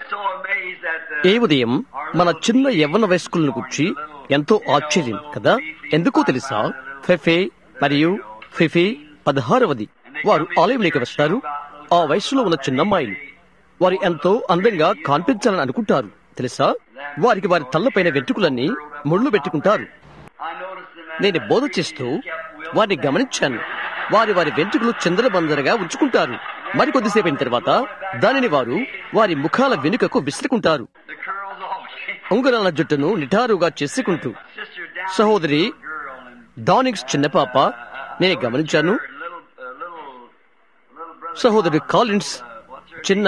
so amazed that A the, ఉదయం మన చిన్న యవ్వన వయస్కులను గురించి ఎంతో ఆశ్చర్యం కదా ఎందుకో తెలుసా ఫెఫే మరియు ఫిఫి పదహారవది వారు ఆలయంలోకి వస్తారు ఆ వయసులో ఉన్న చిన్నమ్మాయిలు వారు ఎంతో అందంగా కనిపించాలని అనుకుంటారు తెలుసా వారికి వారి తల్లపైన వెంట్రుకలన్నీ ముళ్ళు పెట్టుకుంటారు I noticed them నేను బోధ చేస్తూ వారిని గమనించాను వారి వారి వెంట్రుకలు చంద్రబందరగా ఉంచుకుంటారు మరికొద్దిసేపు అయిన తర్వాత దానిని వారు వారి ముఖాల వెనుకకు విసురుకుంటారు the curls all shaped. ఉంగరాల జుట్టును నిటారుగా చేసుకుంటూ Sister down సహోదరి girl and డానిక్స్ చిన్న పాప నేను గమనించాను little, uh, little, little brother. సహోదరి కాలిన్స్ చిన్న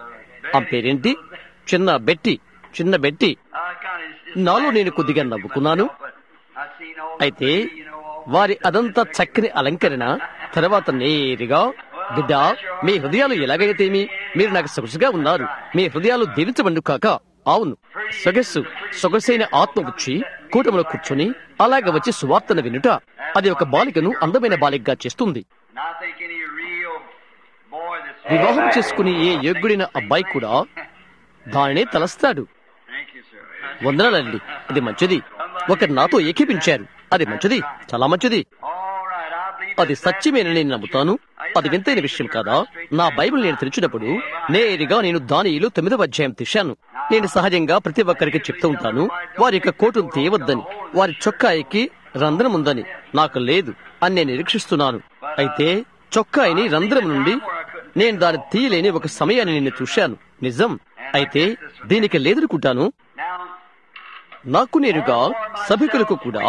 ఆ పేరేంటి చిన్న బెట్టి చిన్న బెట్టి I kind of నాలో నేను కొద్దిగా నవ్వుకున్నాను I seen all అయితే వారి అదంతా చక్కని అలంకరణ తర్వాత నేరుగా బిడ్డ మీ హృదయాలు ఎలాగైతేమి మీరు నాకు సొగసుగా ఉన్నారు మీ హృదయాలు దీవించబండు కాక అవును సొగస్సు సొగసైన ఆత్మ వచ్చి కూటమిలో కూర్చొని అలాగ వచ్చి సువార్తను వినుట అది ఒక బాలికను అందమైన బాలికగా చేస్తుంది And I think any real boy that's వివాహం చేసుకుని ఏ యోగ్యుడైన అబ్బాయి కూడా దానినే తలస్తాడు Thank you, sir. వందనాలండి అది మంచిది ఒకరు నాతో ఏకీపించారు అది మంచిది చాలా మంచిది All right, I believe అది సత్యమేనని నేను నమ్ముతాను అది వింతైన విషయం కాదా నా బైబిల్ నేను తెరిచినప్పుడు నేరుగా నేను దానిలో తొమ్మిదవ అధ్యాయం తీశాను నేను సహజంగా ప్రతి ఒక్కరికి చెప్తూ ఉంటాను వారి యొక్క కోటును తీయవద్దని వారి చొక్కాయికి రంధ్రం ఉందని నాకు లేదు అని నేను నిరీక్షిస్తున్నాను అయితే చొక్కాయిని రంధ్రం నుండి నేను దాన్ని తీయలేని ఒక సమయాన్ని నేను చూశాను నిజం అయితే దీనికి లేదనుకుంటాను now నాకు నేరుగా సభికులకు కూడా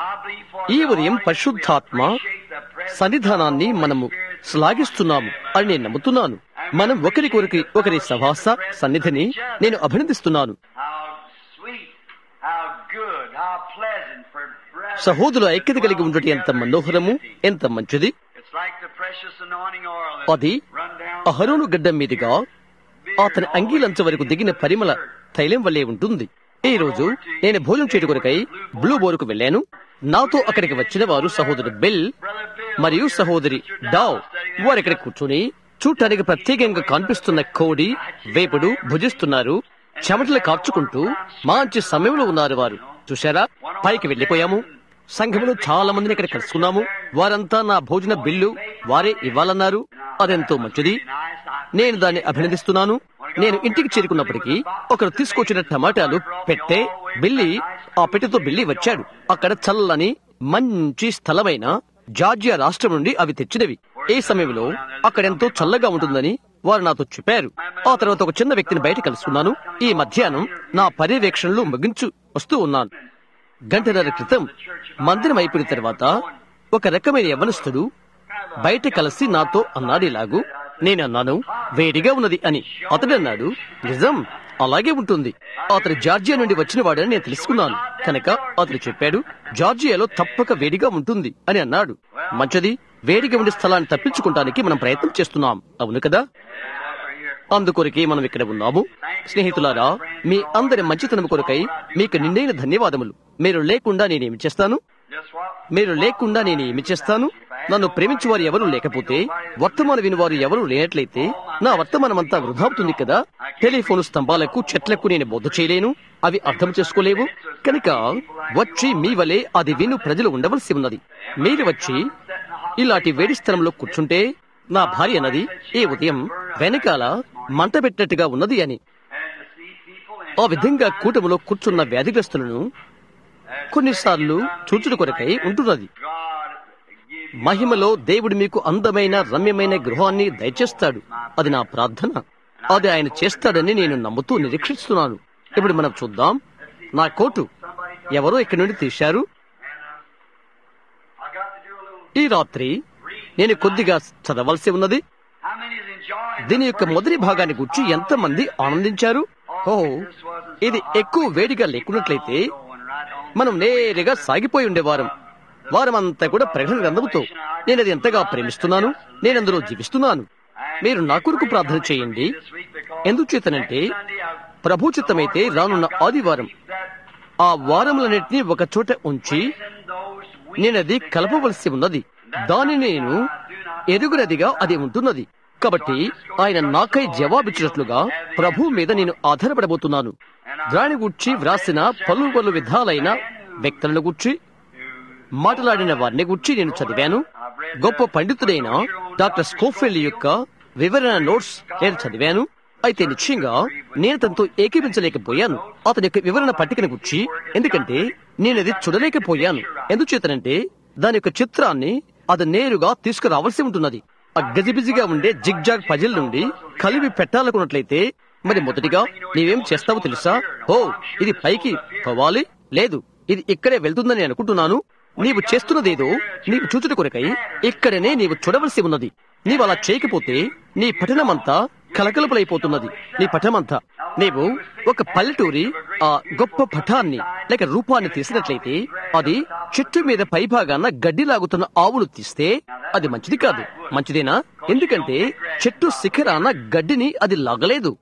ఈ ఉదయం పరిశుద్ధాత్మ సన్నిధానాన్ని మనము శ్లాఘిస్తున్నాము అని నేను నమ్ముతున్నాను మనం ఒకరికొరికి ఒకరి సభాస సన్నిధిని నేను అభినందిస్తున్నాను how sweet, how good, how pleasant for brethren. సహోదరుల ఐక్యత కలిగి ఉండటం ఎంత మనోహరము ఎంత మంచిది It's like the precious anointing oil అది that run down అహరోను గడ్డ మీదుగా అతని అంగీలంచ వరకు దిగిన పరిమళ తైలం వల్లే ఉంటుంది ఈ రోజు నేను భోజనం చేయడం కొరకై బ్లూ బోరుకు వెళ్ళాను నాతో అక్కడికి వచ్చిన వారు సహోదరు బెల్ మరియు సహోదరి డావ్ వారు ఇక్కడ కూర్చుని చూడటానికి ప్రత్యేకంగా కనిపిస్తున్న కోడి వేపుడు భుజిస్తున్నారు చెమటలు కార్చుకుంటూ మంచి సమయంలో ఉన్నారు వారు చూశారా పైకి వెళ్లిపోయాము సంఘంలో చాలా మందిని ఇక్కడ కలుసుకున్నాము వారంతా నా భోజన బిల్లు వారే ఇవ్వాలన్నారు అదెంతో మంచిది నేను దాన్ని అభినందిస్తున్నాను నేను ఇంటికి చేరుకున్నప్పటికీ ఒకరు తీసుకొచ్చిన టమాటాలు పెట్టే బిల్లి ఆ పెట్టెతో బిల్లి వచ్చాడు అక్కడ చల్లని మంచి స్థలమైన జార్జియా రాష్ట్రం నుండి అవి తెచ్చినవి ఈ సమయంలో అక్కడెంతో చల్లగా ఉంటుందని వారు నాతో చెప్పారు ఆ తర్వాత ఒక చిన్న వ్యక్తిని బయట కలుసుకున్నాను ఈ మధ్యాహ్నం నా పర్యవేక్షణలో ముగించు వస్తూ ఉన్నాను గంటన్నర క్రితం మందిరం అయిపోయిన తర్వాత ఒక రకమైన యవనస్తుడు బయట కలిసి నాతో అన్నాడు ఇలాగు నేను అన్నాను వేడిగా ఉన్నది అని అతడు అన్నాడు నిజం అలాగే ఉంటుంది అతడు జార్జియా నుండి వచ్చిన వాడని నేను తెలుసుకున్నాను కనుక అతడు చెప్పాడు జార్జియాలో తప్పక వేడిగా ఉంటుంది అని అన్నాడు మంచిది వేడిగా ఉండే స్థలాన్ని తప్పించుకోవడానికి మనం ప్రయత్నం చేస్తున్నాం అవును కదా అందుకొరకే మనం ఇక్కడ ఉన్నాము స్నేహితులారా మీ అందరి మంచితనం కొరకై మీకు నిండైన ధన్యవాదములు మీరు లేకుండా నేనేమి చేస్తాను Just what? మీరు లేకుండా నేను ఏమి చేస్తాను నన్ను ప్రేమించే వారు ఎవరు లేకపోతే వర్తమాన వినివారు ఎవరు లేనట్లయితే నా వర్తమానమంతా వృధా అవుతుంది కదా టెలిఫోన్ స్తంభాలకు చెట్లకు నేను బోధ చేయలేను అవి అర్థం చేసుకోలేవు కనుక వచ్చి మీ వలె అది విను ప్రజలు ఉండవలసి ఉన్నది మీరు వచ్చి ఇలాంటి వేడి స్థలంలో కూర్చుంటే నా భార్య అన్నది ఈ ఉదయం వెనకాల మంట పెట్టినట్టుగా ఉన్నది అని And to see people in ఆ విధంగా కూటమిలో కూర్చున్న వ్యాధిగ్రస్తులను కొన్నిసార్లు చూచుడు కొరకై ఉంటున్నది God give you మహిమలో దేవుడు మీకు అందమైన రమ్యమైన గృహాన్ని దయచేస్తాడు అది నా ప్రార్థన అది ఆయన చేస్తాడని నేను నమ్ముతూ నిరీక్షిస్తున్నాను ఇప్పుడు మనం చూద్దాం నా కోటు ఎవరో ఇక్కడి నుండి తీశారు I got to do a little ఈ రాత్రి నేను కొద్దిగా చదవాల్సి ఉన్నది how many is enjoying దీని యొక్క మొదటి భాగాన్ని గురించి ఎంతమంది ఆనందించారు ఓ ఇది ఎక్కువ వేడిగా లేకున్నట్లయితే going right on మనం నేరుగా సాగిపోయి ఉండేవారం వారమంతా కూడా ప్రకటన గ్రంథముతో నేను అది ఎంతగా ప్రేమిస్తున్నాను నేను అందులో జీవిస్తున్నాను మీరు నా కొరకు ప్రార్థన చేయండి this week because ఎందుచేతనంటే Sunday I've ప్రభు చిత్తమైతే రానున్న ఆదివారం ఆ వారములన్నింటినీ ఒక చోట ఉంచి sent those weeks నేనది కలపవలసి ఉన్నది దానిని నేను ఎరుగునదిగా అది ఉంటున్నది కాబట్టి ఆయన నాకై జవాబిచ్చినట్లుగా ప్రభు మీద నేను ఆధారపడబోతున్నాను దాని గుర్చి వ్రాసిన పలు పలు విధాలైన వ్యక్తులను గుర్చి మాట్లాడిన వారిని గుర్చి నేను చదివాను గొప్ప పండితుడైన డాక్టర్ స్కోఫెల్ యొక్క వివరణ నోట్స్ నేను చదివాను అయితే నిశ్చయంగా నేను తనతో ఏకీపించలేకపోయాను అతని యొక్క వివరణ పట్టికను గుర్చి ఎందుకంటే నేను అది చూడలేకపోయాను ఎందుచేతనంటే దాని యొక్క చిత్రాన్ని అది నేరుగా తీసుకురావాల్సి ఉంటున్నది ఆ గజిబిజిగా ఉండే జిగ్జాగ్ పజిల్ నుండి కలిపి పెట్టాలనుకున్నట్లయితే మరి మొదటిగా నీవేం చేస్తావో తెలుసా ఓ ఇది పైకి పోవాలి లేదు ఇది ఇక్కడే వెళ్తుందని అనుకుంటున్నాను నీవు చేస్తున్నదేదో నీవు చూచుట కొరకై ఇక్కడనే నీవు చూడవలసి ఉన్నది నీవు అలా చేయకపోతే నీ పఠనమంతా కలకలపలైపోతున్నది నీ పఠనమంతా నీవు ఒక పల్లెటూరి ఆ గొప్ప పఠాన్ని లేక రూపాన్ని తీసినట్లయితే అది చెట్టు మీద పైభాగాన గడ్డి లాగుతున్న ఆవులు తీస్తే అది మంచిది కాదు మంచిదేనా ఎందుకంటే చెట్టు శిఖరాన గడ్డిని అది లాగలేదు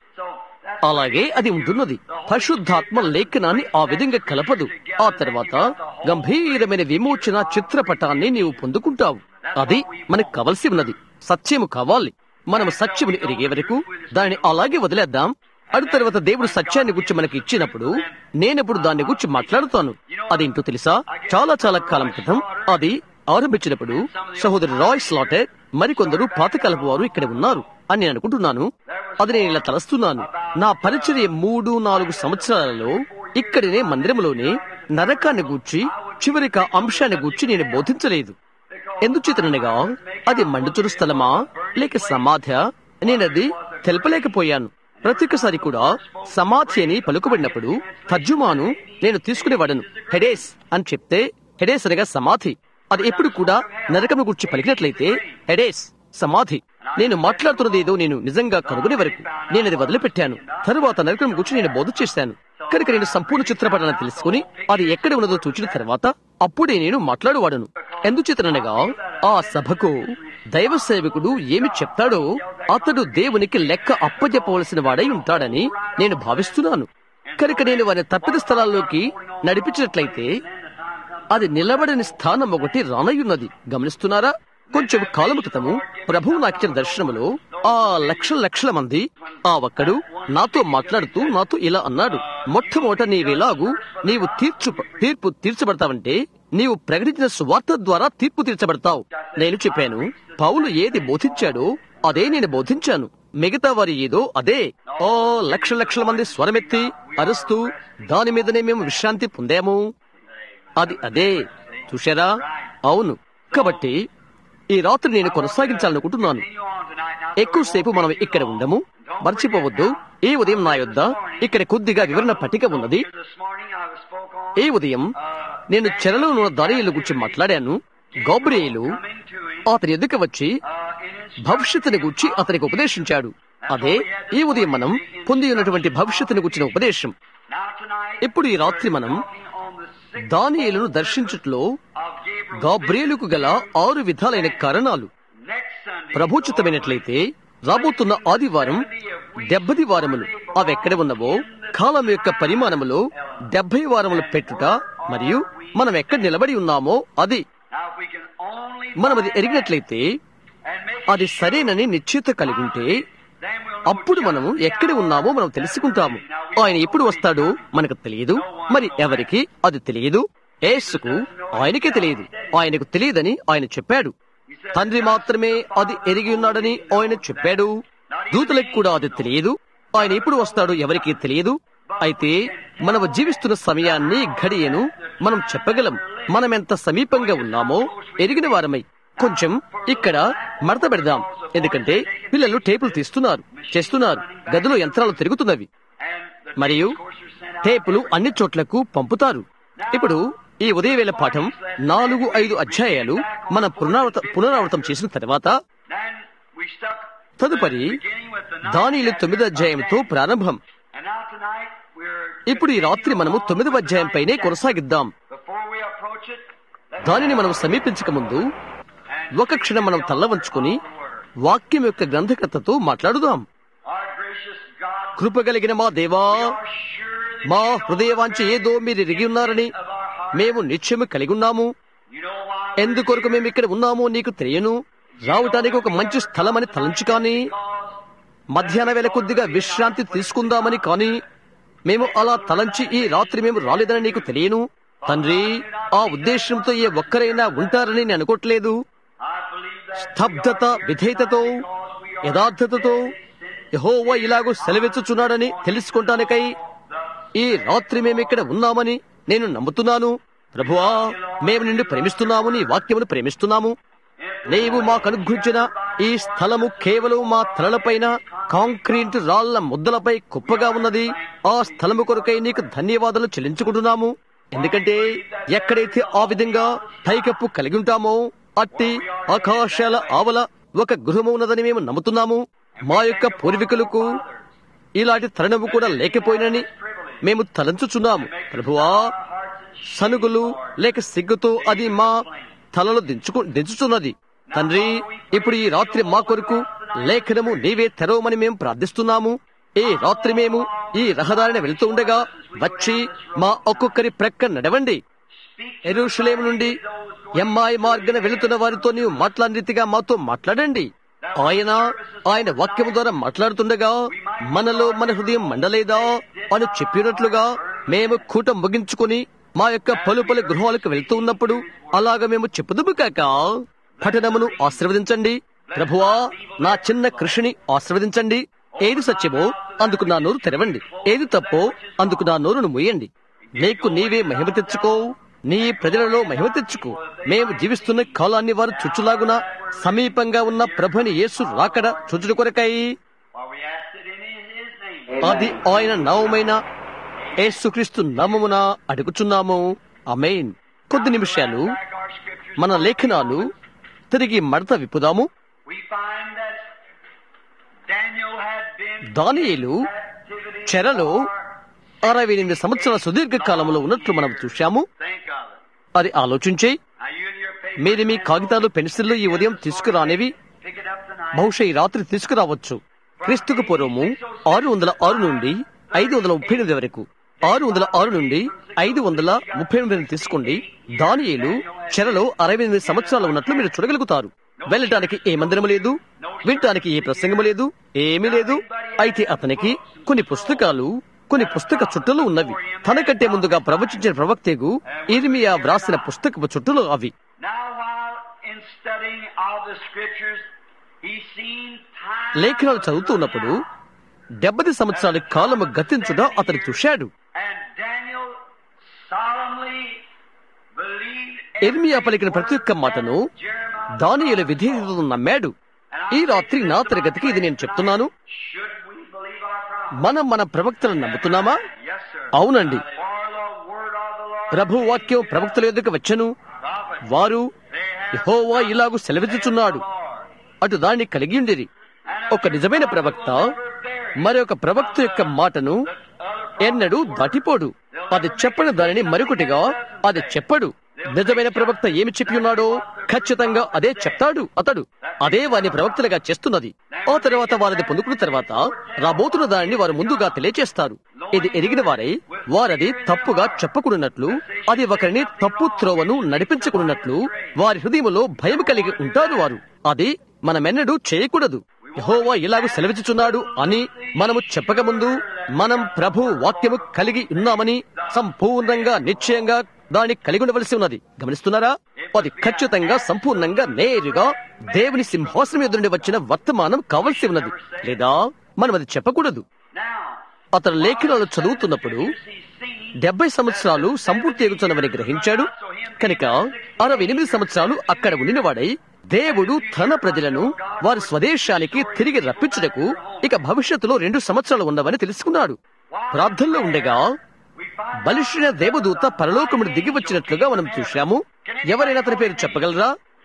అలాగే అది ఉంటున్నది పరిశుద్ధాత్మ లేఖనాన్ని ఆ విధంగా కలపదు ఆ తర్వాత గంభీరమైన విమోచన చిత్రపటాన్ని నీవు పొందుకుంటావు అది మనకు కావలసి ఉన్నది సత్యము కావాలి మనం సత్యముని ఎరిగే వరకు దానిని అలాగే వదిలేద్దాం అడు తర్వాత దేవుడు సత్యాన్ని గురించి మనకి ఇచ్చినప్పుడు నేనెప్పుడు దాన్ని గురించి మాట్లాడుతాను అదేంటో తెలుసా చాలా చాలా కాలం క్రితం అది ఆరంభించినప్పుడు సహోదరు రాయ్ స్లాటర్ మరికొందరు పాతకాలపు వారు ఇక్కడ ఉన్నారు అని నేను అనుకుంటున్నాను అది నేను ఇలా తలస్తున్నాను నా పరిచర్య మూడు నాలుగు సంవత్సరాలలో ఇక్కడనే మందిరంలోనే నరకాన్ని గూర్చి చివరిక అంశాన్ని గూర్చి నేను బోధించలేదు ఎందుచేతనగా అది మండుచురు స్థలమా లేక సమాధ నేనది తెలపలేకపోయాను ప్రతి ఒక్కసారి కూడా సమాధి అని పలుకబడినప్పుడు తర్జుమాను నేను తీసుకునేవాడను హెడేస్ అని చెప్తే హెడేస్ అనగా సమాధి అది ఎప్పుడు కూడా నరకము గురించి పలికినట్లయితే హెడేస్ సమాధి నేను మాట్లాడుతున్నది ఏదో నేను నిజంగా కనుగొనే వరకు నేను అది వదిలిపెట్టాను తరువాత నరకం గురించి నేను బోధ చేశాను కనుక నేను సంపూర్ణ చిత్రపటాన్ని తెలుసుకుని అది ఎక్కడ ఉన్నదో చూచిన తర్వాత అప్పుడే నేను మాట్లాడువాడను ఎందుచేతనగా ఆ సభకు దైవ సేవకుడు ఏమి చెప్తాడో అతడు దేవునికి లెక్క అప్పజెప్పవలసిన వాడై ఉంటాడని నేను భావిస్తున్నాను కనుక నేను వారి తప్పిద స్థలాల్లోకి నడిపించినట్లయితే అది నిలబడని స్థానం ఒకటి రానయ్యున్నది గమనిస్తున్నారా కొంచెం కాలం క్రితము ప్రభువు నాకిచ్చిన దర్శనములో ఆ లక్షల లక్షల మంది ఆ ఒక్కడు నాతో మాట్లాడుతూ నాతో ఇలా అన్నాడు మొట్టమొదట నీవెలాగు నీవు తీర్చు తీర్పు తీర్చబడతావంటే నీవు ప్రకటించిన సువార్త ద్వారా తీర్పు తీర్చబడతావు నేను చెప్పాను పౌలు ఏది బోధించాడో అదే నేను బోధించాను మిగతా వారి ఏదో అదే ఓ లక్షల లక్షల మంది స్వరమెత్తి అరుస్తూ దాని మీదనే మేము విశ్రాంతి పొందాము అది అదే చూశారా అవును కాబట్టి ఈ రాత్రి నేను కొనసాగించాలనుకుంటున్నాను ఎక్కువసేపు మనం ఇక్కడ ఉండము మర్చిపోవద్దు ఈ ఉదయం నా యొద్ద ఇక్కడ కొద్దిగా వివరణ పట్టిక ఉన్నది ఈ ఉదయం నేను చెరలో ఉన్న దానియుల గురించి మాట్లాడాను గోబ్రియేలు అతని ఎదుక వచ్చి భవిష్యత్తుని గురించి అతనికి ఉపదేశించాడు అదే ఈ ఉదయం మనం పొంది ఉన్నటువంటి భవిష్యత్తుని గుర్చిన ఉపదేశం ఇప్పుడు ఈ రాత్రి మనం దానియేలును దర్శించుట్లో గాబ్రియేలుకు గల ఆరు విధాలైన కారణాలు ప్రభుచితమైనట్లయితే రాబోతున్న ఆదివారం డెబ్బది వారములు అవి ఎక్కడ ఉన్నవో కాలం యొక్క పరిమాణములో డెబ్బై వారములు పెట్టుట మరియు మనం ఎక్కడ నిలబడి ఉన్నామో అది మనం అది ఎరిగినట్లయితే అది సరేనని నిశ్చిత కలిగి ఉంటే అప్పుడు మనము ఎక్కడ ఉన్నామో మనం తెలుసుకుంటాము ఆయన ఎప్పుడు వస్తాడో మనకు తెలియదు మరి ఎవరికి అది తెలియదు ఏసుకు ఆయనకే తెలియదు ఆయనకు తెలియదని ఆయన చెప్పాడు తండ్రి మాత్రమే అది ఎరిగి ఉన్నాడని ఆయన చెప్పాడు దూతలకు కూడా అది తెలియదు ఆయన ఎప్పుడు వస్తాడో ఎవరికీ తెలియదు అయితే మనము జీవిస్తున్న సమయాన్ని ఘడియను మనం చెప్పగలం మనమెంత సమీపంగా ఉన్నామో ఎరిగిన వారమై కొంచెం ఇక్కడ మడత పెడదాం ఎందుకంటే పిల్లలు టేపులు తీస్తున్నారు చేస్తున్నారు గదిలో యంత్రాలు తిరుగుతున్నవి మరియు టేపులు అన్ని చోట్లకు పంపుతారు ఇప్పుడు ఈ ఉదయవేళ పాఠం నాలుగు ఐదు అధ్యాయాలు మన పునరావృత పునరావృతం చేసిన తర్వాత తదుపరి దానిలు తొమ్మిది అధ్యాయంతో ప్రారంభం ఇప్పుడు ఈ రాత్రి మనము తొమ్మిదవ అధ్యాయం పైనే కొనసాగిద్దాం దానిని మనం సమీపించక ముందు ఒక క్షణం మనం తల్ల వంచుకొని వాక్యం యొక్క గ్రంథకర్తతో మాట్లాడుదాం కృపగలిగిన మా దేవా మా హృదయవాంఛ ఏదో మీరు ఎరిగి ఉన్నారని మేము నిత్యము కలిగి ఉన్నాము ఎందుకొరకు మేము ఇక్కడ ఉన్నామో నీకు తెలియను రావటానికి ఒక మంచి స్థలమని తలంచి కానీ మధ్యాహ్న వేళ కొద్దిగా విశ్రాంతి తీసుకుందామని కానీ మేము అలా తలంచి ఈ రాత్రి మేము రాలేదని నీకు తెలియను తండ్రి ఆ ఉద్దేశంతో ఏ ఒక్కరైనా ఉంటారని నేను అనుకోవట్లేదు I believe that స్తబ్దత విధేయతతో యథార్థతతో యహోవా ఇలాగూ సెలవిచ్చుచున్నాడని తెలుసుకుంటానికై ఈ రాత్రి మేమిక్కడ ఉన్నామని నేను నమ్ముతున్నాను ప్రభువా మేము నిన్ను ప్రేమిస్తున్నాము నీ వాక్యమును ప్రేమిస్తున్నాము నీవు మాకు అనుగ్రహించిన ఈ స్థలము కేవలం మా తలలపైన కాంక్రీట్ రాళ్ల ముద్దలపై కుప్పగా ఉన్నది ఆ స్థలము కొరకై నీకు ధన్యవాదాలు చెల్లించుకుంటున్నాము ఎందుకంటే ఎక్కడైతే ఆ విధంగా పైకప్పు కలిగి ఉంటామో అట్టి ఆకాశాల ఆవల ఒక గృహము ఉన్నదని మేము నమ్ముతున్నాము మా యొక్క పూర్వీకులకు ఇలాంటి తరుణము కూడా లేకపోయినని మేము తలంచుచున్నాము ప్రభువా సనుగులు లేక సిగ్గుతో అది మా తలలో దించుకు దించుచున్నది తండ్రి ఇప్పుడు ఈ రాత్రి మా కొరకు లేఖనము నీవే తెరవమని మేము ప్రార్థిస్తున్నాము ఈ రాత్రి మేము ఈ రహదారిని వెళ్తూ ఉండగా వచ్చి మా ఒక్కొక్కరి ప్రక్క నడవండి ఎరుషలేము నుండి ఎంఐ మార్గన వెళుతున్న వారితో నీవు మాట్లాడిన రీతిగా మాతో మాట్లాడండి ఆయన ఆయన వాక్యము ద్వారా మాట్లాడుతుండగా మనలో మన హృదయం మండలేదా అని చెప్పినట్లుగా మేము కూట ముగించుకొని మా యొక్క పలు పలు గృహాలకు వెళ్తూ ఉన్నప్పుడు అలాగ మేము చెప్పుదుము కాక పట్టణమును ఆశీర్వదించండి ప్రభువా నా చిన్న కృషిని ఆశీర్వదించండి ఏది సత్యమో అందుకు నా నోరు తెరవండి ఏది తప్పో అందుకు నా నోరును ముయ్యండి నీకు నీవే మహిమ తెచ్చుకో నీ ప్రజలలో మహిమ తెచ్చుకో మేము జీవిస్తున్న కాలాన్ని వారు చుచ్చులాగున సమీపంగా ఉన్న ప్రభుని యేసు రాకడ చుచ్చుడు కొరకై For we asked it in his, his name. అది ఆయన నామమైన యేసుక్రీస్తు నామమున అడుగుచున్నాము అమేన్ కొద్ది నిమిషాలు Back our scriptures. మన లేఖనాలు తిరిగి మడత విప్పుదాము We find that Daniel had been దానియేలు captivity చెరలో for- అరవై ఎనిమిది సంవత్సరాల సుదీర్ఘ కాలంలో ఉన్నట్లు మనం చూశాము Think of it. అది ఆలోచించే Now you and your paper మీరు మీ కాగితాలు పెన్సిల్లు ఈ ఉదయం తీసుకురానివి pick it up tonight. బహుశా ఈ రాత్రి తీసుకురావచ్చు క్రీస్తుకు పూర్వము ఆరు వందల ఆరు నుండి ఐదు వందల ముప్పై ఎనిమిది వరకు ఆరు వందల ఆరు నుండి ఐదు వందల ముప్పై ఎనిమిది తీసుకోండి దానియేలు చెరలో అరవై ఎనిమిది సంవత్సరాలు ఉన్నట్లు మీరు చూడగలుగుతారు వెళ్ళటానికి ఏ మందిరము లేదు వినటానికి ఏ ప్రసంగము లేదు ఏమీ లేదు అయితే అతనికి కొన్ని పుస్తకాలు కొన్ని పుస్తక చుట్టలు ఉన్నవి తనకంటే ముందుగా ప్రవచించిన ప్రవక్తకు ఇర్మియా వ్రాసిన పుస్తకపు చుట్టలు అవి Now while in studying all the scriptures, he seen time లేఖనాలు చదువుతూ ఉన్నప్పుడు డెబ్బది సంవత్సరాల కాలము గతించుట అతను చూశాడు and Daniel solemnly believed ఇర్మియా పలికిన ప్రతి ఒక్క మాటను దానియేలు విధేయతతో నమ్మాడు ఈ రాత్రి నా తరగతికి ఇది నేను చెప్తున్నాను Should we believe our prophet? మనం మన ప్రవక్తలను నమ్ముతున్నామా Yes, sir. అవునండి For the word of the Lord ప్రభు వాక్యం ప్రవక్తల ఎదుకు వచ్చను prophet, వారు they have యెహోవా ఇలాగు సెలవిచ్చుచున్నాడు Lord. అటు దాన్ని కలిగి ఉండిరి And ఒక నిజమైన ప్రవక్త మరొక ప్రవక్త యొక్క మాటను ఎన్నడూ దాటిపోడు అది చెప్పని దానిని మరొకటిగా అది చెప్పడు నిజమైన ప్రవక్త ఏమి చెప్పి ఉన్నాడో ఖచ్చితంగా అదే చెప్తాడు అతడు అదే వారిని ప్రవక్తలుగా చేస్తున్నది ఆ తర్వాత వారిది పొందుకున్న తర్వాత రాబోతున్న దానిని వారు ముందుగా తెలియచేస్తారు ఇది ఎరిగిన వారై వారది తప్పుగా చెప్పకున్నట్లు అది ఒకరిని తప్పు త్రోవను నడిపించకున్నట్లు వారి హృదయములో భయం కలిగి ఉంటారు వారు అది మనమెన్నడూ చేయకూడదు యహోవా ఇలాగ సెలవిచ్చుచున్నాడు అని మనము చెప్పకముందు మనం ప్రభు వాక్యము కలిగి ఉన్నామని సంపూర్ణంగా నిశ్చయంగా దాన్ని కలిగి ఉండవలసి ఉన్నది గమనిస్తున్నారా అది ఖచ్చితంగా సంపూర్ణంగా నేరుగా దేవుని సింహాసనం ఎదురుండి వచ్చిన వర్తమానం కావలసి ఉన్నది లేదా మనం అది చెప్పకూడదు Now, అతను లేఖనాలు చదువుతున్నప్పుడు he seen డెబ్బై సంవత్సరాలు సంపూర్తి ఎగుతున్నవని గ్రహించాడు కనుక అరవై ఎనిమిది సంవత్సరాలు అక్కడ ఉండినవాడై దేవుడు తన ప్రజలను వారి స్వదేశానికి తిరిగి రప్పించుటకు ఇక భవిష్యత్తులో రెండు సంవత్సరాలు ఉన్నవని తెలుసుకున్నాడు ప్రార్థనలో ఉండగా we find బలిష్ఠైన దేవదూత పరలోకముడు దిగి వచ్చినట్లుగా మనం చూశాము ఎవరైనా అతని పేరు చెప్పగలరా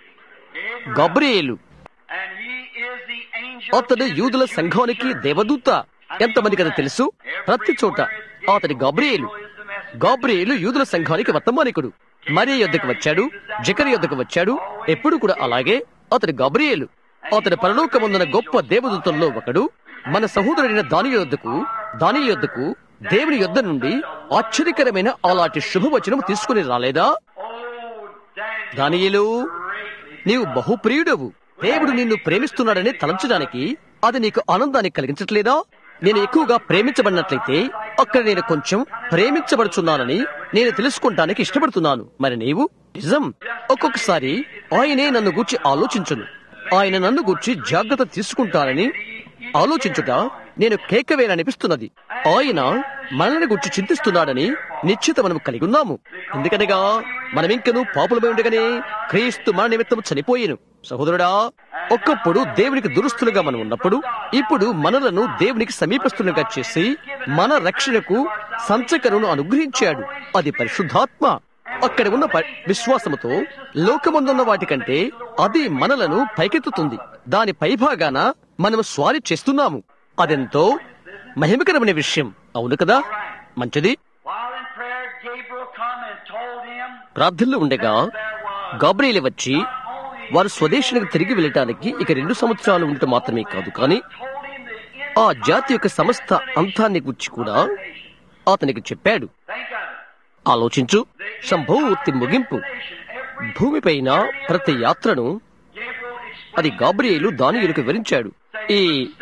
Gabriel and he is the angel అతడు యూదుల సంఘానికి దేవదూత ఎంతమందికి అది తెలుసు ప్రతి చోట అతడి గబ్రియేలు గాబ్రియేలు యూదుల సంఘానికి వర్తమానికుడు మరియ యొద్దకు వచ్చాడు జకరి యొద్దకు వచ్చాడు ఎప్పుడు కూడా అలాగే అతడు గబ్రియేలు అతడు పరలోకమందున గొప్ప దేవదూతల్లో ఒకడు మన సహోదరుడైన దాని యొద్దకు దాని యొద్దకు దేవుని యొద్ద నుండి ఆశ్చర్యకరమైన అలాంటి శుభవచనం తీసుకుని రాలేదా Oh, Daniel, దానియేలు నీవు బహుప్రియుడవు దేవుడు నిన్ను ప్రేమిస్తున్నాడని తలంచడానికి అది నీకు ఆనందాన్ని కలిగించట్లేదా నేను ఎక్కువగా ప్రేమించబడినట్లయితే అక్కడ నేను కొంచెం ప్రేమించబడుచున్నానని నేను తెలుసుకుంటానికి ఇష్టపడుతున్నాను మరి నీవు నిజం ఒక్కొక్కసారి ఆయనే నన్ను గూర్చి ఆలోచించును ఆయన నన్ను గూర్చి జాగ్రత్త తీసుకుంటానని ఆలోచించుట నేను కేకవేననిపిస్తున్నది ఆయన మనల్ని గురించి చింతిస్తున్నాడని నిశ్చిత మనం కలిగి ఉన్నాము ఎందుకనగా మనమింకను పాపులమై ఉండగానే క్రీస్తు మన నిమిత్తం చనిపోయేను సహోదరుడా ఒక్కప్పుడు దేవునికి దురుస్తులుగా మనం ఉన్నప్పుడు ఇప్పుడు మనలను దేవునికి సమీపస్తులుగా చేసి మన రక్షణకు సంచకరును అనుగ్రహించాడు అది పరిశుద్ధాత్మ అక్కడ ఉన్న ప- విశ్వాసముతో లోకమందున్న వాటికంటే అది మనలను పైకెత్తుతుంది దాని పైభాగాన మనం స్వారీ చేస్తున్నాము అదెంతో మహిమకరమైన విషయం అవును కదా మంచిది While in prayer, Gabriel come and told him ప్రార్థనలో ఉండగా గాబ్రియలు వచ్చి వారు స్వదేశానికి తిరిగి వెళ్ళటానికి ఇక రెండు సంవత్సరాలు ఉండటం మాత్రమే కాదు కానీ told him the end. ఆ జాతి యొక్క సమస్త అంతాన్ని గురించి కూడా అతనికి చెప్పాడు Think of it. ఆలోచించు సంభవోత్తి ముగింపు Every భూమిపైన ప్రతి యాత్రను Gabriel explained అది గాబ్రియేలు దానియేలుకు వివరించాడు ఈ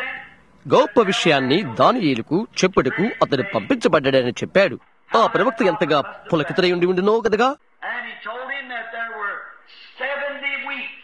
గొప్ప విషయాన్ని దానియేలుకు చెప్పుటకు అతను పంపించబడ్డాడని చెప్పాడు ఆ ప్రవక్త ఎంతగా పులకితరై ఉండి ఉండినో కదగా And he told him that there were 70 weeks.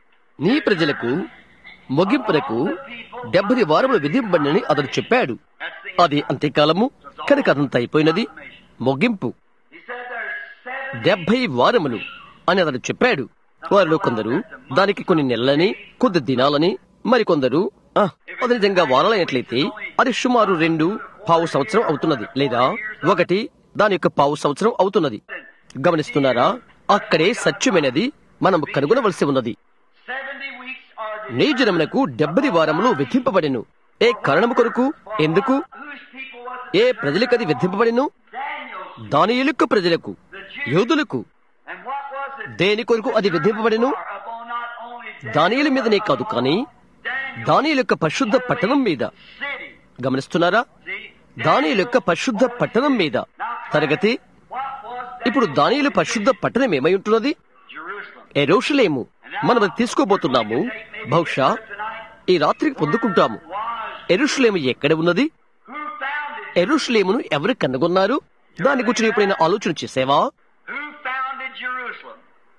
నీ ప్రజలకు ముగింపునకు డెబ్బది వారములు విధింపబడినని అతను చెప్పాడు That's the అది అంత్యకాలము కనుక అదంతా అయిపోయినది ముగింపు He said there's seven డెబ్బై వారములు అని అతను చెప్పాడు వారిలో కొందరు దానికి కొన్ని నెలలని కొద్ది దినాలని మరికొందరు "ఆ, అది నిజంగా వారాలైనట్లయితే అది సుమారు రెండు పావు సంవత్సరం అవుతున్నది లేదా ఒకటి దాని యొక్క పావు సంవత్సరం అవుతున్నది గమనిస్తున్నారా అక్కడే సత్యమైనది మనం కనుగొనవలసి ఉన్నది 70 weeks are the నీ జనమునకు డెబ్బది వారములు విధింపబడెను ఏ కారణము కొరకు ఎందుకు whose people was it? A ప్రజలకది విధింపబడెను Daniel's. దానియులకు ప్రజలకు యూదులకు And what was it? దేని కొరకు అది విధింపబడెను Upon not only దానియుల మీదనే కాదు కానీ Daniel దానియుల యొక్క పరిశుద్ధ పట్టణం మీద city. గమనిస్తున్నారా See? దానియుల యొక్క పరిశుద్ధ పట్టణం మీద తరగతి What was that? ఇప్పుడు దానియుల పరిశుద్ధ పట్టణం ఏమై ఉంటున్నది Jerusalem. ఎరోషులేము మనం అది తీసుకోబోతున్నాము బహుశా ఈ రాత్రికి పొందుకుంటాము Was ఎరుషులేము ఎక్కడ ఉన్నది who founded ఎరుషులేమును ఎవరు కనుగొన్నారు దాని గురించి ఎప్పుడైనా ఆలోచన చేసేవా who founded Jerusalem?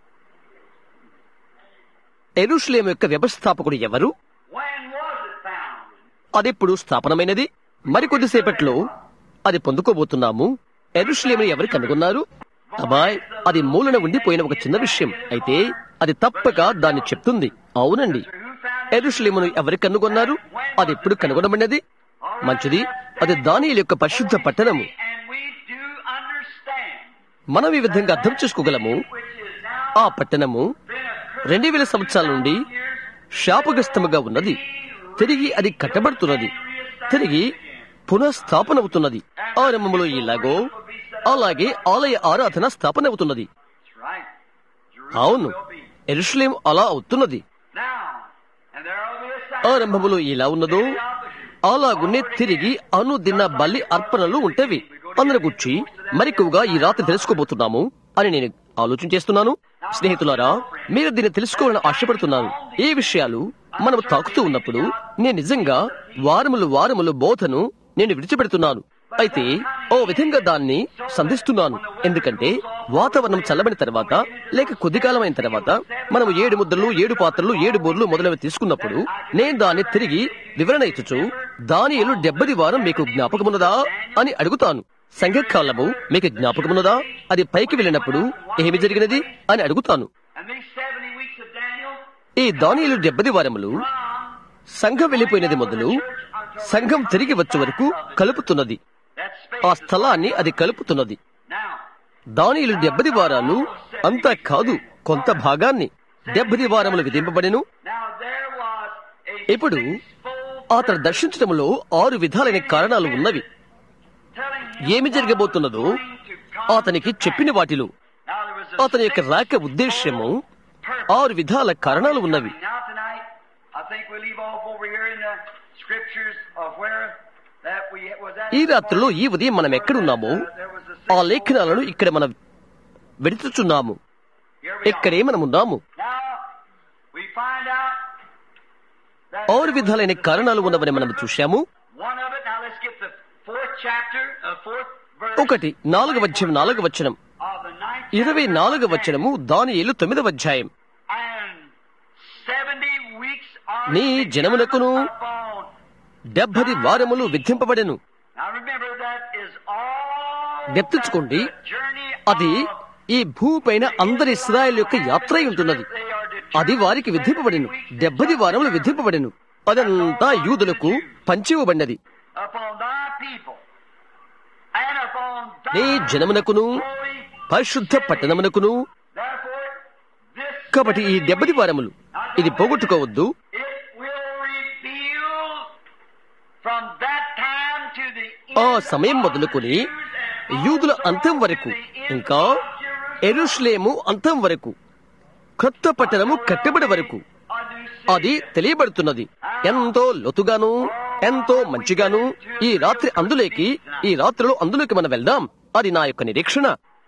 ఎరుషులేము యొక్క వ్యవస్థాపకుడు ఎవరు When was it founded? అదెప్పుడు స్థాపనమైనది మరికొద్దిసేపట్లో అది పొందుకోబోతున్నాము ఎరుషులేమును ఎవరు కనుగొన్నారు అబాయ్ అది మూలన ఉండిపోయిన ఒక చిన్న విషయం అయితే అది తప్పక దాన్ని చెప్తుంది అవునండి Who founded ఎరుషులేమును ఎవరు కనుగొన్నారు అది ఎప్పుడు కనుగొనబడినది మంచిది అది దానియేలు యొక్క పరిశుద్ధ పట్టణము And we do understand మనం ఈ విధంగా అర్థం చేసుకోగలము which is now ఆ పట్టణము been a రెండు వేల సంవత్సరాల నుండి శాపగ్రస్తముగా ఉన్నది తిరిగి అది కట్టబడుతున్నది తిరిగి పునఃస్థాపనవుతున్నది ఆరంభంలో ఇలాగో అలాగే ఆలయ ఆరాధన స్థాపన అవుతున్నది That's right. అవును will be. ఎరుషులేం అలా అవుతున్నది Now, and there will be a sign. ఆరంభములో ఎలా ఉన్నదో అలాగునే తిరిగి అనుదిన బలి అర్పణలు ఉంటవి అందరి గురించి మరిక్కువగా ఈ రాత్రి తెలుసుకోబోతున్నాము అని నేను ఆలోచన చేస్తున్నాను స్నేహితులారా మీరు దీన్ని తెలుసుకోవాలని ఆశపడుతున్నాను ఈ విషయాలు మనం తాకుతూ ఉన్నప్పుడు నేను నిజంగా వారములు వారములు బోధను నేను విడిచిపెడుతున్నాను అయితే ఓ విధంగా దాన్ని సంధిస్తున్నాను ఎందుకంటే వాతావరణం చల్లబడిన తర్వాత లేక కొద్ది కాలం అయిన తర్వాత మనం ఏడు ముద్దలు ఏడు పాత్రలు ఏడు బోర్లు మొదలైనవి తీసుకున్నప్పుడు నేను దాన్ని తిరిగి వివరణ ఇచ్చుచు దానియలు డెబ్బది వారం మీకు జ్ఞాపకమున్నదా అని అడుగుతాను సంఘకాలము మీకు జ్ఞాపకమున్నదా అది పైకి వెళ్ళినప్పుడు ఏమి జరిగినది అని అడుగుతాను And these 70 weeks of Daniel, ఈ దానియలు డెబ్బది వారములు సంఘం వెళ్ళిపోయినది మొదలు సంఘం తిరిగి వచ్చే వరకు కలుపుతున్నది that ఆ space. స్థలాన్ని అది కలుపుతున్నది Now, దానియలు డెబ్బది వారాలు అంతా కాదు కొంత భాగాన్ని డెబ్బది వారములు విధింపబడెను now there was a ఇప్పుడు full అతను దర్శించడంలో ఆరు విధాలైన కారణాలు ఉన్నవి telling him ఏమి జరగబోతున్నదో to come. అతనికి చెప్పిన వాటిలో Now there was a అతని యొక్క రాక ఉద్దేశ్యము ఆరు విధాల కారణాలు ఉన్నవి Now tonight, I think we leave off over here in the scriptures of where that we was at. ఈ రాత్రిలో ఈ ఉదయం మనం ఎక్కడున్నామో There was a ఆ లేఖనాలను ఇక్కడ మనం విడుచుచున్నాము Here we are. ఇక్కడే మనం ఉన్నాము Now we find out ఆరు విధాలైన కారణాలు ఉన్నవని మనం చూశాము One of it, now let's get the fourth chapter, uh, fourth verse ఒకటి నాలుగవ అధ్యాయం నాలుగవ వచనం of the ninth ఇరవై chapter నాలుగవ of వచనము దానియేలు తొమ్మిదవ అధ్యాయం And seventy weeks are నీ జనమునకును upon. డెబ్బది వారములు విధింపబడెను Now remember that is all జ్ఞప్తించుకోండి the journey అది of ఈ భూమిపైన అందరి ఇస్రాయేల్ యొక్క యాత్ర అయి ఉంటున్నది they are determined అది వారికి విధింపబడెను డెబ్బది వారములు విధింపబడెను అదంతా యూదులకు పంచివ్వబడినది upon thy people and upon నీ thy జనమునకును holy పరిశుద్ధ పట్టణమునకును Therefore, this కాబట్టి ఈ డెబ్బది వారములు ఇది పోగొట్టుకోవద్దు it will reveal from that time to the ఆ end సమయం మొదలుకొని యూదుల అంతం వరకు ఇంకా ఎరుషులేము అంతం వరకు కొత్త పట్టణము కట్టబడి వరకు అది తెలియబడుతున్నది ఎంతో లోతుగాను ఎంతో మంచిగాను ఈ రాత్రి అందులోకి ఈ రాత్రిలో అందులోకి మనం వెళ్దాం అది నా యొక్క నిరీక్షణ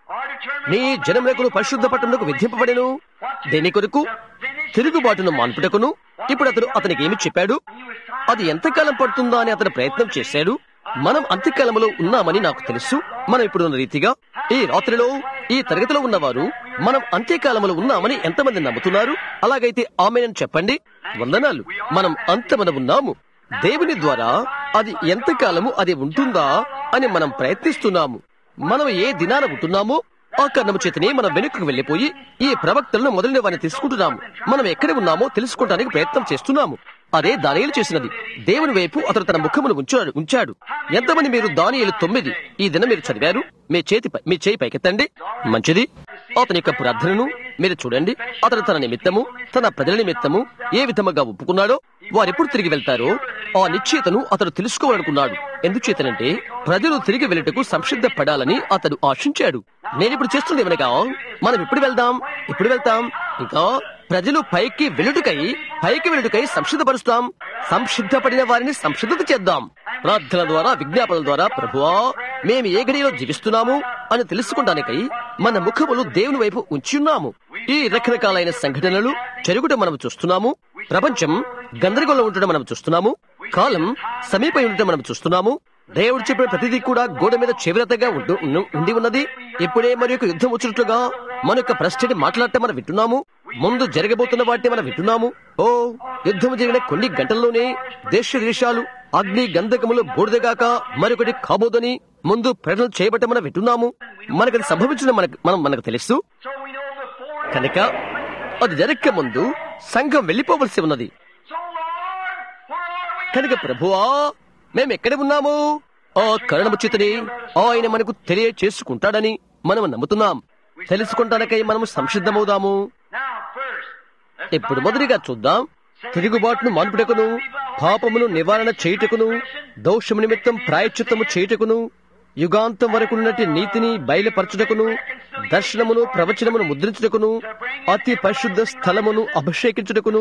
నీ జనములకు పరిశుద్ధ పట్టణకు విధింపబడెను దేని కొరకు తిరుగుబాటును మాన్పుటకును ఇప్పుడు అతడు అతనికి ఏమి చెప్పాడు అది ఎంతకాలం పడుతుందా అని అతను ప్రయత్నం చేశాడు మనం అంత్యకాలంలో ఉన్నామని నాకు తెలుసు మనం ఇప్పుడున్న రీతిగా ఈ రాత్రిలో ఈ తరగతిలో ఉన్నవారు మనం అంత్యకాలంలో ఉన్నామని ఎంతమంది నమ్ముతున్నారు అలాగైతే ఆమెనని చెప్పండి వందనాలు మనం అంతమన ఉన్నాము దేవుని ద్వారా అది ఎంతకాలము అది ఉంటుందా అని మనం ప్రయత్నిస్తున్నాము మనం ఏ దినాన ఉంటున్నామో ఆ కారణము చేతనే మనం వెనుకకు వెళ్లిపోయి ఈ ప్రవక్తలను మొదలైన వారిని తీసుకుంటున్నాము మనం ఎక్కడ ఉన్నామో తెలుసుకోవడానికి ప్రయత్నం చేస్తున్నాము అదే దానియేలు చేసినది దేవుని వైపు అతడు తన ముఖమును ఉంచాడు ఉంచాడు ఎంతమంది మీరు దానియేలు తొమ్మిది ఈ దినం మీరు చదివారు మీ చేతి పై- మీ చేయి పైకెత్తండి మంచిది అతని యొక్క ప్రార్థనను మీరు చూడండి అతను తన నిమిత్తము తన ప్రజల నిమిత్తము ఏ విధముగా ఒప్పుకున్నాడో వారెప్పుడు తిరిగి వెళ్తారో ఆ నిశ్చయితను అతడు తెలుసుకోవాలనుకున్నాడు ఎందుచేతనంటే ప్రజలు తిరిగి వెళ్ళటకు సంసిద్ధపడాలని అతడు ఆశించాడు నేనిప్పుడు చేస్తుంది ఏమనగా మనం ఇప్పుడు వెళ్దాం ఇప్పుడు వెళ్తాం ఇంకా ప్రజలు పైకి వెళ్ళుటకై పైకి వెళ్ళుటకై సంసిద్ధపరుస్తాం సంసిద్ధపడిన వారిని సంసిద్ధత చేద్దాం ప్రార్థన ద్వారా విజ్ఞాపనల ద్వారా ప్రభువా మేము ఏ గడిలో జీవిస్తున్నాము అని తెలుసుకోవడానికై మన ముఖములు దేవుని వైపు ఉంచున్నాము ఈ రకరకాలైన సంఘటనలు జరుగుట మనం చూస్తున్నాము ప్రపంచం గందరగోళం ఉండటం మనం చూస్తున్నాము కాలం సమీపై ఉండటం మనం చూస్తున్నాము దేవుడు చెప్పిన ప్రతిదీ కూడా గోడ మీద చెవిరతగా ఉండు ఉన్- ఉండి ఉన్నది ఇప్పుడే మరి యొక్క యుద్ధం వచ్చినట్లుగా మన యొక్క ప్రశ్నని మాట్లాడటం మనం వింటున్నాము ముందు జరగబోతున్న వాటిని మనం వింటున్నాము ఓ యుద్ధం జరిగిన కొన్ని గంటల్లోనే దేశ దేశాలు అగ్ని గంధకములు బూడిదగాక మరొకటి కాబోదని ముందు ప్రజలు చేయబట్ట మనం వింటున్నాము మనకది సంభవించిన మనకు మనం మనకు తెలుసు So we know before. కనుక అది జరగక ముందు సంఘం వెళ్లిపోవలసి ఉన్నది So Lord, where are we? కనుక ప్రభువా మేము ఎక్కడ ఉన్నాము ఆ కరణము చేతని ఆయన మనకు తెలియచేసుకుంటాడని మనం నమ్ముతున్నాం తెలుసుకుంటానికై మనం సంసిద్ధమవుదాము Now first, let's ఇప్పుడు find మొదటిగా out. చూద్దాం తిరుగుబాటును మాన్పుటకును పాపమును నివారణ చేయుటకును దోషము నిమిత్తం ప్రాయశ్చిత్తము చేయుటకును యుగాంతం వరకు ఉన్నటి నీతిని బయలుపరచుటకును దర్శనమును ప్రవచనమును ముద్రించుటకును అతి పరిశుద్ధ స్థలమును అభిషేకించుటకును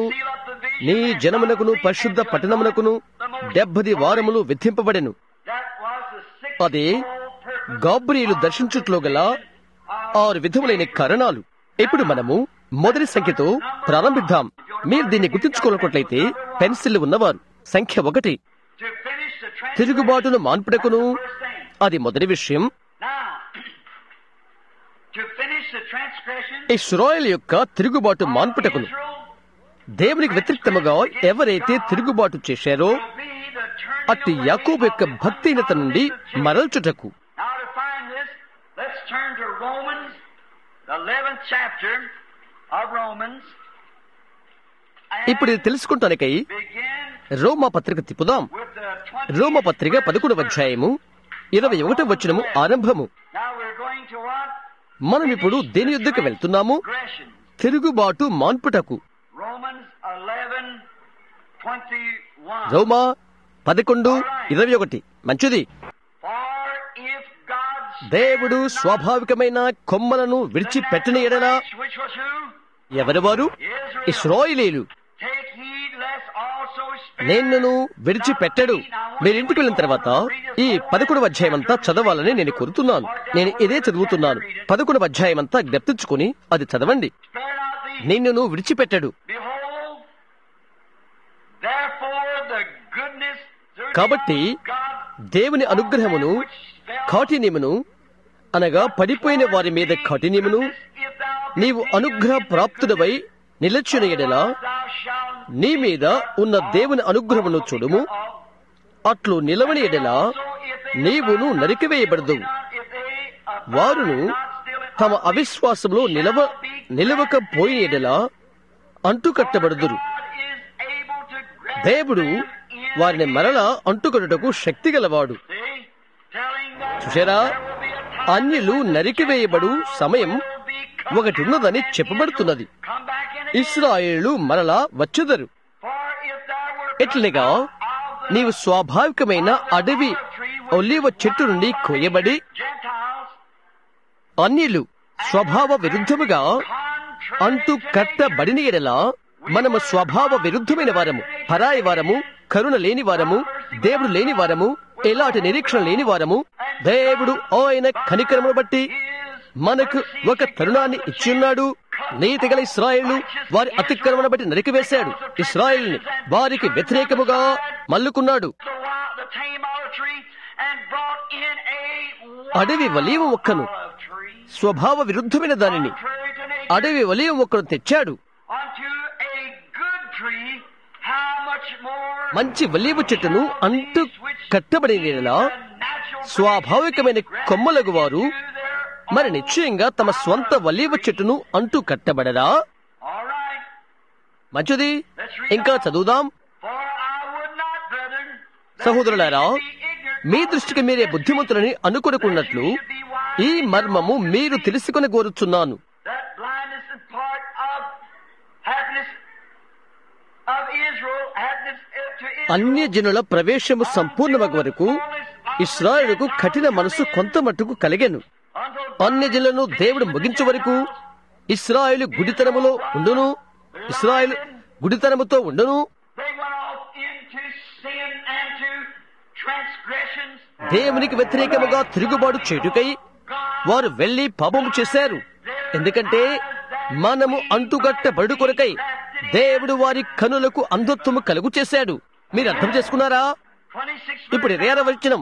నీ జనమునకును పరిశుద్ధ పట్టణమునకును డెబ్బది వారములు విధింపబడెను That was the sixth అది purpose గాబ్రియేలు దర్శించుట్లో గల ఆరు విధములైన కారణాలు ఇప్పుడు మనము మొదటి సంఖ్యతో ప్రారంభిద్దాం మీరు దీన్ని గుర్తుంచుకోనట్లయితే పెన్సిల్ ఉన్నవారు సంఖ్య ఒకటి to finish the transgression. తిరుగుబాటును మాన్పుటకును First thing. అది మొదటి విషయం Now, to finish the transgression Israel యొక్క తిరుగుబాటు మాన్పుటకును Israel దేవునికి వ్యతిరేక్తముగా ఎవరైతే తిరుగుబాటు చేశారో will be the turning అట్టి away యాకోబు యొక్క of the భక్తిహీనత నుండి ungodliness of Jacob. మరల్చుటకు Now to find this, let's turn to Romans, the 11th chapter of Romans. and ఇప్పుడు ఇది తెలుసుకుంటానికై begin రోమా పత్రిక తిప్పుదాం with the 20th రోమ పత్రిక పదకొండవ అధ్యాయము ఇరవై ఒకటవ వచనము ఆరంభము Now we're going to what? మనం ఇప్పుడు దేని యుద్ధకు వెళ్తున్నాము Transgression. తిరుగుబాటు మాన్పుటకు Romans 11, 21. రోమా పదకొండు ఇరవై ఒకటి మంచిది For if God దేవుడు స్వాభావికమైన కొమ్మలను విడిచిపెట్టని ఎడలా which was who? ఎవరి వారు Israel. ఇస్రాయిలీలు Take heed lest also spare నిన్నును విడిచిపెట్టడు మీరు ఇంటికి వెళ్ళిన తర్వాత ఈ పదకొండవ అధ్యాయం అంతా చదవాలని నేను కోరుతున్నాను నేను ఇదే చదువుతున్నాను పదకొండవ అధ్యాయం అంతా జ్ఞప్తించుకుని అది చదవండి Spare not thee. నిన్నును విడిచిపెట్టడు Behold, therefore కాబట్టి దేవుని అనుగ్రహమును కాఠిన్యమును అనగా పడిపోయిన వారి మీద కాఠిన్యమును నీవు అనుగ్రహ ప్రాప్తుడవై నిలచిన ఎడలా నీ మీద ఉన్న దేవుని అనుగ్రహమును చూడుము అట్లు నిలవని ఎడలా నీవును నరికివేయబడదు వారును తమ అవిశ్వాసంలో నిలవ నిలవకపోయిన ఎడలా అంటుకట్టబడుదురు దేవుడు వారిని మరలా అంటుకొనుటకు శక్తి గలవాడు చూసారా అన్యులు నరికివేయబడు సమయం ఒకటి ఉన్నదని చెప్పబడుతున్నది ఇస్రాయేళ్లు మరలా వచ్చుదరు ఎట్లనగా నీవు స్వాభావికమైన అడవి ఒలివ చెట్టు నుండి కోయబడి అన్యులు స్వభావ విరుద్ధముగా అంటూ కట్టబడిన ఎడలా మనము స్వభావ విరుద్ధమైన వారము పరాయి వారము కరుణ లేని వారము దేవుడు లేని వారము ఎలాంటి నిరీక్షణ లేని వారము దేవుడు ఆయన కనికరమును బట్టి మనకు ఒక తరుణాన్ని ఇచ్చిన్నాడు నీతి గల ఇస్రాయేళ్లు వారి అతిక్రమణ బట్టి నరికివేశాడు ఇస్రాయేల్ని వారికి వ్యతిరేకముగా మల్లుకున్నాడు అడవి వలీవ మొక్కను స్వభావ విరుద్ధమైన దానిని అడవి వలీవ మొక్కను తెచ్చాడు మంచి వలీవ చెట్టును అంటు కట్టబడిన స్వాభావికమైన కొమ్మలగు వారు మరి నిశ్చయంగా తమ స్వంత వలీవ చెట్టును అంటూ కట్టబడరా మంచిది ఇంకా చదువుదాం సహోదరులారా మీ దృష్టికి మీరే బుద్ధిమంతులని అనుకొనుకున్నట్లు ఈ మర్మము మీరు తెలుసుకుని కోరుచున్నాను అన్య జనుల ప్రవేశము సంపూర్ణమగు వరకు ఇస్రాయేలుకు కఠిన మనసు కొంత మట్టుకు కలిగెను అన్య జనులను దేవుడు ముగించే వరకు ఇస్రాయేలు గుడితనములో ఉండును ఇస్రాయేలు గుడితనముతో ఉండును దేవునికి వ్యతిరేకముగా తిరుగుబాటు చేటుకై వారు వెళ్లి పాపము చేశారు ఎందుకంటే మనము అంటుగట్టబడు కొరకై దేవుడు వారి కనులకు అంధత్వము కలుగు చేశాడు మీరు అర్థం చేసుకున్నారా ఇప్పుడు ఇరవై వచ్చినం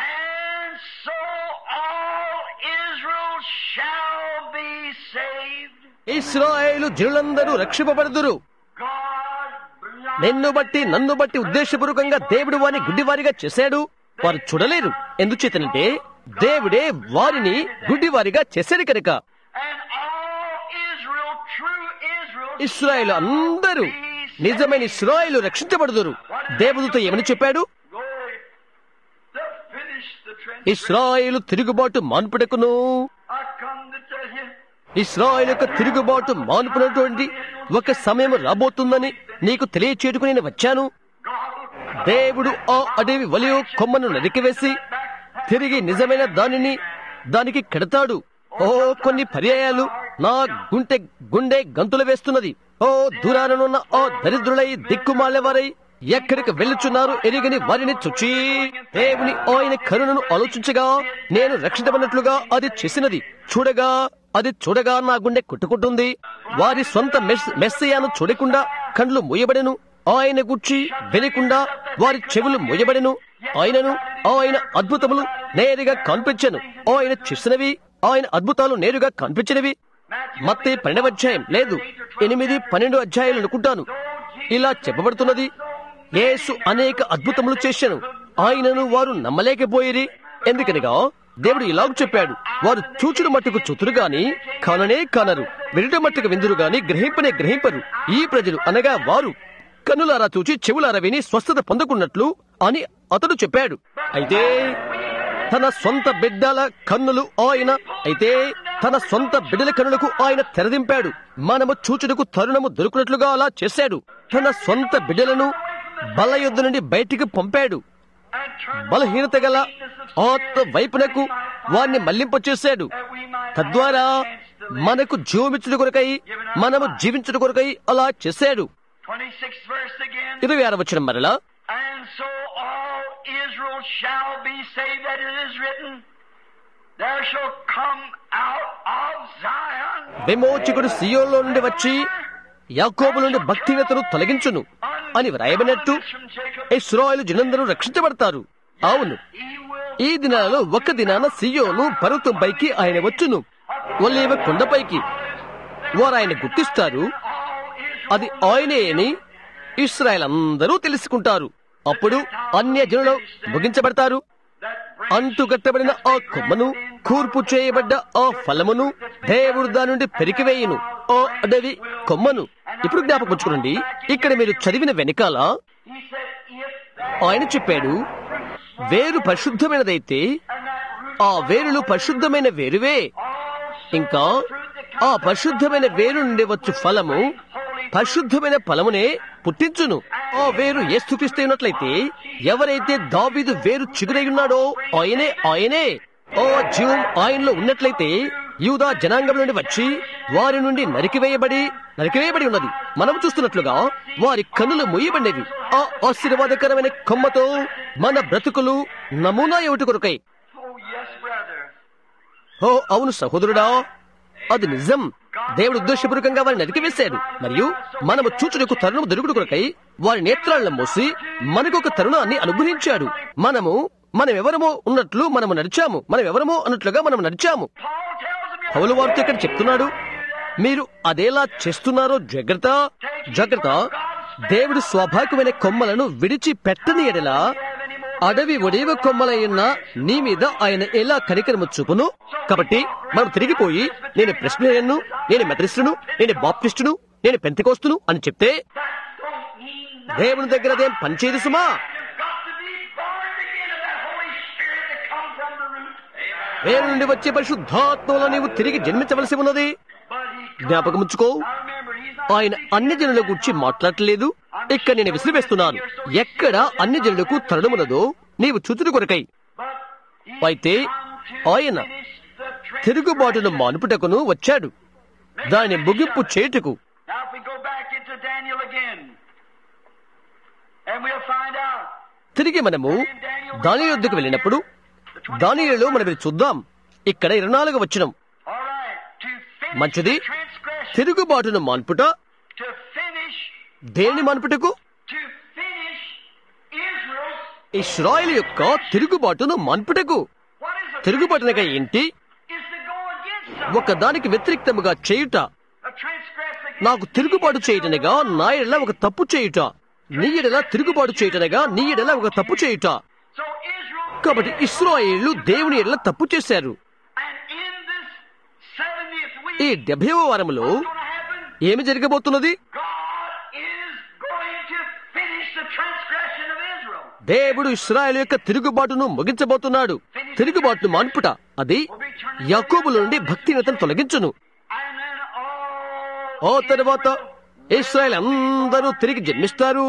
ఇస్రాయేలు జనులందరూ రక్షింపబడుదురు నిన్ను బట్టి నన్ను బట్టి ఉద్దేశపూర్వకంగా దేవుడు వారిని గుడ్డివారిగా చేశాడు వారు చూడలేరు ఎందుచేతనంటే దేవుడే వారిని గుడ్డివారిగా చేశాడు కనుక ఇస్రాయేల్ అందరూ నిజమైన ఇస్రాయేలు రక్షించబడుదురు దేవదూత ఏమని చెప్పాడు ఇస్రాయేలు తిరుగుబాటు మాన్పుటకును ఇస్రాయేల్ యొక్క తిరుగుబాటు మానుపునటువంటి ఒక సమయం రాబోతుందని నీకు తెలియచేటుకు నేను వచ్చాను దేవుడు ఆ అడవి వలియో కొమ్మను నరికివేసి తిరిగి నిజమైన దానిని దానికి కడతాడు ఓ కొన్ని పర్యాయాలు నా గుంటె గుండె గంతులు వేస్తున్నది ఓ దూరానున్న ఓ దరిద్రులై దిక్కుమాలేవారై ఎక్కడికి వెళ్ళుచున్నారు ఎరిగని వారిని చుచి దేవుని ఆయన కరుణను ఆలోచించగా నేను రక్షితమైనట్లుగా అది చేసినది చూడగా అది చూడగా నా గుండె కొట్టుకుంటుంది వారి సొంత మెస్సయాను చూడకుండా కండ్లు మూయబడెను ఆయన గుచ్చి వినకుండా వారి చెవులు మూయబడెను ఆయనను ఆయన అద్భుతములు నేరుగా కనిపించను ఆయన చేసినవి ఆయన అద్భుతాలు నేరుగా కనిపించినవి మత్తే పన్నెండవ అధ్యాయం లేదు ఎనిమిది పన్నెండు అధ్యాయాలు అనుకుంటాను ఇలా చెప్పబడుతున్నది యేసు అనేక అద్భుతములు చేశాను ఆయనను వారు నమ్మలేకపోయిరి ఎందుకనగా దేవుడు ఇలాగ చెప్పాడు వారు చూచుడు మట్టుకు చుతురు గాని కాననే కానరు వినుట మట్టుకు విందురు గాని గ్రహింపనే గ్రహింపరు ఈ ప్రజలు అనగా వారు కన్నులారా చూచి చెవులారా విని స్వస్థత పొందుకున్నట్లు అని అతడు చెప్పాడు అయితే తన సొంత బిడ్డల కన్నులు ఆయన అయితే తన సొంత బిడ్డల కన్నులకు ఆయన తెరదింపాడు మనము చూచుటకు తరుణము దొరుకున్నట్లుగా అలా చేశాడు తన సొంత బిడ్డలను బల యుద్ధ నుండి బయటికి పంపాడు బలహీనత గల ఆత్మ వైపునకు వారిని మళ్లింపచేశాడు తద్వారా మనకు జీవమిచ్చుడు కొరకై మనము జీవించుడు కొరకై అలా చేశాడు ఇరవై ఆరు వచ్చిన మరలా And so all Israel shall be saved, that it is written, There shall come out of Zion విమోచకుడు సియోలో నుండి వచ్చి యాకోబు నుండి భక్తివేతను తొలగించును అని వ్రాయబడినట్టు ఇస్రాయేలు జనందరూ రక్షించబడతారు అవును ఈ దినాలలో ఒక దినాన సియోను పర్వతంపైకి ఆయన వచ్చును ఒలేవ కొండపైకి వారు ఆయన గుర్తిస్తారు అది ఆయనే అని ఇస్రాయల్ అందరూ తెలుసుకుంటారు అప్పుడు అన్య జనులు ముగించబడతారు అంటుకట్టబడిన ఆ కొమ్మను కూర్పు చేయబడ్డ ఆ ఫలమును దేవుడు దాని నుండి పెరికివేయును ఆ అడవి కొమ్మను ఇప్పుడు జ్ఞాపకం ఉంచుకోండి ఇక్కడ మీరు చదివిన వెనకాల ఆయన చెప్పాడు వేరు పరిశుద్ధమైనదైతే ఆ వేరులు పరిశుద్ధమైన వేరువే ఇంకా ఆ పరిశుద్ధమైన వేరు నుండి వచ్చు ఫలము పరిశుద్ధమైన ఫలమునే పుట్టించును ఆ వేరు ఏ స్థుతిస్తే ఉన్నట్లయితే ఎవరైతే దావీదు వేరు చిగురై ఉన్నాడో ఆయనే ఆయనే ఓ జీవం ఆయనలో ఉన్నట్లయితే యూదా జనాంగం నుండి వచ్చి వారి నుండి నరికివేయబడి నరికివేయబడి ఉన్నది మనం చూస్తున్నట్లుగా వారి కన్నులు మొయ్యబడినవి ఆ ఆశీర్వాదకరమైన కొమ్మతో మన బ్రతుకులు నమూనా ఏమిటి కొరకై Oh, yes, brother. ఓ అవును సహోదరుడా అది నిజం దేవుడు ఉద్దేశపూర్వకంగా వారిని నరికివేశాడు మరియు మనము చూచుటకు తరుణం దొరుకుడు కొరకై వారి నేత్రాలను మోసి మనకు ఒక తరుణాన్ని అనుగ్రహించాడు మనము మనం ఎవరమో ఉన్నట్లు మనము నడిచాము మనం ఎవరమో అన్నట్లుగా మనం నడిచాము Paul tells them you పౌలు వారితో ఇక్కడ చెప్తున్నాడు మీరు అదేలా చేస్తున్నారో జాగ్రత్త జాగ్రత్త దేవుడు స్వాభావికమైన కొమ్మలను విడిచి పెట్టని ఎడలా అడవి ఒడివ కొమ్మలైన నీ మీద ఆయన ఎలా కనికరము చూపును కాబట్టి మనం తిరిగిపోయి నేను ప్రెస్బిరియన్ను నేను మెథడిస్టును నేను బాప్టిస్టును నేను పెంతకోస్తును అని చెప్తే that don't mean nothing. దేవుని దగ్గర అదేం పనిచేయదు సుమా You've got to be born again of that Holy Spirit that comes from the root. వేరు నుండి వచ్చే పరిశుద్ధాత్మలో నీవు తిరిగి జన్మించవలసి ఉన్నది But he comes. జ్ఞాపకం ఉంచుకో Now remember, he's not ఆయన అన్ని జనుల గురించి మాట్లాడలేదు ఇక్కడ నేను విసిరివేస్తున్నాను ఎక్కడ అన్ని జనులకు తరుణమున్నదో నీవు చూచుడు కొరకై But he అయితే come to ఆయన finish the trend. తిరుగుబాటును మానుపుటకును వచ్చాడు దాని ముగింపు చేటుకు Now if we go back into Daniel again, and we'll find out. తిరిగి మనము దాని యొద్దకు వెళ్ళినప్పుడు దానిలో మనం ఇది చూద్దాం ఇక్కడ ఇరవై నాలుగు వచ్చినం All right, to finish మంచిది the transgression, తిరుగుబాటును మాన్పుట to finish, దేని మాన్పుటకు to finish Israel's. ఇస్రాయేల్ యొక్క తిరుగుబాటును మాన్పుటకు What is a తిరుగుబాటునగా ఏంటి Is to go against something. ఒక దానికి వ్యతిరేక్తముగా చేయుట A transgress against నాకు తిరుగుబాటు చేయటనగా నా ఎడల ఒక తప్పు చేయుట నీ ఎడల తిరుగుబాటు చేయటనగా నీ ఎడల ఒక తప్పు చేయుట So Israel, కాబట్టి ఇస్రాయేళ్లు దేవుని ఎడల తప్పు చేశారు and in this 70th week, ఈ డెబ్బైవ వారములో what's going to happen? ఏమి జరగబోతున్నది God is going to finish the transgression of Israel. దేవుడు ఇస్రాయేల్ యొక్క తిరుగుబాటును ముగించబోతున్నాడు తిరుగుబాటును మాన్పుట అది యాకోబుల నుండి భక్తినతను తొలగించును And then all, ఆ తర్వాత ఇస్రాయేల్ అందరూ తిరిగి జన్మిస్తారు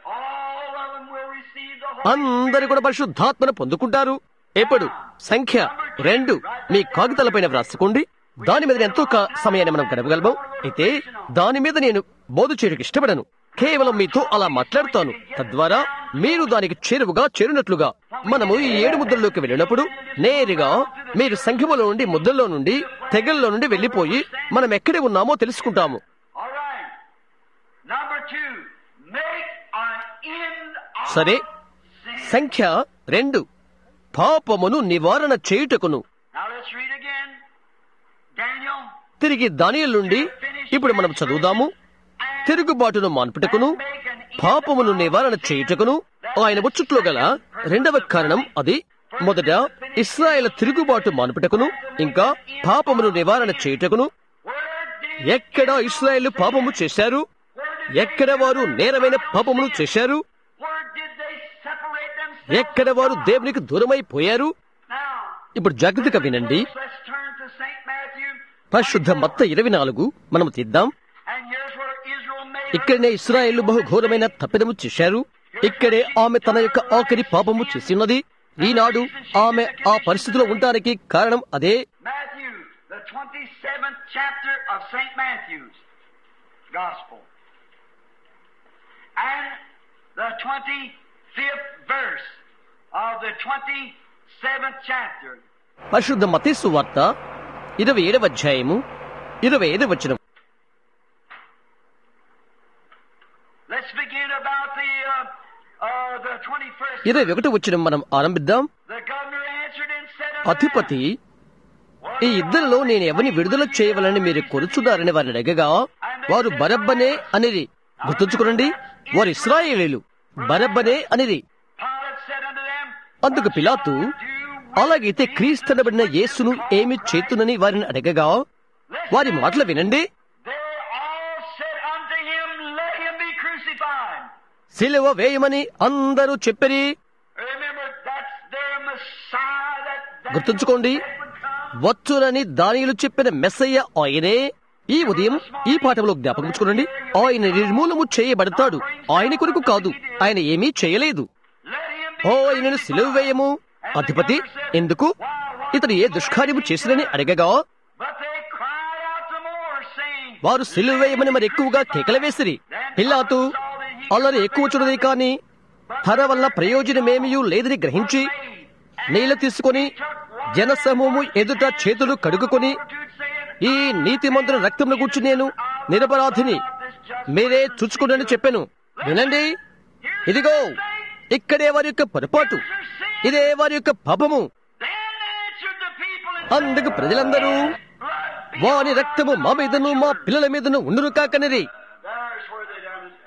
all of them will receive the Holy అందరు కూడా పరిశుద్ధాత్మను పొందుకుంటారు ఎప్పుడు సంఖ్య రెండు మీ కాగితాలపైన వ్రాసుకోండి దాని మీద ఎంతో క- సమయాన్ని మనం గడపగలము అయితే దాని మీద నేను బోధ చేయడానికి ఇష్టపడను కేవలం మీతో అలా మాట్లాడుతాను తద్వారా మీరు దానికి చేరువుగా చేరినట్లుగా మనము ఈ ఏడు ముద్రలోకి వెళ్ళినప్పుడు నేరుగా మీరు సంఘములో నుండి ముద్రలో నుండి తెగల్లో నుండి వెళ్లిపోయి మనం ఎక్కడ ఉన్నామో తెలుసుకుంటాము All right. Number two, make an end of సరే sin. సంఖ్య రెండు పాపమును నివారణ చేయుటకును Now let's read again. Daniel. తిరిగి దానియల్ నుండి ఇప్పుడు మనం చదువుదాము తిరుగుబాటును మాన్పుటకును పాపమును నివారణ చేయుటకును ఆయన వచ్చుట్లో గల రెండవ కారణం అది మొదట ఇస్రాయేల్ తిరుగుబాటు మాన్పుటకును ఇంకా పాపమును నివారణ చేయుటకును Where did, ఎక్కడ ఇస్రాయేల్ పాపము చేశారు where did, ఎక్కడ వారు నేరమైన పాపమును చేశారు where did they separate themselves? ఎక్కడ వారు దేవునికి దూరమైపోయారు Now, ఇప్పుడు జాగ్రత్తగా వినండి let's turn to St. Matthew. పరిశుద్ధ మత్త ఇరవై నాలుగు మనం తీద్దాం And here's where Israel made ఇక్కడనే ఇస్రాయేల్ బహు ఘోరమైన తప్పిదము చేశారు ఇక్కడే ఆమె తన యొక్క ఆఖరి పాపము చేసినది ఈనాడు ఆమె ఆ పరిస్థితిలో ఉండడానికి కారణం అదే Matthew, the 27th chapter of St. Matthew's Gospel. And the 25th verse of the 27th chapter. పరిశుద్ధ మతేసు వార్త ఇరవై ఏడవ అధ్యాయము ఇరవై ఐదు వచనం Let's begin about the ఇరవై ఒకటి వచ్చిన మనం ఆరంభిద్దాం The governor answered and said unto అధిపతి ఈ ఇద్దరిలో నేను ఎవరిని విడుదల చేయవలని మీరు కొరుచున్నారని వారిని అడగగా వారు బరబ్బనే అనిరి గుర్తుంచుకోనండి వారు ఇస్రాయేలీలు బరబ్బనే అనిరి Pilate said unto them, అందుకు పిలాతు అలాగైతే క్రీస్తనబడిన యేసును ఏమి చేతునని వారిని అడగగా వారి మాటలు వినండి They all said unto him, Let him be crucified. సిలువ వేయమని అందరూ చెప్పరి Remember, that's their Messiah that, that గుర్తుంచుకోండి would come. వచ్చునని దానిలు చెప్పిన మెస్సయ్య ఆయనే ఈ ఉదయం ఈ పాఠంలో జ్ఞాపకం ఆయన నిర్మూలము చేయబడతాడు ఆయన కొరకు కాదు ఆయన ఏమీ చేయలేదు Let him ఓ be ఆయనను సిలువ వేయము అధిపతి ఎందుకు ఇతడు ఏ దుష్కార్యము చేసినని అడగగా But they cried out the more, saying, వారు సిలువ వేయమని మరి ఎక్కువగా కేకలు వేసిరి పిల్లాతు అల్లరి ఎక్కువ చూడదే కాని తన వల్ల ప్రయోజనమేమీ లేదని గ్రహించి నీళ్లు తీసుకొని జనసమూహము ఎదుట చేతులు కడుగుకొని ఈ నీతిమంతుల రక్తంలో కూర్చి నేను నిరపరాధిని మీరే చూచుకోండి చెప్పాను వినండి ఇదిగో ఇక్కడే వారి యొక్క పొరపాటు ఇదే వారి యొక్క పాపము Then answered the people and అందుకు ప్రజలందరూ blood. వాని రక్తము మా మీదను మా పిల్లల మీదను ఉండును కాకనిరి There's where they done it.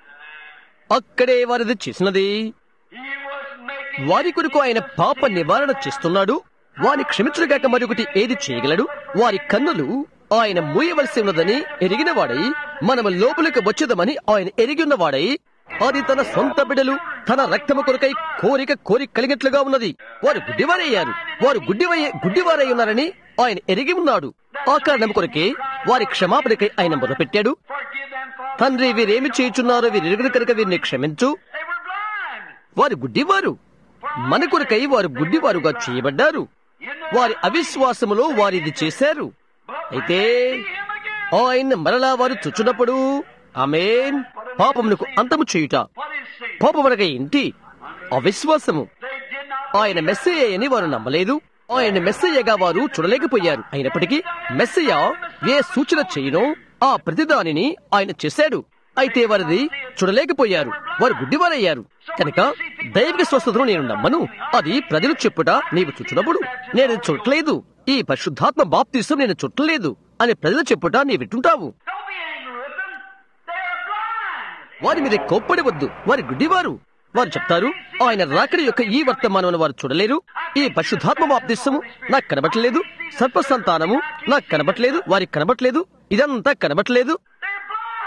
అక్కడే వారిది చేసినది He was making వారి కొరకు ఆయన పాప నివారణ చేస్తున్నాడు వారి క్షమించగాక మరొకటి ఏది చేయగలడు వారి కన్నులు ఆయన మూయవలసి ఉన్నదని ఎరిగినవాడై మనము లోపలికి వచ్చేదమని ఆయన ఎరిగి ఉన్నవాడై అది తన సొంత బిడ్డలు తన రక్తము కొరకై కోరిక కోరిక కలిగినట్లుగా ఉన్నది వారు గుడ్డివారయ్యారు వారు గుడ్డివై గుడ్డివారై ఉన్నారని ఆయన ఎరిగి ఉన్నాడు ఆ కారణం కొరకే వారి క్షమాపణకై ఆయన మొదలుపెట్టాడు forgive them for తండ్రి వీరేమి చేయుచున్నారో వీరు ఎరుగున కనుక వీరిని క్షమించు they were blind. వారు గుడ్డివారు మన కొరకై వారు గుడ్డివారుగా చేయబడ్డారు In the వారి అవిశ్వాసములో వారిది చేశారు అయితే ఆయన మరలా వారు చుచ్చునప్పుడు ఆమేన్ పాపమునకు అంతము చేయుట what is sin? పాపమనక ఏంటి అవిశ్వాసము They did not ఆయన మెస్సయ్య అని వారు నమ్మలేదు ఆయన మెస్సయ్యగా వారు చూడలేకపోయారు అయినప్పటికీ మెస్సయ్య ఏ సూచన చేయనో ఆ ప్రతిదానిని ఆయన చేశాడు అయితే వారిది చూడలేకపోయారు వారు గుడ్డివారయ్యారు కనుక దైవిక స్వస్థతను నేను నమ్మను అది ప్రజలు చెప్పుట నీవు చుచ్చినప్పుడు నేను చుట్టలేదు ఈ పరిశుద్ధాత్మ బాప్తీసం నేను చుట్టలేదు అని ప్రజలు చెప్పుట నీ వింటుంటావు Don't be angry with them. They are blind. వారి మీద కోప్పడవద్దు వారి గుడ్డివారు వారు చెప్తారు ఆయన రాకడి యొక్క ఈ వర్తమానం వారు చూడలేరు ఈ పరిశుద్ధాత్మ బాప్తిస్సము నాకు కనబట్లేదు సర్ప సంతానము నాకు కనబట్లేదు వారికి కనబట్లేదు ఇదంతా కనబట్లేదు They're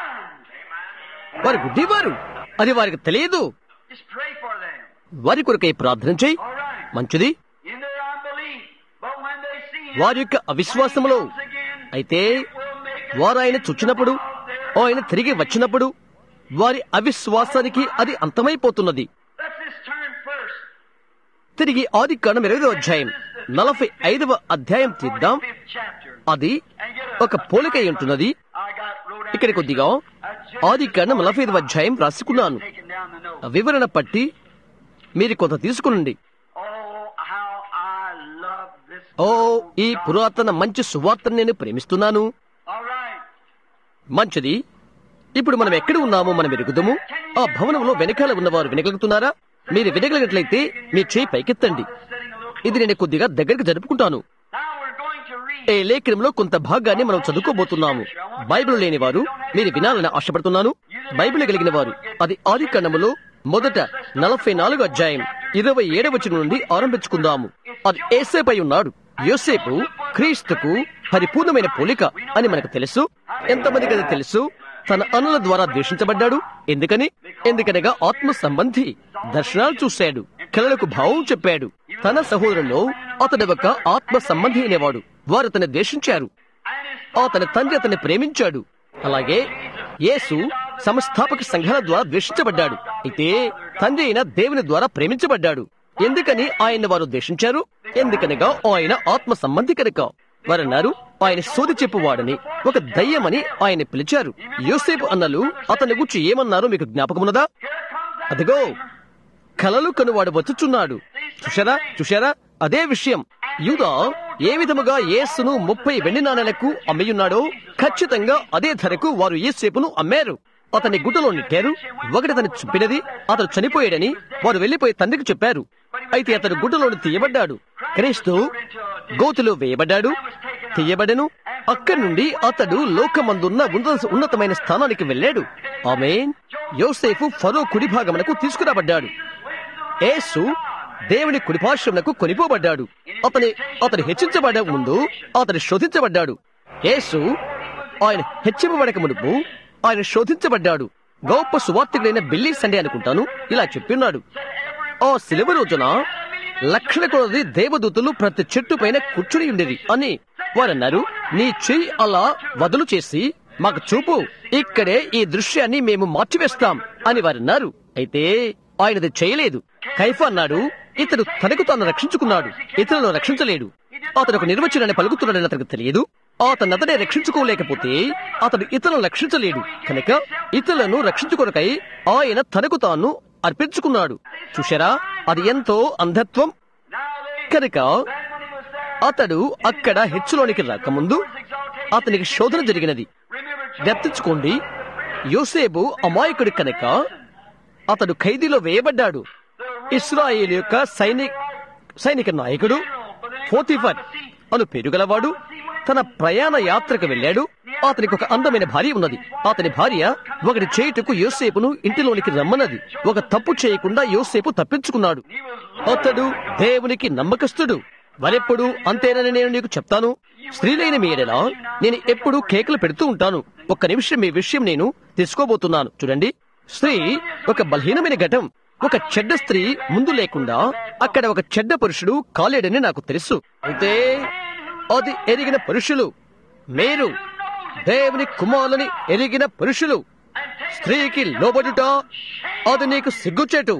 blind. వారి గుడ్డివారు అది వారికి తెలియదు Just pray for them. వారి కొరకై ప్రార్థన చేయి All right. మంచిది In their unbelief. But when they see him, వారి యొక్క అవిశ్వాసములో once again, అయితే will make వారు ఆయన చుచ్చినప్పుడు ఆయన తిరిగి వచ్చినప్పుడు వారి అవిశ్వాసానికి అది అంతమైపోతున్నది Let's just turn first. తిరిగి ఆది కాండం ఇరవై అధ్యాయం నలభై ఐదవ అధ్యాయం తీద్దాం Fifth chapter. అది ఒక పోలిక అయి ఉంటున్నది I got wrote down ఇక్కడ కొద్దిగా ఆది కాండం నలభై ఐదవ అధ్యాయం రాసుకున్నాను taken down the note. వివరణ పట్టి మీరు కొంత తీసుకునండి Oh, how I love this. ఓ ఈ పురాతన మంచి సువార్తను నేను ప్రేమిస్తున్నాను All right. మంచిది ఇప్పుడు మనం ఎక్కడ ఉన్నామో మనం ఎరుగుదాము ఆ భవనంలో వెనకాల ఉన్నవారు వినగలుగుతున్నారా మీరు వినగలిగినట్లయితే మీ చేయి పైకెత్తండి Sitting a little. ఇది నేను కొద్దిగా దగ్గరికి జరుపుకుంటాను Now we're going to read. ఈ లేఖనంలో కొంత భాగాన్ని మనం చదువుకోబోతున్నాము బైబిల్ లేని వారు మీరు వినాలని ఆశపడుతున్నాను బైబిల్ కలిగిన వారు అది ఆది కాండములో మొదట నలభై నాలుగు అధ్యాయం ఇరవై ఏడవచనం నుండి ఆరంభించుకుందాము అది ఏసేపై ఉన్నాడు యోసేపు క్రీస్తుకు పరిపూర్ణమైన పోలిక అని మనకు తెలుసు ఎంతమందికి అది తెలుసు తన అనుల ద్వారా ద్వేషించబడ్డాడు ఎందుకని ఎందుకనగా ఆత్మ సంబంధి దర్శనాలు చూశాడు కలలకు భావం చెప్పాడు తన సహోదరుల్లో అతడు ఒక ఆత్మ సంబంధి అనేవాడు వారు అతన్ని ద్వేషించారు And his అతని తండ్రి అతన్ని ప్రేమించాడు అలాగే యేసు సంస్థాపక సంఘాల ద్వారా ద్వేషించబడ్డాడు అయితే తండ్రి అయిన దేవుని ద్వారా ప్రేమించబడ్డాడు ఎందుకని ఆయన వారు ద్వేషించారు ఎందుకనగా ఆయన ఆత్మ సంబంధి కనుక వారన్నారు ఆయన సోది చెప్పువాడని ఒక దయ్యమని ఆయన పిలిచారు యోసేపు అన్నలు అతని గురించి ఏమన్నారో మీకు జ్ఞాపకమున్నదా here comes that అదిగో కలలు కనువాడు వచ్చుచున్నాడు చూశారా చూశారా అదే విషయం యూదా ఏ విధముగా యేసును ముప్పై వెండి నాణేలకు అమ్మియున్నాడో ఖచ్చితంగా అదే ధరకు వారు యేసేపును అమ్మారు అతన్ని గుట్టలో నెట్టారు ఒకటి అతను చెప్పినది అతను చనిపోయాడని వారు వెళ్లిపోయి తండ్రికి చెప్పారు అయితే అతను గుట్టలోని తీయబడ్డాడు క్రీస్తు గోతులో వేయబడ్డాడు తీయబడెను అక్కడి నుండి అతడు లోకమందున్న ఉన్నత- ఉన్నతమైన స్థానానికి వెళ్ళాడు ఆమె యోసేపు ఫరో కుడి భాగమునకు తీసుకురాబడ్డాడు యేసు దేవుని కుడిపార్శ్వమునకు కొనిపోబడ్డాడు అతని అతను హెచ్చించబడే ముందు అతను శోధించబడ్డాడు యేసు ఆయన హెచ్చింపబడక మునుపు ఆయన శోధించబడ్డాడు గొప్ప సువార్తికుడైన బిల్లీ సండే అనుకుంటాను ఇలా చెప్పిన్నాడు ఆ శిలువ రోజున లక్షల కొలది దేవదూతలు ప్రతి చెట్టు పైన కూర్చుని ఉండేది అని వారన్నారు నీ చెయ్యి అలా వదులు చేసి మాకు చూపు ఇక్కడే ఈ దృశ్యాన్ని మేము మార్చివేస్తాం అని వారన్నారు అయితే ఆయనది చేయలేదు కైఫా అన్నాడు ఇతడు తనకు తాను రక్షించుకున్నాడు ఇతరులను రక్షించలేడు అతడు ఒక నిర్వచనాన్ని పలుకుతున్నాడని అతనికి తెలియదు అతను అతనే రక్షించుకోలేకపోతే అతడు ఇతరులను రక్షించలేడు కనుక ఇతరులను రక్షించుకొనకై ఆయన తనకు తాను అర్పించుకున్నాడు చూశారా అది ఎంతో అంధత్వం కనుక అతడు అక్కడ హెచ్చులోనికి రాకముందు అతనికి శోధన జరిగినది గర్తించుకోండి యోసేపు అమాయకుడి కనుక అతడు ఖైదీలో వేయబడ్డాడు ఇస్రాయేల్ యొక్క సైనిక సైనిక నాయకుడు పోతిఫర్ అను పేరు గలవాడు తన ప్రయాణ యాత్రకు వెళ్ళాడు అతనికి ఒక అందమైన భార్య ఉన్నది అతని భార్య ఒకటి చేయుటకు యోసేపును ఇంటిలోనికి రమ్మన్నది ఒక తప్పు చేయకుండా యోసేపు తప్పించుకున్నాడు అతడు దేవునికి నమ్మకస్తుడు మరెప్పుడు అంతేనని నేను నీకు చెప్తాను స్త్రీలైన మీడలా నేను ఎప్పుడు కేకలు పెడుతూ ఉంటాను ఒక్క నిమిషం మీ విషయం నేను తెలుసుకోబోతున్నాను చూడండి స్త్రీ ఒక బలహీనమైన ఘటం ఒక చెడ్డ స్త్రీ ముందు లేకుండా అక్కడ ఒక చెడ్డ పురుషుడు కాలేడని నాకు తెలుసు అయితే అది ఎరిగిన పురుషులు మీరు దేవుని కుమారులని ఎరిగిన పురుషులు స్త్రీకి లోబడుట అది నీకు సిగ్గుచేటు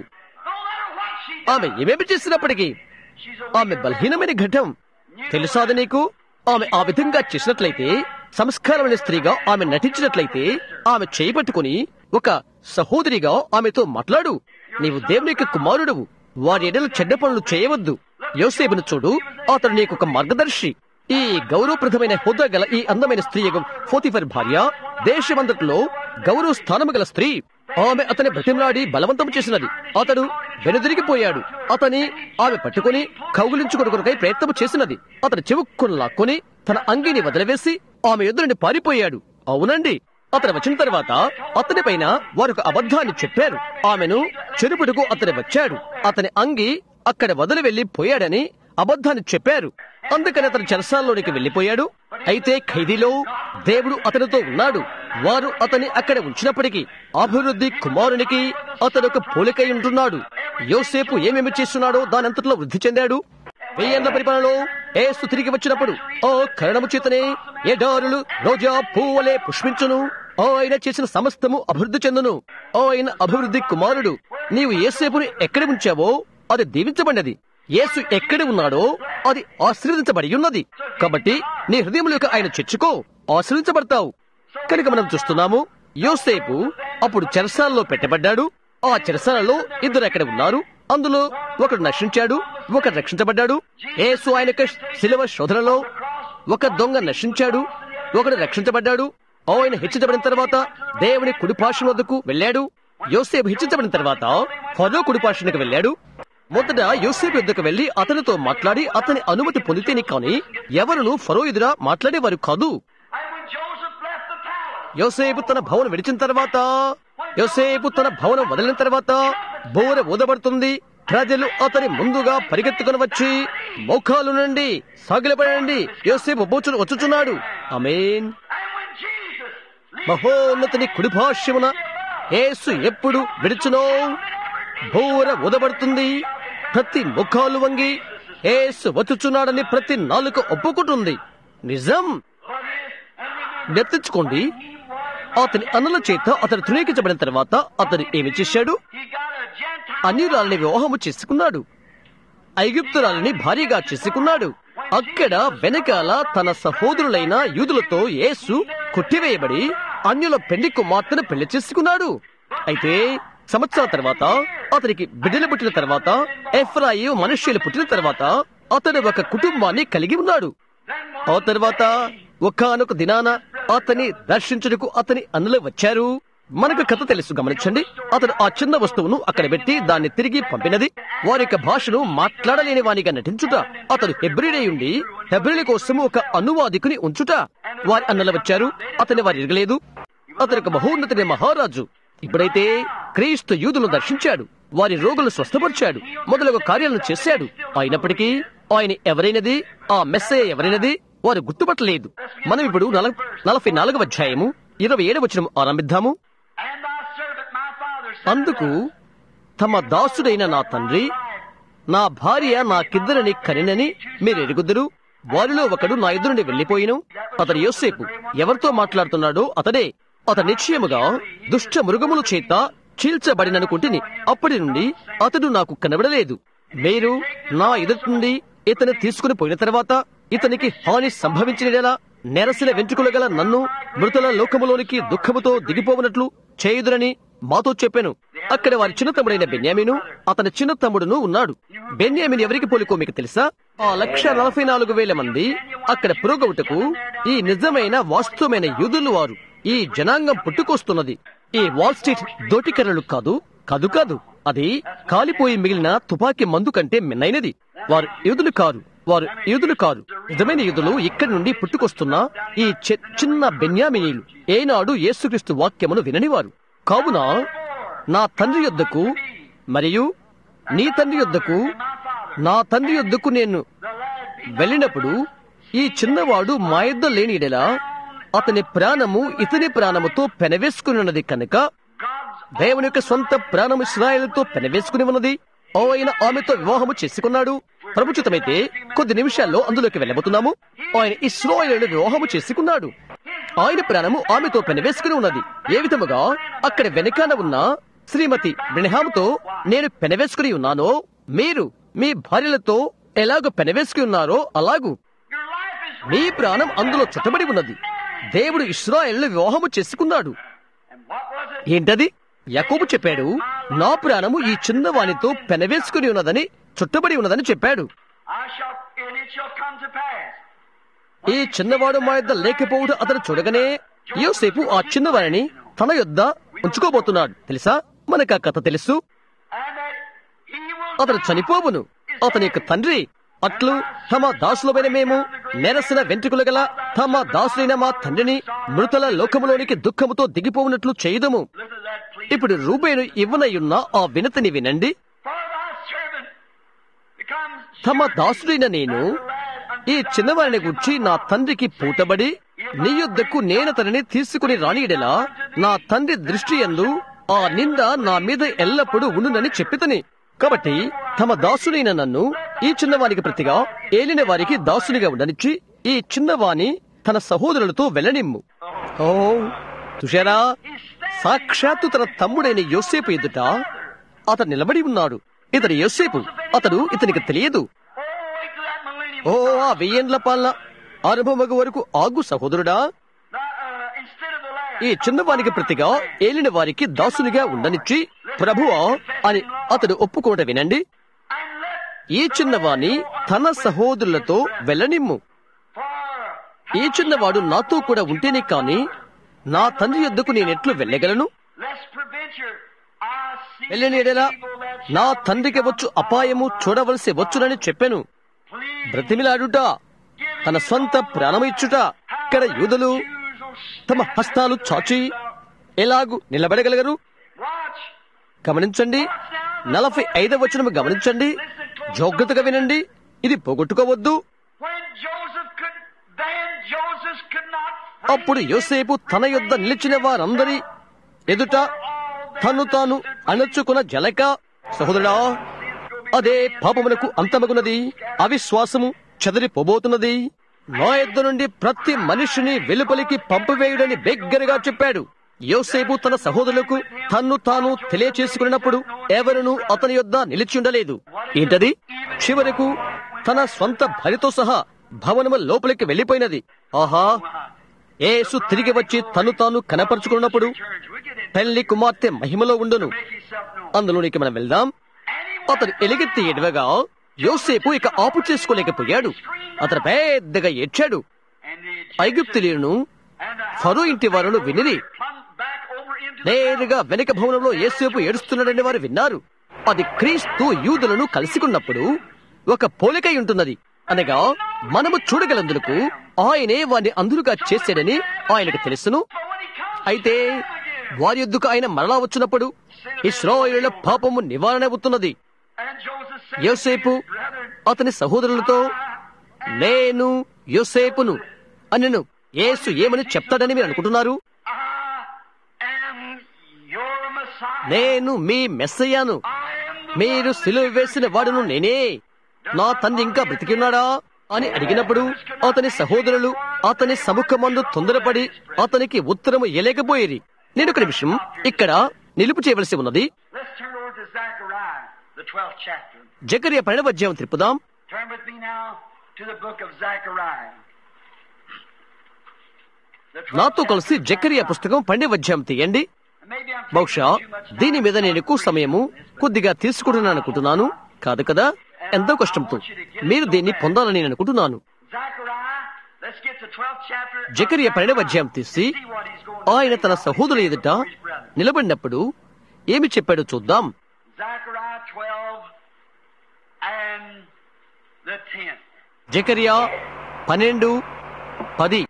ఆమె ఏమేమి చేసినప్పటికీ ఆమె బలహీనమైన ఘటం తెలుసా అది నీకు ఆమె ఆ విధంగా చేసినట్లయితే సంస్కారమైన స్త్రీగా ఆమె నటించినట్లయితే ఆమె చేపట్టుకుని ఒక సహోదరిగా ఆమెతో మాట్లాడు నీవు దేవుని యొక్క కుమారుడవు వారి ఎడలు చెడ్డ పనులు చేయవద్దు యోసేపును చూడు అతడు నీకు ఒక మార్గదర్శి ఈ గౌరవప్రదమైన హోదా గల ఈ అందమైన స్త్రీ ఫోతిఫర్ భార్య దేశమంతట్లో గౌరవ స్థానము గల స్త్రీ ఆమె అతని బ్రతిమలాడి బలవంతం చేసినది అతడు వెనుదిరిగిపోయాడు అతని ఆమె పట్టుకుని కౌగులించుకొనుకొనకై ప్రయత్నం చేసినది అతను చెవుక్కును లాక్కొని తన అంగిని వదిలివేసి ఆమె ఎదురుని పారిపోయాడు అవునండి అతను వచ్చిన తర్వాత అతని పైన వారొక అబద్ధాన్ని చెప్పారు ఆమెను చెరుపుటకు అతను వచ్చాడు అతని అంగి అక్కడ వదిలి వెళ్లి పోయాడని అబద్ధాన్ని చెప్పారు అందుకని అతను చెరసాల్లోనికి వెళ్లిపోయాడు అయితే ఖైదీలో దేవుడు అతనితో ఉన్నాడు వారు అతని అక్కడ ఉంచినప్పటికీ అభివృద్ధి కుమారునికి అతను ఒక పోలికై ఉంటున్నాడు యోసేపు ఏమేమి చేస్తున్నాడో దానంతట్లో వృద్ధి చెందాడు వెయ్యేండ్ల పరిపాలనలో ఏసు తిరిగి వచ్చినప్పుడు ఓ కరణము చేతనే ఎడారులు రోజా పువ్వులే పుష్పించును ఆయన చేసిన సమస్తము అభివృద్ధి చెందును ఆయన అభివృద్ధి కుమారుడు నీవు ఏసేపుని ఎక్కడ ఉంచావో అది దీవించబడినది యేసు ఎక్కడ ఉన్నాడో అది ఆశీర్వదించబడి ఉన్నది కాబట్టి నీ హృదయంలోకి ఆయన చర్చుకో ఆశీర్వించబడతావు కనుక మనం చూస్తున్నాము యోసేపు అప్పుడు చెరసాలలో పెట్టబడ్డాడు ఆ చెరసాలలో ఇద్దరు అక్కడ ఉన్నారు అందులో ఒకడు నశించాడు ఒకడు రక్షించబడ్డాడు యేసు ఆయన యొక్క శిలువ శోధనలో ఒక దొంగ నశించాడు ఒకడు రక్షించబడ్డాడు ఆయన హెచ్చించబడిన తర్వాత దేవుని కుడిపార్శ్వం వద్దకు వెళ్ళాడు యోసేపు హెచ్చించబడిన తర్వాత ఫరో కుడిపార్శ్వనికి వెళ్ళాడు మొదట యోసేపు యుద్ధకు వెళ్లి అతనితో మాట్లాడి అతని అనుమతి పొందితేనే కాని ఎవరును ఫరో ఎదురా మాట్లాడేవారు కాదు And when Joseph left the palace, యోసేపు తన భవనం విడిచిన తర్వాత యోసేపు తన భవనం వదిలిన తర్వాత బోర ఊదబడుతుంది ప్రజలు అతని ముందుగా పరిగెత్తుకుని వచ్చి మోకాలు నుండి సాగిలపడండి యోసేపు బోచును వచ్చుచున్నాడు అమేన్ and when Jesus మహోన్నతుని కుడిభాష్యమున యేసు ఎప్పుడు విడుచునో బోర ఊదబడుతుంది ప్రతి ముఖాలు వంగి యేసు వచ్చుచున్నాడని ప్రతి నాలుక ఒప్పుకుంటుంది నిజం what is, and remember, నెత్తించుకోండి అతని అన్నల చేత అతను తృణీకరించబడిన తర్వాత అతను ఏమి చేశాడు he got a Gentile. అన్యురాలని వివాహము చేసుకున్నాడు ఐగుప్తురాలని భార్యగా చేసుకున్నాడు అక్కడ వెనకాల తన సహోదరులైన యూదులతో యేసు కొట్టివేయబడి అన్యుల పెళ్లి కుమార్తెను పెళ్లి చేసుకున్నాడు అయితే సంవత్సరాల తర్వాత అతనికి బిడ్డలు పుట్టిన తర్వాత ఎఫ్రాయి మనుష్యులు పుట్టిన తర్వాత అతడు ఒక కుటుంబాన్ని కలిగి ఉన్నాడు ఆ తర్వాత ఒకానొక దినాన అతని దర్శించుటకు అతని అన్నులు వచ్చారు మనకు కథ తెలుసు గమనించండి అతడు ఆ చిన్న వస్తువును అక్కడ పెట్టి దాన్ని తిరిగి పంపినది వారి యొక్క భాషను మాట్లాడలేని వానిగా నటించుట అతడు హెబ్రిడే ఉండి హెబ్రిల కోసం ఒక అనువాదికుని ఉంచుట వారి అన్నలు వచ్చారు అతని వారు ఎరగలేదు అతను ఒక మహోన్నతుని మహారాజు ఇప్పుడైతే క్రీస్తు యూదులను దర్శించాడు వారి రోగులను స్వస్థపరిచాడు మొదలగు కార్యాలను చేశాడు అయినప్పటికీ ఆయన ఎవరైనది ఆ మెస్సయ్య ఎవరైనది వారు గుర్తుపట్టలేదు మనం ఇప్పుడు నల- నలభై నాలుగవ అధ్యాయము ఇరవై ఏడు వచనం ఆరంభిద్దాము And thy servant, my father, said అందుకు తమ దాసుడైన నా తండ్రి నా భార్య నాకిద్దరిని కనినని మీరు ఎరుగుదురు వారిలో ఒకడు నా ఎదురు నుండి వెళ్లిపోయిను అతడు యోసేపు ఎవరితో మాట్లాడుతున్నాడో అతడే అతడు నిశ్చయముగా దుష్ట మృగముల చేత చీల్చబడిననుకుంటుని అప్పటి నుండి అతడు నాకు కనబడలేదు మీరు నా ఎదుటి నుండి ఇతని తీసుకుని పోయిన తర్వాత ఇతనికి హాని సంభవించినలా నెరసిన వెంట్రుకలు గల నన్ను మృతుల లోకములోనికి దుఃఖముతో దిగిపోవునట్లు చేయుదురని మాతో చెప్పాను అక్కడ వారి చిన్న తమ్ముడైన బెన్యామీను అతని చిన్న తమ్ముడును ఉన్నాడు బెన్యామిన్ ఎవరికి పోలికో మీకు తెలుసా ఆ లక్ష నలభై నాలుగు వేల మంది అక్కడ పురోగవుటకు ఈ నిజమైన వాస్తవమైన యూదులు వారు ఈ జనాంగం పుట్టుకొస్తున్నది ఈ వాల్ స్ట్రీట్ దోటికర్రలు కాదు కాదు కాదు అది కాలిపోయి మిగిలిన తుపాకీ మందు కంటే మిన్నైనది వారు యూదులు కారు వారు యూదులు కారు నిజమైన యూదులు ఇక్కడి నుండి పుట్టుకొస్తున్న ఈ చి- చిన్న బెన్యామినీలు ఏనాడు యేసుక్రీస్తు వాక్యమును విననివారు కావున నా తండ్రి యొద్దకు మరియు నీ తండ్రి యొద్దకు నా తండ్రి యొద్దకు నేను వెళ్ళినప్పుడు ఈ చిన్నవాడు మా యొద్ద లేని యెడల అతని ప్రాణము ఇతని ప్రాణముతో పెనవేసుకుని ఉన్నది కనుక దేవుని యొక్క సొంత ప్రాణము ఇస్రాయేలుతో పెనవేసుకుని ఉన్నది ఆయన ఆమెతో వివాహము చేసుకున్నాడు ప్రభుచితమైతే కొద్ది నిమిషాల్లో అందులోకి వెళ్ళబోతున్నాము ఆయన ఇస్రాయేలు వివాహము చేసుకున్నాడు ఆయన ప్రాణము ఆమెతో పెనవేసుకుని ఉన్నది ఏ విధముగా అక్కడ వెనకాల ఉన్న శ్రీమతి బ్రినహాముతో నేను పెనవేసుకుని ఉన్నానో మీరు మీ భార్యలతో ఎలాగో పెనవేసుకుని ఉన్నారో అలాగూ Your life is మీ ప్రాణం అందులో చుట్టబడి ఉన్నది దేవుడు ఇస్రాయేల్ వివాహము చేసుకున్నాడు And what was it? ఏంటది యాకోబు చెప్పాడు నా ప్రాణము ఈ చిన్నవానితో పెనవేసుకుని ఉన్నదని చుట్టబడి ఉన్నదని చెప్పాడు I shall, and it shall come to pass. ఈ చిన్నవాడు మా యొద్ద లేకపోవుడు అతను చూడగానే యోసేపు ఆ చిన్నవారిని తన యొద్ద ఉంచుకోబోతున్నాడు తెలుసా మనకు ఆ కథ తెలుసు And that he will అతను చనిపోవును అతని యొక్క తండ్రి అట్లు తమ దాసులమైన మేము నెరసిన వెంట్రుకలు గల తమ దాసులైన మా తండ్రిని మృతుల లోకములోనికి దుఃఖముతో దిగిపోవునట్లు చేయుదము Listen to that, please. ఇప్పుడు రూబేను ఇవ్వనయ్యున్న ఆ వినతిని వినండి For thy servant becomes తమ దాసుడైన నేను ఈ చిన్నవారిని గుర్చి నా తండ్రికి పూటబడి నీ యొద్దకు నేనతనిని తీసుకుని రానియడలా నా తండ్రి దృష్టి యందు ఆ నింద నా మీద ఎల్లప్పుడూ ఉండునని చెప్పితని కాబట్టి తమ దాసుడైన నన్ను ఈ చిన్నవానికి ప్రతిగా ఏలిన వారికి దాసునిగా ఉండనిచ్చి ఈ చిన్నవాని తన సహోదరులతో వెళ్ళనిమ్ము ఓ తుషారా సాక్షాత్తు తన తమ్ముడైన యోసేపు ఎదుట అతను నిలబడి ఉన్నాడు ఇతడు యోసేపు అతడు ఇతనికి తెలియదు Oh, wait till that millennium. ఓ ఆ వెయ్యేండ్ల పాలన అనుభవమగు వరకు ఆగు సహోదరుడా The, uh, instead of the last. ఈ చిన్నవానికి ప్రతిగా ఏలిన వారికి దాసునిగా ఉండనిచ్చి ప్రభువా అని అతడు ఒప్పుకోట వినండి And let ఈ చిన్నవాని తన సహోదరులతో వెళ్ళనిమ్ము for ఈ చిన్నవాడు నాతో కూడా ఉంటేనే కాని నా తండ్రి యొద్దకు నేనెట్లు వెళ్ళగలను let's prevent your I see వెళ్ళని ఎడలా నా తండ్రికి వచ్చు అపాయము చూడవలసి వచ్చునని చెప్పాను please బ్రతిమిలాడుట తన సొంత ప్రాణము ఇచ్చుట ఇక్కడ యూదులు తమ హస్తాలు చాచి ఎలాగు నిలబడగలగరు watch గమనించండి నలభై ఐదవ వచనము గమనించండి జాగ్రత్తగా వినండి ఇది పోగొట్టుకోవద్దు when Joseph could then Joseph could not అప్పుడు యోసేపు తన యొద్ద నిలిచిన వారందరి ఎదుట తను తాను అణచుకున్న జలక సహోదరుడా అదే పాపమునకు అంతమగునది అవిశ్వాసము చెదరిపోబోతున్నది నా యొద్ద నుండి ప్రతి మనిషిని వెలుపలికి పంపివేయుడని బిగ్గరగా చెప్పాడు యోసేపు తన సహోదరులకు తన్ను తాను తెలియచేసుకున్నప్పుడు ఎవరును అతని యొద్ద నిలిచి ఉండలేదు ఏంటది చివరకు తన స్వంత భార్యతో సహా భవనము లోపలికి వెళ్లిపోయినది ఆహా యేసు తిరిగి వచ్చి తను తాను కనపరుచుకున్నప్పుడు turns. We get in. తల్లి కుమార్తె మహిమలో ఉండును Make yourself known. అందులోనికి మనం వెళ్దాం అతను ఎలుగెత్తి ఎడవగా యోసేపు ఇక ఆపు చేసుకోలేకపోయాడు అతను పెద్దగా ఏడ్చాడు And the ఐగుప్తులను and the ఫరో ఇంటి వారును వినిరి come back over into నేరుగా వెనక భవనంలో ఏసేపు ఏడుస్తున్నాడని వారు విన్నారు అది క్రీస్తు యూదులను కలిసికున్నప్పుడు ఒక పోలికై ఉంటున్నది అనగా మనము చూడగలందులకు ఆయనే వారిని అందులుగా చేశాడని ఆయనకు తెలుసును But when he comes అయితే వారి యొద్దకు ఆయన మరలా వచ్చినప్పుడు ఇస్రాయేలుల పాపము నివారణ అవుతున్నది and Joseph said, యోసేపు Brother, అతని సహోదరులతో నేను యోసేపును అనెను యేసు ఏమని చెప్తాడని మీరు అనుకుంటున్నారు I am your Messiah. నేను మీ మెస్సయ్యాను I am the మీరు సిలువ వేసిన వాడును నేనే నా తండ్రి ఇంకా బ్రతికిన్నాడా అని అడిగినప్పుడు అతని సహోదరులు అతని సముఖమందు తొందరపడి అతనికి ఉత్తరము ఇయ్యలేకపోయేది నేను ఒక నిమిషం ఇక్కడ నిలుపు చేయవలసి ఉన్నది Let's turn over to Zechariah, the 12th chapter. జకర్య పరిణవజ్యం త్రిప్పుదాం Turn with me now to the book of Zechariah. The 12th నాతో chapter కలిసి of జకర్య Zechariah. పుస్తకం పన్నెవజ్యం తీయండి Maybe I'm taking బహుశా too much time. దీని మీద నేను ఎక్కువ సమయము కొద్దిగా తీసుకుంటున్నాను అనుకుంటున్నాను కాదు కదా ఎంతో కష్టంతో మీరు దీన్ని పొందాలని నేను అనుకుంటున్నాను Zechariah, let's get to 12th chapter. of జకర్య పరిణవ Zechariah. అధ్యాయం తీసి See what he's going to ఆయన say తన now. సహోదరుల ఎదుట To his brethren. నిలబడినప్పుడు ఏమి చెప్పాడో చూద్దాం Zechariah 12 and the 10th. జకర్యా పన్నెండు పది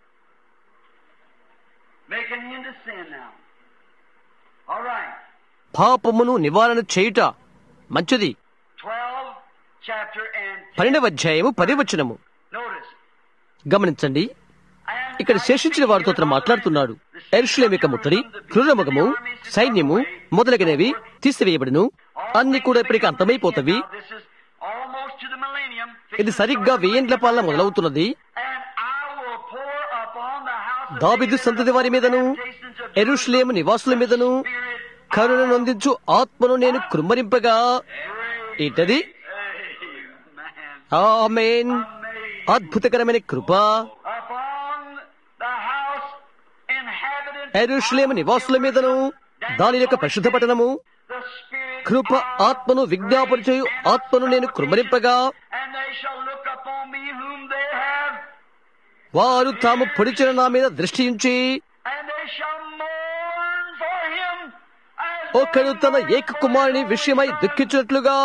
Make an end to sin now. All right. పాపమును నివారణ చేయుట మంచిది 12 chapter and 10. పన్నెండవ అధ్యాయము పది వచనము Notice. గమనించండి ఇక్కడ శేషించిన వారితో అతను మాట్లాడుతున్నాడు ఎరుషులేమిక ముట్టడి క్రూరముఖము సైన్యము మొదలగినవి తీసివేయబడును అన్ని కూడా ఇప్పటికి అంతమైపోతవి Now, this is almost to the millennium. ఇది సరిగ్గా వెయ్యేండ్ల పాలన మొదలవుతున్నది And I will pour upon the house of దాబిదు David సంతతి వారి మీదను temptations of ఎరుషులేము నివాసుల మీదను Spirit. కరుణ నొందించు ఆత్మను నేను కృమ్మరింపగా ఏంటది Amen. Amen అద్భుతకరమైన Krupa Upon the house inhabited Jerusalem నివాసుల మీదను దాని యొక్క పరిశుద్ధ పట్టణము the Spirit కృప ఆత్మను విజ్ఞాపన చేయు ఆత్మను నేను కృమ్మరింపగా and they shall look upon me whom they have, వారు తాము పొడిచిన నా మీద దృష్టి ఉంచి and they shall mourn for him as ఒకడు తన ఏక కుమారుని విషయమై దుఃఖించినట్లుగా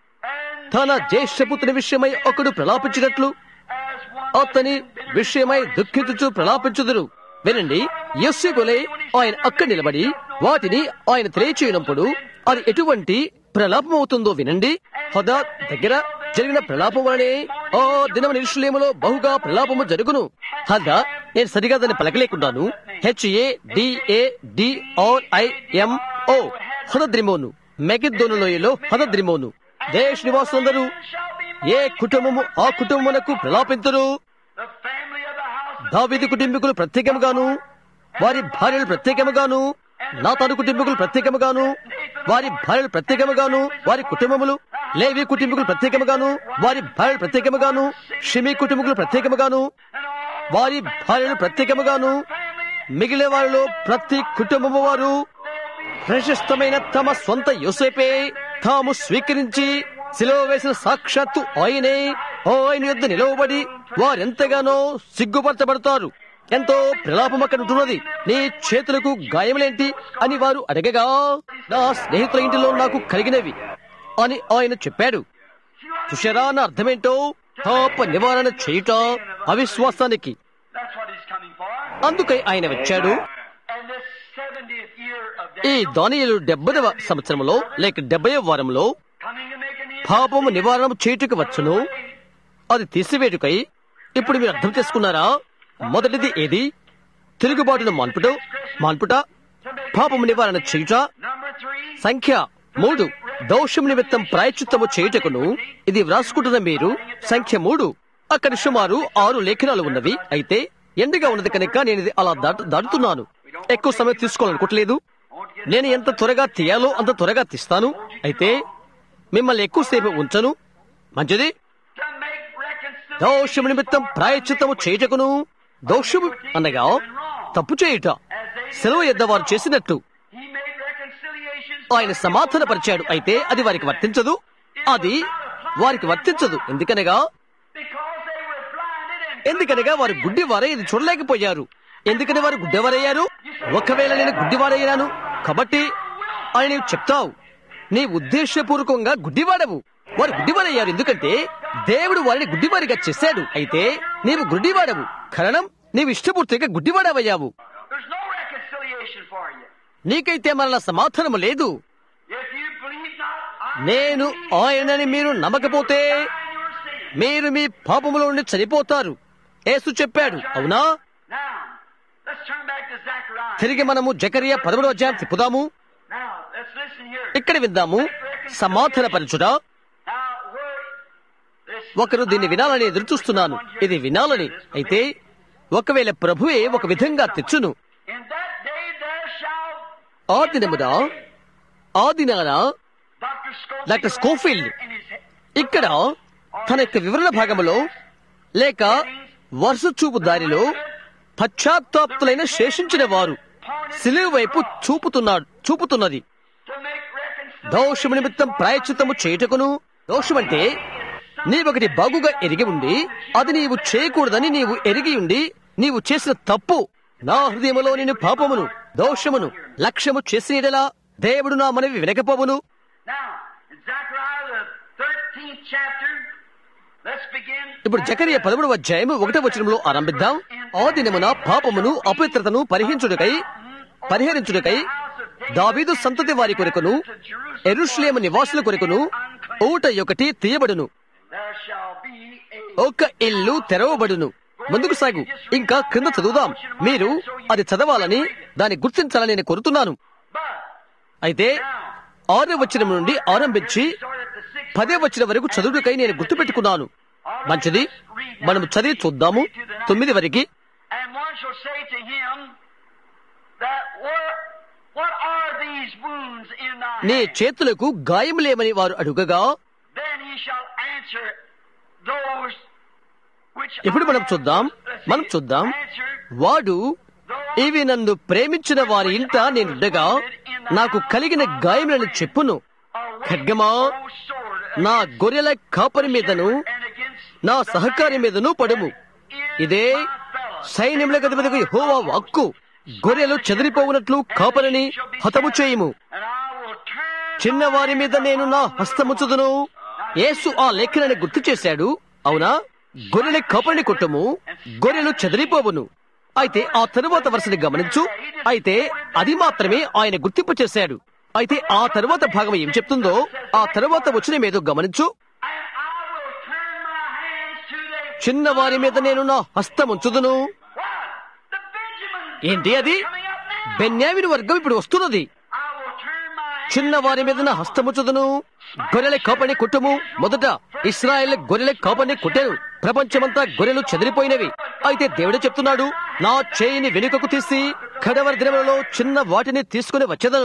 and తన జ్యేష్ఠపుత్రుని విషయమై ఒకడు ప్రలాపించినట్లు as one అతని విషయమై దుఃఖించుచు ప్రలాపించుదురు వినండి యస్సుగులే ఆయన అక్కడ నిలబడి వాటిని ఆయన తెలియచేయనప్పుడు అది ఎటువంటి ప్రలాపం అవుతుందో వినండి హదా దగ్గర జరిగిన ప్రలాపం వలనే ఆ దినం నిరుషులేములో బహుగా ప్రలాపము జరుగును హదా నేను సరిగా దాన్ని పలకలేకున్నాను H A D A D R I M O హదద్రిమోను మెగిద్దోను లోయలో హదద్రిమోను దేశ నివాసులందరూ shall be ఏ కుటుంబము ఆ కుటుంబమునకు ప్రలాపింతురు the family of the house of దావీదు కుటుంబీకులు ప్రత్యేకముగాను వారి భార్యలు ప్రత్యేకముగాను నాతాను కుటుంబీకులు ప్రత్యేకముగాను వారి భార్యలు ప్రత్యేకముగాను వారి కుటుంబములు లేవి కుటుంబీకులు ప్రత్యేకముగాను వారి భార్యలు ప్రత్యేకముగాను షిమి కుటుంబీకులు ప్రత్యేకముగాను and all వారి భార్యలు ప్రత్యేకముగాను మిగిలిన వారిలో ప్రతి కుటుంబము వారు ప్రశస్తమైన తమ సొంత యోసేపే తాము స్వీకరించి సిలువ వేసిన సాక్షాత్తు ఆయనే ఆయన యొద్ద నిలవబడి వారెంతగానో సిగ్గుపరచబడతారు ఎంతో ప్రలాపం అక్కడ ఉంటున్నది నీ చేతులకు గాయములేంటి అని వారు అడగగా నా స్నేహితుల ఇంటిలో నాకు కలిగినవి అని ఆయన చెప్పాడు చూశారా నా అర్థమేంటో పాప నివారణ చేయుట అవిశ్వాసానికి that's what he's coming for. అందుకై ఆయన వచ్చాడు And this 70th year of ఈ Daniel దానియలు డెబ్బదవ సంవత్సరంలో లేక డెబ్బై వారంలో coming to make an end. పాపము నివారణ చేయుటకు వచ్చును అది తీసివేటుకై ఇప్పుడు మీరు అర్థం చేసుకున్నారా మొదటిది ఏది తిరుగుబాటును మాన్పుట మాన్పుట పాపము నివారణ చేయుట Number three, సంఖ్య మూడు దోషం నిమిత్తం ప్రాయచిత్తము చేయుటకును ఇది వ్రాసుకుంటున్న మీరు సంఖ్య మూడు అక్కడ సుమారు ఆరు లేఖనాలు ఉన్నవి అయితే ఎండుగా ఉన్నది కనుక నేను ఇది అలా దాటు దాటుతున్నాను ఎక్కువ సమయం తీసుకోవాలనుకోవట్లేదు నేను ఎంత త్వరగా తీయాలో అంత త్వరగా తీస్తాను అయితే మిమ్మల్ని ఎక్కువసేపు ఉంచను మంచిది to make reconciliation. దోషము నిమిత్తం ప్రాయచిత్తము చేయుటకును దోషము అనగా తప్పు చేయుట సెలవు ఎద్ద వారు చేసినట్టు He made reconciliations. ఆయన సమాధానపరిచాడు అయితే అది వారికి వర్తించదు అది వారికి వర్తించదు ఎందుకనగా Because they were blinded and ఎందుకనగా వారు గుడ్డివారే ఇది చూడలేకపోయారు ఎందుకని వారు గుడ్డివారయ్యారు ఒకవేళ నేను గుడ్డివారయ్యాను కాబట్టి అని నీవు చెప్తావు నీ ఉద్దేశపూర్వకంగా గుడ్డివాడవు వారు గుడ్డివారయ్యారు ఎందుకంటే దేవుడు వారిని గుడ్డివారిగా చేశాడు అయితే నీవు గుడ్డివాడవు కారణం నీవు ఇష్టపూర్తిగా గుడ్డివాడవయ్యావు There's no reconciliation for you. నీకైతే మరల సమాధానము లేదు If you believe not, I నేను ఆయనని మీరు నమ్మకపోతే in your sin. మీరు మీ పాపములో నుండి చనిపోతారు యేసు చెప్పాడు అవునా Now, let's turn back to Zechariah. తిరిగి మనము జకరియా పదమూడవ అధ్యాయం తిప్పుదాము Now, let's listen here. ఇక్కడ విందాము సమాధానపరచుట Now, where this ఒకరు దీన్ని వినాలని ఎదురు చూస్తున్నాను ఇది వినాలని అయితే ఒకవేళ ప్రభువే ఒక విధంగా తెచ్చును in that day there shall ఆ దినమున ఆ దినాన Dr. Schofield, Dr. Schofield. in his ఇక్కడ తన యొక్క వివరణ భాగములో లేక వరుస చూపు దారిలో పశ్చాత్తాప్తులైన శేషించిన వారు సిలువ వైపు చూపుతున్నాడు చూపుతున్నది to make reconciliation. దోషము నిమిత్తం ప్రాయచిత్తము చేయుటకును దోషమంటే నీవొకటి బాగుగా ఎరిగి ఉండి అది నీవు చేయకూడదని నీవు ఎరిగి ఉండి నీవు చేసిన తప్పు నా హృదయములో నేను పాపమును దోషమును లక్ష్యము చేసినలా దేవుడు నా మనవి వినకపోవును Now, in Zechariah, the 13th chapter, let's begin. ఇప్పుడు జకరియ పదమూడవ అధ్యాయము ఒకటో వచనంలో ఆరంభిద్దాం ఆ దినమున పాపమును అపవిత్రతను పరిహరించుటకై పరిహరించుటకై దావీదు సంతతి వారి కొరకును ఎరుష్లేము నివాసుల కొరకును ఊట ఒకటి తీయబడును There shall be a ఒక ఇల్లు తెరవబడును ముందుకు సాగు ఇంకా క్రింద చదువుదాం మీరు అది చదవాలని దాన్ని గుర్తించాలని నేను కోరుతున్నాను but అయితే ఆరో వచనం నుండి ఆరంభించి start at the sixth. పదే వచ్చిన వరకు చదువుకై నేను గుర్తుపెట్టుకున్నాను మంచిది మనం చదివి చూద్దాము తొమ్మిది వరకు And one shall say to him that what, what are these wounds in thy నీ hand? చేతులకు గాయములేమని వారు అడుగగా Then he shall answer those which ఇప్పుడు మనం I have- చూద్దాం let's మనం see, చూద్దాం answer వాడు ఇవి నన్ను ప్రేమించిన వారి ఇంట నేనుండగా నాకు కలిగిన గాయములను చెప్పును away, ఖడ్గమా O sword, నా against గొర్రెల కాపరి మీదను and against నా సహకారి మీదను పడుము is ఇదే my fellow. సైన్యముల గదిపదకు యెహోవా వాక్కు గొర్రెలు చెదిరిపోవునట్లు కాపరిని హతము చేయుము And I will turn చిన్నవారి మీద నేను నా హస్తముచ్చుదును యేసు ఆ లేఖనాన్ని గుర్తు చేశాడు అవునా గొర్రెల కాపరిని కొట్టము గొర్రెలు చెదిరిపోవును అయితే ఆ తరువాత వరుసని గమనించు అయితే అది మాత్రమే ఆయన గుర్తింపు చేశాడు అయితే ఆ తరువాత భాగం ఏం చెప్తుందో ఆ తరువాత వచ్చిన మీద గమనించు and I will turn my hands to the చిన్నవారి మీద నేను నా హస్తముంచుదును what? The Benjamin ఏంటి అది coming up now. బెన్యామిని వర్గం ఇప్పుడు వస్తున్నది I will turn my hands చిన్నవారి మీద నా హస్తముచ్చుదును గొర్రెల కాపని కుట్టము మొదట ఇస్రాయేల్ గొర్రెల కాపని కుట్టాను ప్రపంచమంతా గొర్రెలు చెదిరిపోయినవి అయితే దేవుడే చెప్తున్నాడు నా చేయిని వెనుకకు తీసి కడవరి దినములలో చిన్న వాటిని తీసుకుని వచ్చేదను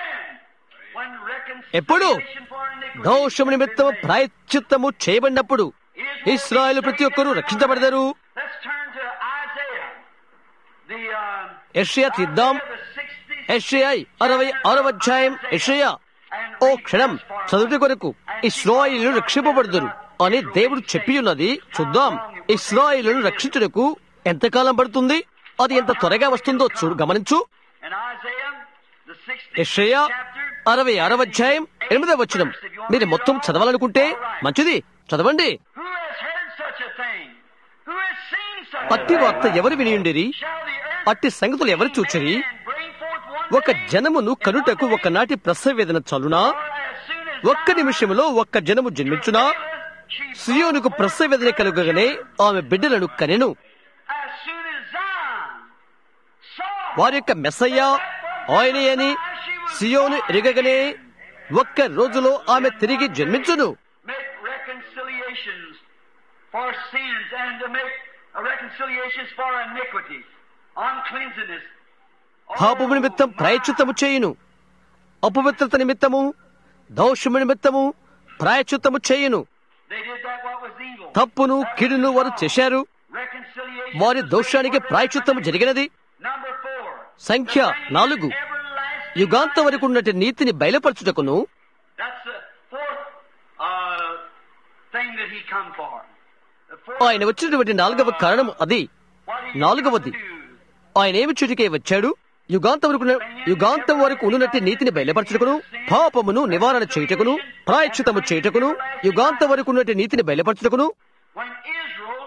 when? When ఎప్పుడు reconciliation for iniquity దోషము నిమిత్తము ప్రాయశ్చిత్తము చేయబడినప్పుడు ఇస్రాయేల్ ప్రతి ఒక్కరూ రక్షించబడతారు Let's turn to Isaiah. The uh, యెషయా తీద్దాం the 60th యెషయా అరవై ఆరవ అధ్యాయం యెషయా ఓ క్షణం చదువుటి కొరకు ఇస్రాయిలు రక్షింపబడుదురు అని దేవుడు చెప్పి ఉన్నది చూద్దాం ఇస్రాయిలను రక్షించుటకు ఎంతకాలం పడుతుంది అది ఎంత త్వరగా వస్తుందో చూడు గమనించు and Isaiah, the 60th యెషయా chapter. అరవై ఆరవ అధ్యాయం ఎనిమిదవ వచనం మీరు మొత్తం చదవాలనుకుంటే మంచిది చదవండి Who has heard such a thing? Who has seen such అట్టి a thing? వార్త ఎవరు వినియుండిరి Shall the earth అట్టి సంగతులు ఎవరు చూచిరి and bring forth one ఒక day? జనమును కనుటకు ఒకనాటి ప్రసవ వేదన చలునా Or as soon as ఒక్క నిమిషములో ఒక్క జనము జన్మించునా she సియోనుకు ప్రసవ వేదన కలుగగానే ఆమె బిడ్డలను కనెను as soon as Zion saw వారి యొక్క మెస్సయ్య ఆయనే అని సియోను ఎరగగానే ఒక్క రోజులో ఆమె తిరిగి జన్మించును make reconciliations for sins and to make uh, reconciliations for iniquity, uncleanness. పాపము నిమిత్తం ప్రాయచిత్తము చేయును అపవిత్రత నిమిత్తము దోషము నిమిత్తము ప్రాయచిత్తము చేయును They did that what was evil. తప్పును కిడును వారు చేశారు Reconciliation. వారి దోషానికి ప్రాయచిత్తము జరిగినది Number four. సంఖ్య నాలుగు Everlasting. యుగాంత వరకు ఉన్నటి నీతిని బయలుపరచుటకును That's the fourth uh, thing that he come for. The fourth, ఆయన వచ్చినటువంటి నాలుగవ కారణం అది what he నాలుగవది. come to. ఆయన ఏమి చుటికే వచ్చాడు యుగాంతం వరకు యుగాంతం వరకు ఉన్నట్టి నీతిని బయలుపరచుటకును పాపమును నివారణ చేయుటకును ప్రాయశ్చితము చేయుటకును యుగాంతం వరకు ఉన్నట్టి నీతిని బయలుపరచుటకును when Israel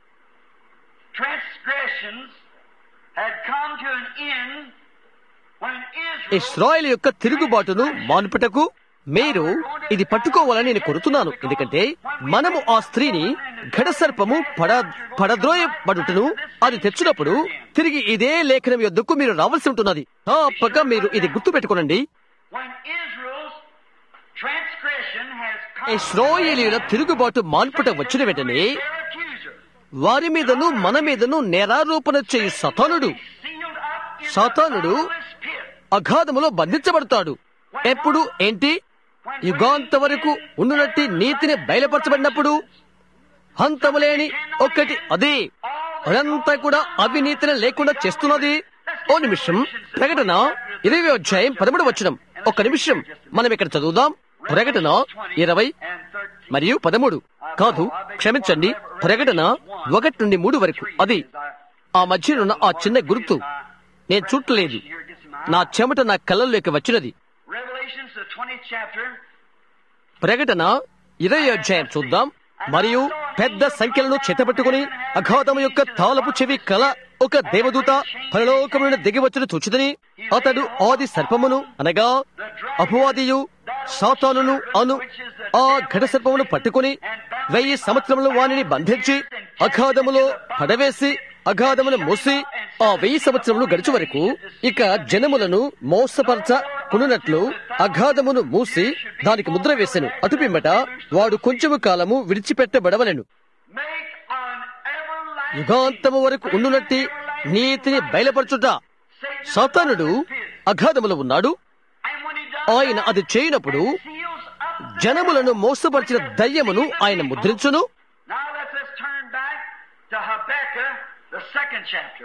transgressions had come to an end, when Israel Israel యొక్క తిరుగుబాటును మాన్పుటకు మీరు ఇది పట్టుకోవాలని నేను కోరుతున్నాను ఎందుకంటే మనము ఆ స్త్రీని ఘటసర్పము పడ పడద్రోయబడుటను అది తెచ్చినప్పుడు తిరిగి ఇదే లేఖనం యొద్దకు మీరు రావాల్సి ఉంటున్నది తప్పక మీరు ఇది గుర్తు పెట్టుకోనండి when Israel's transgression has come ఇస్రాయేలీల తిరుగుబాటు మాన్పుట వచ్చిన వెంటనే their accuser వారి మీదను మన మీదను నేరారోపణ చేయు సతానుడు sealed up in సాతానుడు the bottomless pit. అఘాధములో బంధించబడతాడు ఎప్పుడు ఏంటి యుగాంత వరకు ఉండునట్టి నీతిని బయలుపరచబడినప్పుడు హంతములేని ఒక్కటి అదే అదంతా కూడా అవినీతిని లేకుండా చేస్తున్నది ఓ నిమిషం ప్రకటన ఇరవై అధ్యాయం పదమూడు వచ్చినం ఒక్క నిమిషం మనం ఇక్కడ చదువుదాం ప్రకటన ఇరవై మరియు పదమూడు కాదు క్షమించండి ప్రకటన ఒకటి నుండి మూడు వరకు అది ఆ మధ్యనున్న ఆ చిన్న గుర్తు నేను చూడలేదు నా చెమట నా కళ్ళల్లోకి వచ్చినది Revelations, the 20th chapter, ప్రకటన ఇరవై అధ్యాయం చూద్దాం మరియు పెద్ద సంఖ్యలను చేతపట్టుకుని అఘాతము యొక్క తాళపు చెవి కల ఒక దేవదూత పరలోకమున దిగివచ్చును చూచిదని అతడు ఆది సర్పమును అనగా అపవాదియు సాతానును అను ఆ ఘట సర్పమును పట్టుకుని వెయ్యి సంవత్సరములు వానిని బంధించి అఘాధములో పడవేసి అఘాధమును మూసి ఆ వెయ్యి సంవత్సరములు గడిచి వరకు ఇక జనములను మోసపరచ కొనున్నట్లు అఘాధమును మూసి దానికి ముద్ర వేసెను అటుపిమ్మట వాడు కొంచెము కాలము విడిచిపెట్టబడవలెను make an everlasting యుగాంతము వరకు ఉండునట్టి నీతిని బయలుపరచుట సాతానుడు అఘాధములో ఉన్నాడు And when he does ఆయన అది చేయనప్పుడు seals up జనములను మోసపరిచిన దయ్యమును ఆయన ముద్రించును Now let's us turn back to Habakkuk, the second chapter.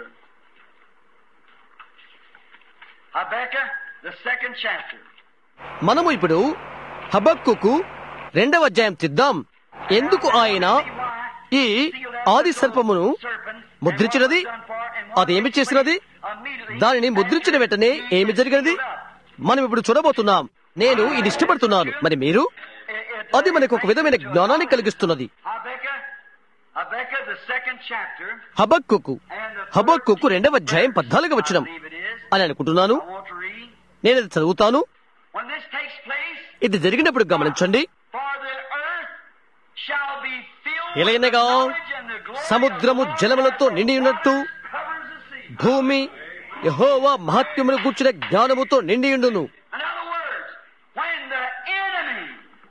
Habakkuk, the second chapter. మనము ఇప్పుడు హబక్కుకు రెండవ అధ్యాయం తిద్దాం ఎందుకు ఆయన ఈ ఆది సర్పమును ముద్రించినది అదేమి చేసినది దానిని ముద్రించిన వెంటనే ఏమి జరిగినది మనం ఇప్పుడు చూడబోతున్నాం నేను ఇది ఇష్టపడుతున్నాను మరి మీరు అది మనకు ఒక విధమైన జ్ఞానాన్ని కలిగిస్తున్నది Habakkuk, Habakkuk, the second chapter. హబక్కుకు And the హబక్కుకు రెండవ అధ్యాయం పద్నాలుగు వచ్చినం I believe it is. అని అనుకుంటున్నాను I want to read. నేను అది చదువుతాను When this takes place, ఇది జరిగినప్పుడు గమనించండి for the earth shall be filled with ఎలాగనగా the knowledge and the glory సముద్రము of the Lord జలములతో as నిండి ఉన్నట్టు waters covers the sea. భూమి యహోవా మహాత్మ్యమును కూర్చున్న జ్ఞానముతో నిండియుండును In other words, when the enemy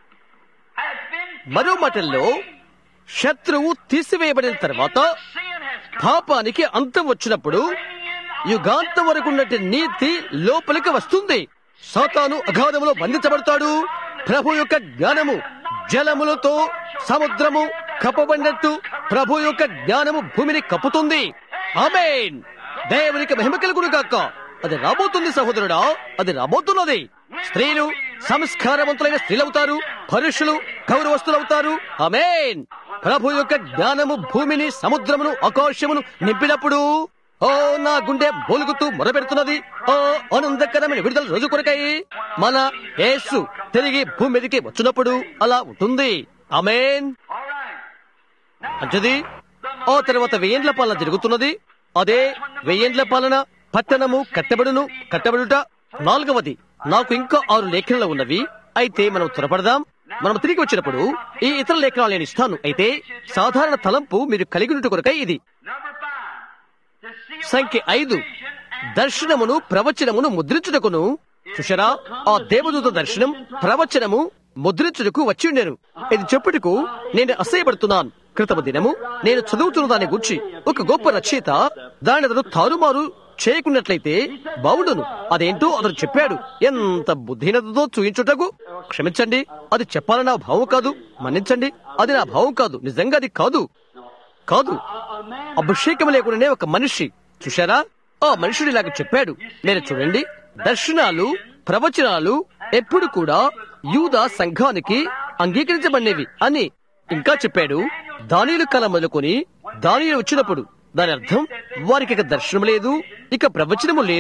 has been మరో మాటల్లో శత్రువు తీసివేయబడిన తర్వాత sin has come, పాపానికి అంతం వచ్చినప్పుడు bringing in యుగాంతం వరకు ఉన్నట్టు నీతి లోపలికి వస్తుంది సాతాను అగాధములో బంధించబడతాడు ప్రభు యొక్క జ్ఞానము జలములతో సముద్రము కప్పబడినట్టు ప్రభు యొక్క జ్ఞానము భూమిని కప్పుతుంది ఆమేన్ దేవునికి మహిమ కలుగును కాక అది రాబోతుంది సహోదరుడా అది రాబోతున్నది స్త్రీలు సంస్కారవంతులైన స్త్రీలవుతారు పరుషులు గౌరవస్తులవుతారు ఆమేన్ ప్రభు యొక్క జ్ఞానము భూమిని సముద్రమును ఆకాశమును నింపినప్పుడు ఓ నా గుండె బోలుగుతూ మొరపెడుతున్నది ఓ ఆనందకరమైన విడుదల రోజు కొరకై మన యేసు తిరిగి భూమి మీదకి వచ్చినప్పుడు అలా ఉంటుంది ఆమేన్ All right. మంచిది ఆ తర్వాత వెయ్యేండ్ల పాలన జరుగుతున్నది అదే వెయ్యేండ్ల పాలన పట్టణము కట్టబడును కట్టబడుట నాలుగవది నాకు ఇంకా ఆరు లేఖనాలు ఉన్నవి అయితే మనం త్వరపడదాం మనం తిరిగి వచ్చినప్పుడు ఈ ఇతర లేఖనాలు నేను ఇస్తాను అయితే సాధారణ తలంపు మీరు కలిగి ఉంట కొరకై ఇది Number five. To seal సంఖ్య up the ఐదు vision and దర్శనమును ప్రవచనమును ముద్రించుటకును చూశారా ఆ దేవదూత దర్శనం ప్రవచనము ముద్రించుటకు వచ్చి ఉండెను ఇది చెప్పుటకు నేను అసహ్యపడుతున్నాను క్రితమ దినము నేను చదువుతున్న దాని గురించి ఒక గొప్ప రచయిత దాని అతను తారుమారు చేయకున్నట్లయితే బావుడును అదేంటో అతను చెప్పాడు ఎంత బుద్ధిహీనతతో చూయించుటకు క్షమించండి అది చెప్పాలని నా భావం కాదు మన్నించండి అది నా భావం కాదు నిజంగా అది కాదు కాదు అభిషేకం లేకుండానే ఒక మనిషి చూశారా ఆ మనుషుడు ఇలాగ చెప్పాడు నేను చూడండి దర్శనాలు ప్రవచనాలు ఎప్పుడు కూడా యూదా సంఘానికి అంగీకరించబడినవి అని ఇంకా చెప్పాడు దానిలు కల మొదలుకొని దానిలు వచ్చినప్పుడు దాని అర్థం వారికి ఇక దర్శనం లేదు ఇక ప్రవచనము లేదు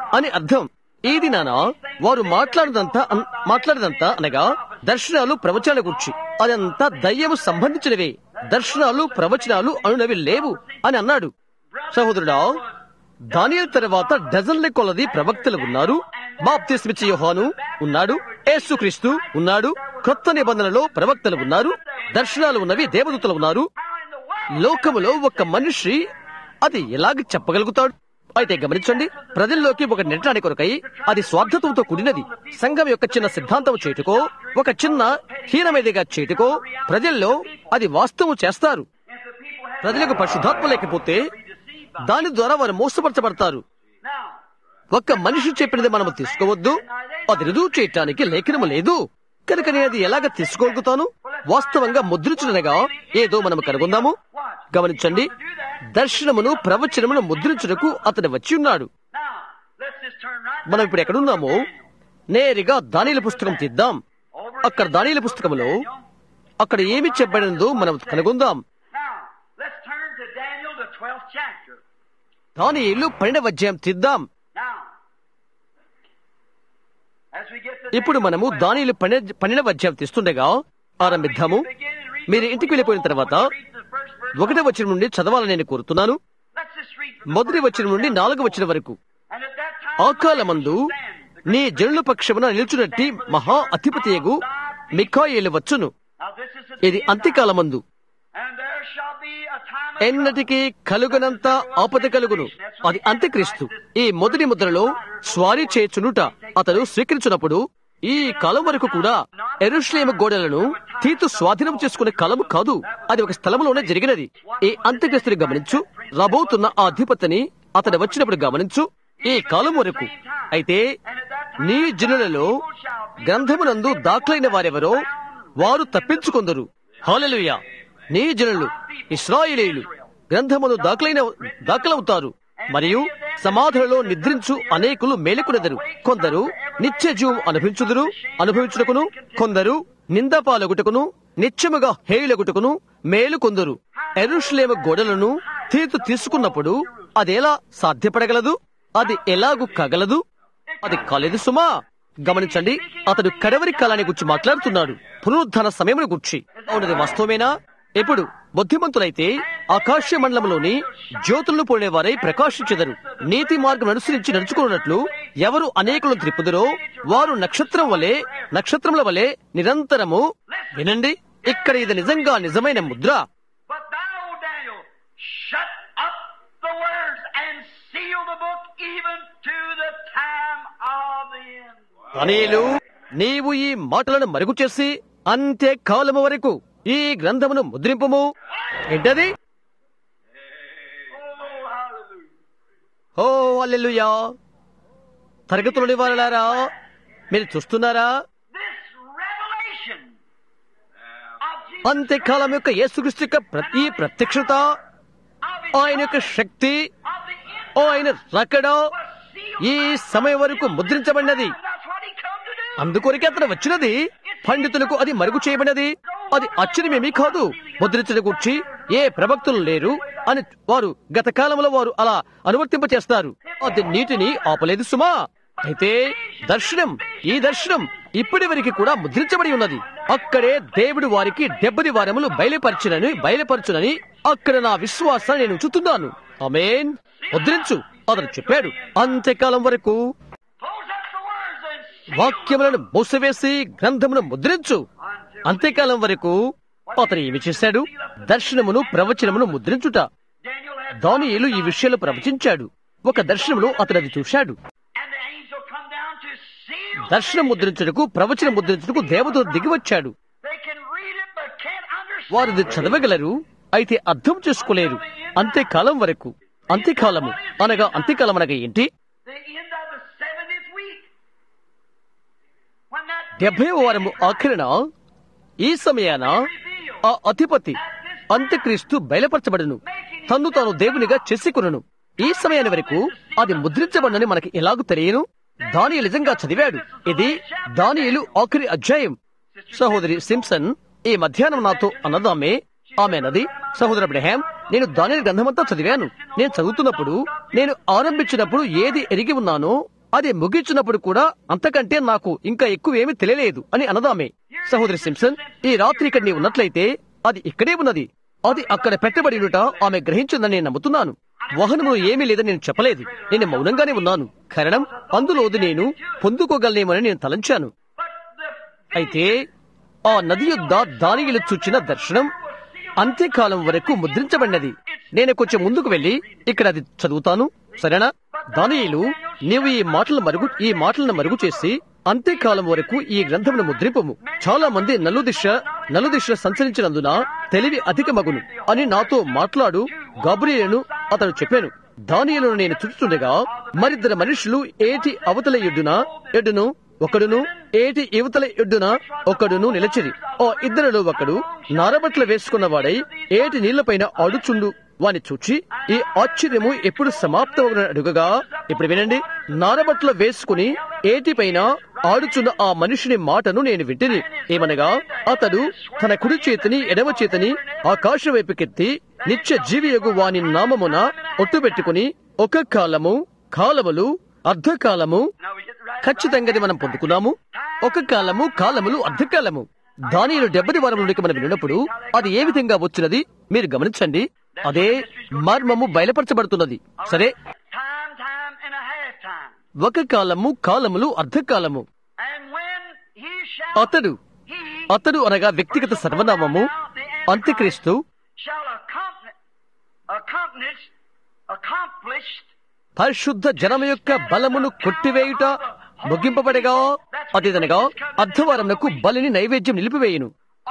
అని అర్థం ఈ దినాన వారు మాట్లాడదంతా అన్- మాట్లాడదంతా అనగా దర్శనాలు ప్రవచనాల గురించి అదంతా దయ్యము సంబంధించినవే దర్శనాలు ప్రవచనాలు అనునవి లేవు అని అన్నాడు సహోదరుడా దానియల్ తర్వాత డజన్ల కొలది ప్రవక్తలు ఉన్నారు బాప్తిస్మిచ్చి యోహాను ఉన్నాడు యేసుక్రీస్తు ఉన్నాడు కొత్త నిబంధనలో ప్రవక్తలు ఉన్నారు దర్శనాలు ఉన్నవి దేవదూతలు ఉన్నారు లోకములో ఒక మనిషి అది ఎలాగ చెప్పగలుగుతాడు అయితే గమనించండి ప్రజల్లోకి ఒక నెట్టడానికి కొరకై అది స్వార్థతంతో కూడినది సంఘం యొక్క చిన్న సిద్ధాంతం చేటుకో ఒక చిన్న హీనమేదిగా చేటుకో ప్రజల్లో అది వాస్తవం చేస్తారు ప్రజలకు పరిశుద్ధాత్మ లేకపోతే దాని ద్వారా వారు మోసపరచబడతారు ఒక్క మనిషి చెప్పినది మనము తీసుకోవద్దు అది రుజువు చేయటానికి లేఖనము లేదు కనుక నేను అది ఎలాగ తీసుకోగలుగుతాను వాస్తవంగా ముద్రించునగా ఏదో మనం కనుగొందాము గమనించండి దర్శనమును ప్రవచనమును ముద్రించుటకు అతను వచ్చి ఉన్నాడు మనం ఇప్పుడు ఎక్కడున్నామో నేరుగా దానిల పుస్తకం తీద్దాం అక్కడ దానిల పుస్తకములో అక్కడ ఏమి చెప్పబడిందో మనం కనుగొందాం Now, let's turn to Daniel, the 12th chapter. దానియేలు పన్నెండవ అధ్యాయం తీద్దాం Now, as we get to ఇప్పుడు మనము Daniel 12, దానిలు పన్నెండవ అధ్యాయం తీస్తుండగా ఆరంభిద్దాము మీరు ఇంటికి వెళ్ళిపోయిన తర్వాత ఒకటి వచ్చిన నుండి చదవాలని నేను కోరుతున్నాను Let's just read from the మొదటి first వచ్చిన నుండి నాలుగు వచ్చిన వరకు And at that time, ఆ కాలమందు నీ జనుల పక్షమున నిల్చునట్టి మహా అధిపతియగు మిఖాయేలు వచ్చును Now, this is the ఇది అంత్యకాలమందు And there shall be a time of ఎన్నటికీ కలుగనంత ఆపద కలుగును అది అంత్యక్రీస్తు ఈ మొదటి ముద్రలో స్వారీ చేచునుట అతడు స్వీకరించినప్పుడు ఈ కాలం వరకు కూడా ఎరుశ్లేమ గోడలను తీతు స్వాధీనం చేసుకునే కాలము కాదు అది ఒక స్థలంలోనే జరిగినది ఈ అంత్యక్రీస్తుని గమనించు రాబోతున్న ఆ అధిపతిని అతడు వచ్చినప్పుడు గమనించు ఈ కాలం వరకు అయితే నీ జనులలో గ్రంథమునందు దాఖలైన వారెవరో వారు తప్పించుకొందరు హాలెలుయా నీ జనులు ఇస్రాయిలీలు గ్రంథమును దాఖలైన దాఖలవుతారు మరియు సమాధులలో నిద్రించు అనేకులు మేలుకొనెదరు కొందరు నిత్య జీవం అనుభవించుదురు అనుభవించుటకును కొందరు నిందపాలగుటకును నిత్యముగా హేయులగుటకును మేలు కొందరు ఎరుషులేమ గోడలను తీర్పు తీసుకున్నప్పుడు అదెలా సాధ్యపడగలదు అది ఎలాగు కగలదు అది కాలేదు సుమా గమనించండి అతడు కడవరి కాలాన్ని గురించి మాట్లాడుతున్నాడు పునరుద్ధరణ సమయమును గుర్చి అవునది వాస్తవమేనా ఎప్పుడు బుద్ధిమంతులైతే ఆకాశ మండలంలోని జ్యోతులను పోలేవారై ప్రకాశించెదరు నీతి మార్గం అనుసరించి నడుచుకున్నట్లు ఎవరు అనేకులను త్రిప్పుదరో వారు నక్షత్రం వలె నక్షత్రముల వలె నిరంతరము వినండి ఇక్కడ ఇది నిజంగా నిజమైన ముద్ర But thou, O Daniel, shut up the words and seal the book even to the time of the end. దానియేలు నీవు ఈ మాటలను మరుగు చేసి అంత్య కాలము వరకు ఈ గ్రంథమును ముద్రింపుము ఏంటది Oh, hallelujah. ఓ అల్లెలుయా తరగతులని వారలారా మీరు చూస్తున్నారా This revelation of Jesus అంత్యకాలం యొక్క యేసుక్రీస్తు యొక్క ప్రతి ప్రత్యక్షత of his ఆయన యొక్క శక్తి of the end ఓ ఆయన రకడ was sealed. ఈ సమయం వరకు ముద్రించబడినది That's what he come to do. అందుకొరకే అతను వచ్చినది పండితులకు అది మరుగు చేయబడినది అది ఆశ్చర్యమేమీ కాదు ముద్రించడం గురించి ఏ ప్రవక్తులు లేరు అని వారు గత కాలంలో వారు అలా అనువర్తింప చేస్తారు అది నీటిని ఆపలేదు సుమా అయితే దర్శనం ఈ దర్శనం ఇప్పటి వరకు కూడా ముద్రించబడి ఉన్నది అక్కడే దేవుడు వారికి డెబ్బది వారములు బయలుపరచునని బయలుపరచునని అక్కడ నా విశ్వాసాన్ని నేను ఉంచుతున్నాను ఆమేన్ ముద్రించు అతను చెప్పాడు అంత్యకాలం వరకు Close up the words and seal వాక్యములను మూసివేసి గ్రంథమును ముద్రించు అంత్యకాలం వరకు అతను ఏమి చేశాడు దర్శనమును ప్రవచనమును ముద్రించుట Daniel had దానియేలు ఈ విషయాలు ప్రవచించాడు ఒక దర్శనములో అతను అది చూశాడు and the angel come down to seal. దర్శనం ముద్రించుటకు ప్రవచనం ముద్రించుటకు దేవత దిగి వచ్చాడు They can read it but can't understand. వారు ఇది చదవగలరు అయితే అర్థం చేసుకోలేరు అంత్యకాలం వరకు అంత్యకాలము అనగా అంత్యకాలం అనగా ఏంటి The end of the 70th week. When that డెబ్బై వారము ఆఖరిన ఈ సమయాన ఆ అధిపతి అంత్యక్రీస్తు బయలుపరచబడును తన్ను తాను దేవునిగా చేసుకును ఈ సమయాన్ని వరకు అది ముద్రించబడని మనకి ఎలాగూ తెలియను దానియలు నిజంగా చదివాడు ఇది దానియలు ఆఖరి అధ్యాయం సహోదరి సింప్సన్ ఈ మధ్యాహ్నం నాతో అన్నదామే ఆమె అన్నది సహోదర అబ్రహాం నేను దానియలు గ్రంథమంతా చదివాను నేను చదువుతున్నప్పుడు నేను ఆరంభించినప్పుడు ఏది ఎరిగి ఉన్నానో అది ముగించినప్పుడు కూడా అంతకంటే నాకు ఇంకా ఎక్కువ ఏమీ తెలియలేదు అని అనదామే సహోదరి సింప్సన్ ఈ రాత్రి ఇక్కడ నీ ఉన్నట్లయితే అది ఇక్కడే ఉన్నది అది అక్కడ పెట్టబడి ఉండుట ఆమె గ్రహించిందని నేను నమ్ముతున్నాను వాహనము ఏమీ లేదని నేను చెప్పలేదు నేను మౌనంగానే ఉన్నాను కారణం అందులోది నేను పొందుకోగలనేమని నేను తలంచాను But the అయితే ఆ నది యొద్ద దానియులు చూచిన దర్శనం అంత్యకాలం వరకు ముద్రించబడినది నేను కొంచెం ముందుకు వెళ్లి ఇక్కడ అది చదువుతాను సరేనా దానియులు నీవు ఈ మాటలు మరుగు ఈ మాటలను మరుగు చేసి అంత్యకాలం వరకు ఈ గ్రంథమును ముద్రింపము చాలా మంది నలుదిశ నలుదిశ సంచరించినందున తెలివి అధిక మగును అని నాతో మాట్లాడు గాబ్రియలను అతడు చెప్పాను దానియులను నేను చూస్తుండగా మరిద్దరు మనుషులు ఏటి అవతల ఎడ్డున ఎడ్డును ఒకడును ఏటి యువతల ఎడ్డున ఒకడును నిలచిరి ఓ ఇద్దరిలో ఒకడు నారబట్లు వేసుకున్నవాడై ఏటి నీళ్లపైన ఆడుచుండు వాని చూచి ఈ ఆశ్చర్యము ఎప్పుడు సమాప్తమవున అడుగగా ఇప్పుడు వినండి నారబట్లు వేసుకుని ఏటిపైన ఆడుచున్న ఆ మనిషిని మాటను నేను వింటిని ఏమనగా అతడు తన కుడి చేతిని ఎడమ చేతిని ఆకాశం వైపుకెత్తి నిత్య జీవియగు వాని నామమున ఒట్టుబెట్టుకుని ఒక కాలము కాలములు అర్ధకాలము now we get the right. ఖచ్చితంగా ఇది మనం పొందుకున్నాము ఒక కాలము కాలములు అర్ధకాలము దానిలో డెబ్బది వారములకి మనం విన్నప్పుడు అది ఏ విధంగా వచ్చినది మీరు గమనించండి అదే మర్మము బయలుపరచబడుతున్నది సరే Time, time, and a half time. ఒక కాలము కాలములు అర్ధకాలము And when he shall, అతడు he అతడు అనగా వ్యక్తిగత సర్వనామము అంత్యక్రీస్తు shall accompany, accomplish, accomplished పరిశుద్ధ జనము యొక్క బలమును కొట్టివేయుట ముగింపబడగా అదేదనగా అర్ధవారమునకు బలిని నైవేద్యం నిలిపివేయును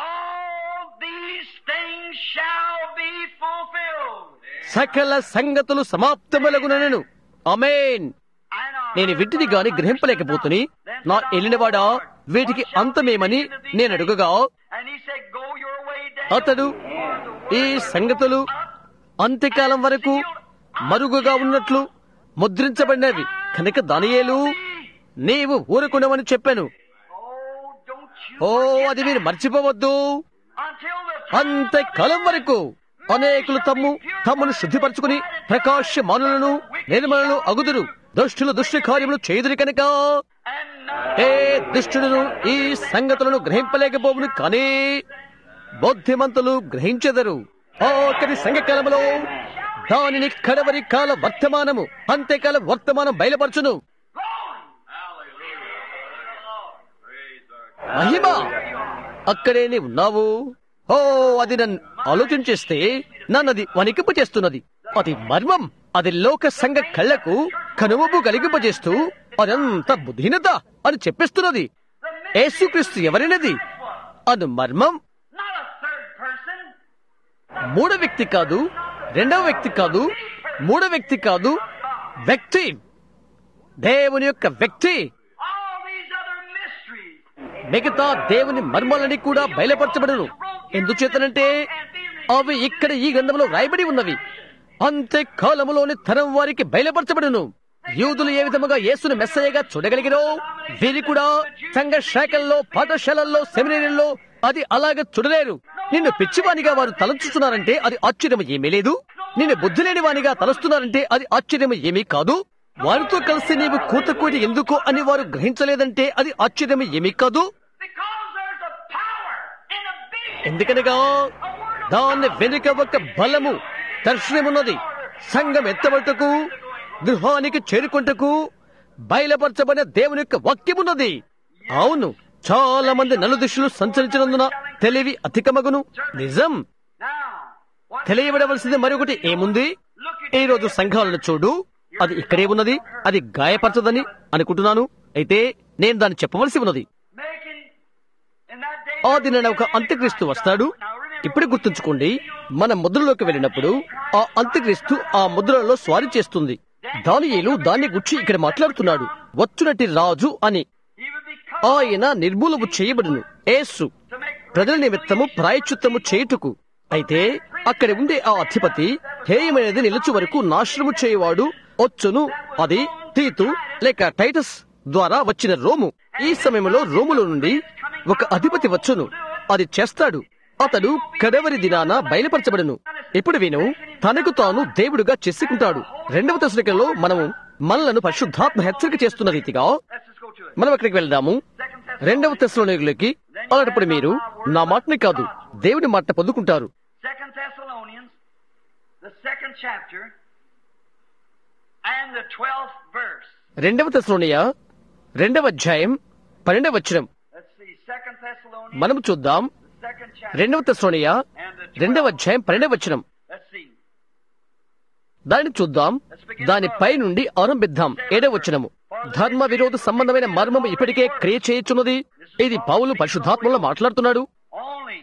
all these things shall be fulfilled. సకల సంగతులు సమాప్తములగునను అమేన్ And our నేను వీటిని గాని గ్రహింపలేకపోతుని నా ఎలినవాడా వీటికి అంతమేమని నేను అడుగగా And he said, Go your way down. అతడు ఈ సంగతులు అంత్యకాలం వరకు మరుగుగా ఉన్నట్లు ముద్రించబడినవి కనుక దానియేలు నీవు ఊరుకున్నావని చెప్పాను Oh, don't you ఓ అది మీరు మర్చిపోవద్దు until the అంత్యకాలం వరకు అనేకులు తమ్ము తమ్మును శుద్ధిపరచుకుని ప్రకాశమానులను నిర్మలను అగుదురు దుష్టులు దుష్ట కార్యములు చేదురు కనుక and none ఏ దుష్టుడును ఈ సంగతులను గ్రహింపలేకపోవును కానీ బౌద్ధిమంతులు గ్రహించెదరు ఆఖరి సంఘకాలములో దానిని కడవరి కాల వర్తమానము అంత్యకాల వర్తమానం బయలుపరచును మహిమ అక్కడే నీ ఉన్నావు ఓ అది నన్ను ఆలోచించేస్తే నన్నది వణికింప చేస్తున్నది అది మర్మం అది లోక సంఘ కళ్ళకు కనుమబు కలిగింపజేస్తూ అదంత బుద్ధిహీనత అని చెప్పేస్తున్నది యేసుక్రీస్తు ఎవరైనది అను మర్మం not a third person. మూడో వ్యక్తి కాదు రెండవ వ్యక్తి కాదు మూడో వ్యక్తి కాదు వ్యక్తి దేవుని యొక్క వ్యక్తి All these other mysteries. మిగతా దేవుని మర్మాలని కూడా బయలుపరచబడను ఎందుచేతనంటే అవి ఇక్కడ ఈ గ్రంథంలో రాయబడి ఉన్నవి అంతే కాలములోని తరం వారికి బయలుపరచబడును యూదులు ఏ విధముగా యేసును మెస్సయ్యగా చూడగలిగిరో వీరి కూడా సంఘ శాఖల్లో పాఠశాలల్లో సెమినరీల్లో అది అలాగ చూడలేరు నిన్ను పిచ్చివానిగా వారు తలంచుతున్నారంటే అది ఆశ్చర్యం ఏమీ లేదు నిన్ను బుద్ధి లేని వానిగా తలస్తున్నారంటే అది ఆశ్చర్యం ఏమీ కాదు వారితో కలిసి నీవు కూతకూడి ఎందుకు అని వారు గ్రహించలేదంటే అది ఆశ్చర్యం ఏమీ కాదు Because there's a power in a vision. ఎందుకనగా దాని వెనుక ఒక బలము దర్శనమున్నది సంఘం ఎత్తబట్టుకు గృహానికి చేరుకుంటకు బయలుపరచబడిన దేవుని యొక్క వాక్యమున్నది అవును చాలా మంది నలుదిశలు సంచరించినందున తెలివి అధికమగును నిజం Now, what తెలియబడవలసింది మరొకటి ఏముంది ఈ రోజు సంఘాలను చూడు అది ఇక్కడే ఉన్నది అది గాయపరచదని అనుకుంటున్నాను అయితే నేను దాన్ని చెప్పవలసి ఉన్నది making in that day. ఆ దినాన ఒక అంత్యక్రీస్తు వస్తాడు ఇప్పుడు గుర్తుంచుకోండి మన ముద్రలోకి వెళ్ళినప్పుడు ఆ అంత్యక్రీస్తు ఆ ముద్రలో స్వారీ చేస్తుంది దానియేలు దాన్ని గుచ్చి ఇక్కడ మాట్లాడుతున్నాడు వచ్చునటి రాజు అని He would be come ఆయన నిర్మూలము చేయబడును ఏసు to make ప్రజల నిమిత్తము ప్రాయచిత్తము చేయుటకు అయితే అక్కడ ఉండే ఆ అధిపతి హేయమైనది నిలుచు వరకు నాశనము చేయవాడు వచ్చును అది తీతు లేక టైటస్ ద్వారా వచ్చిన రోము ఈ సమయంలో రోములో నుండి ఒక అధిపతి వచ్చును అది చేస్తాడు అతడు కడవరి దినాన బయలుపరచబడును ఇప్పుడు విను తనకు తాను దేవుడుగా చేసుకుంటాడు రెండవ దశలో మనము మనలను పరిశుద్ధాత్మ హెచ్చరిక చేస్తున్న రీతిగా Let's just go to it. మనం అక్కడికి వెళ్దాము Second Thessalonians, రెండవ తెశలోనికులకి అలాంటప్పుడు మీరు నా మాటని కాదు దేవుని మాట పొందుకుంటారు Second Thessalonians, the second chapter, and the twelfth verse. రెండవ తెశలోనియ రెండవ అధ్యాయం పన్నెండవ వచనం Let's see, Second Thessalonians, మనం చూద్దాం the second chapter, రెండవ తెశలోనియ and the రెండవ 12th. అధ్యాయం పన్నెండవ వచనం Let's see. దాన్ని చూద్దాం దాని పై నుండి ఆరంభిద్దాం ఏడవ వచనము ధర్మ విరోధ సంబంధమైన మర్మము ఇప్పటికే క్రియ చేయుచున్నది ఇది పౌలు పరిశుద్ధాత్మలో మాట్లాడుతున్నాడు Only,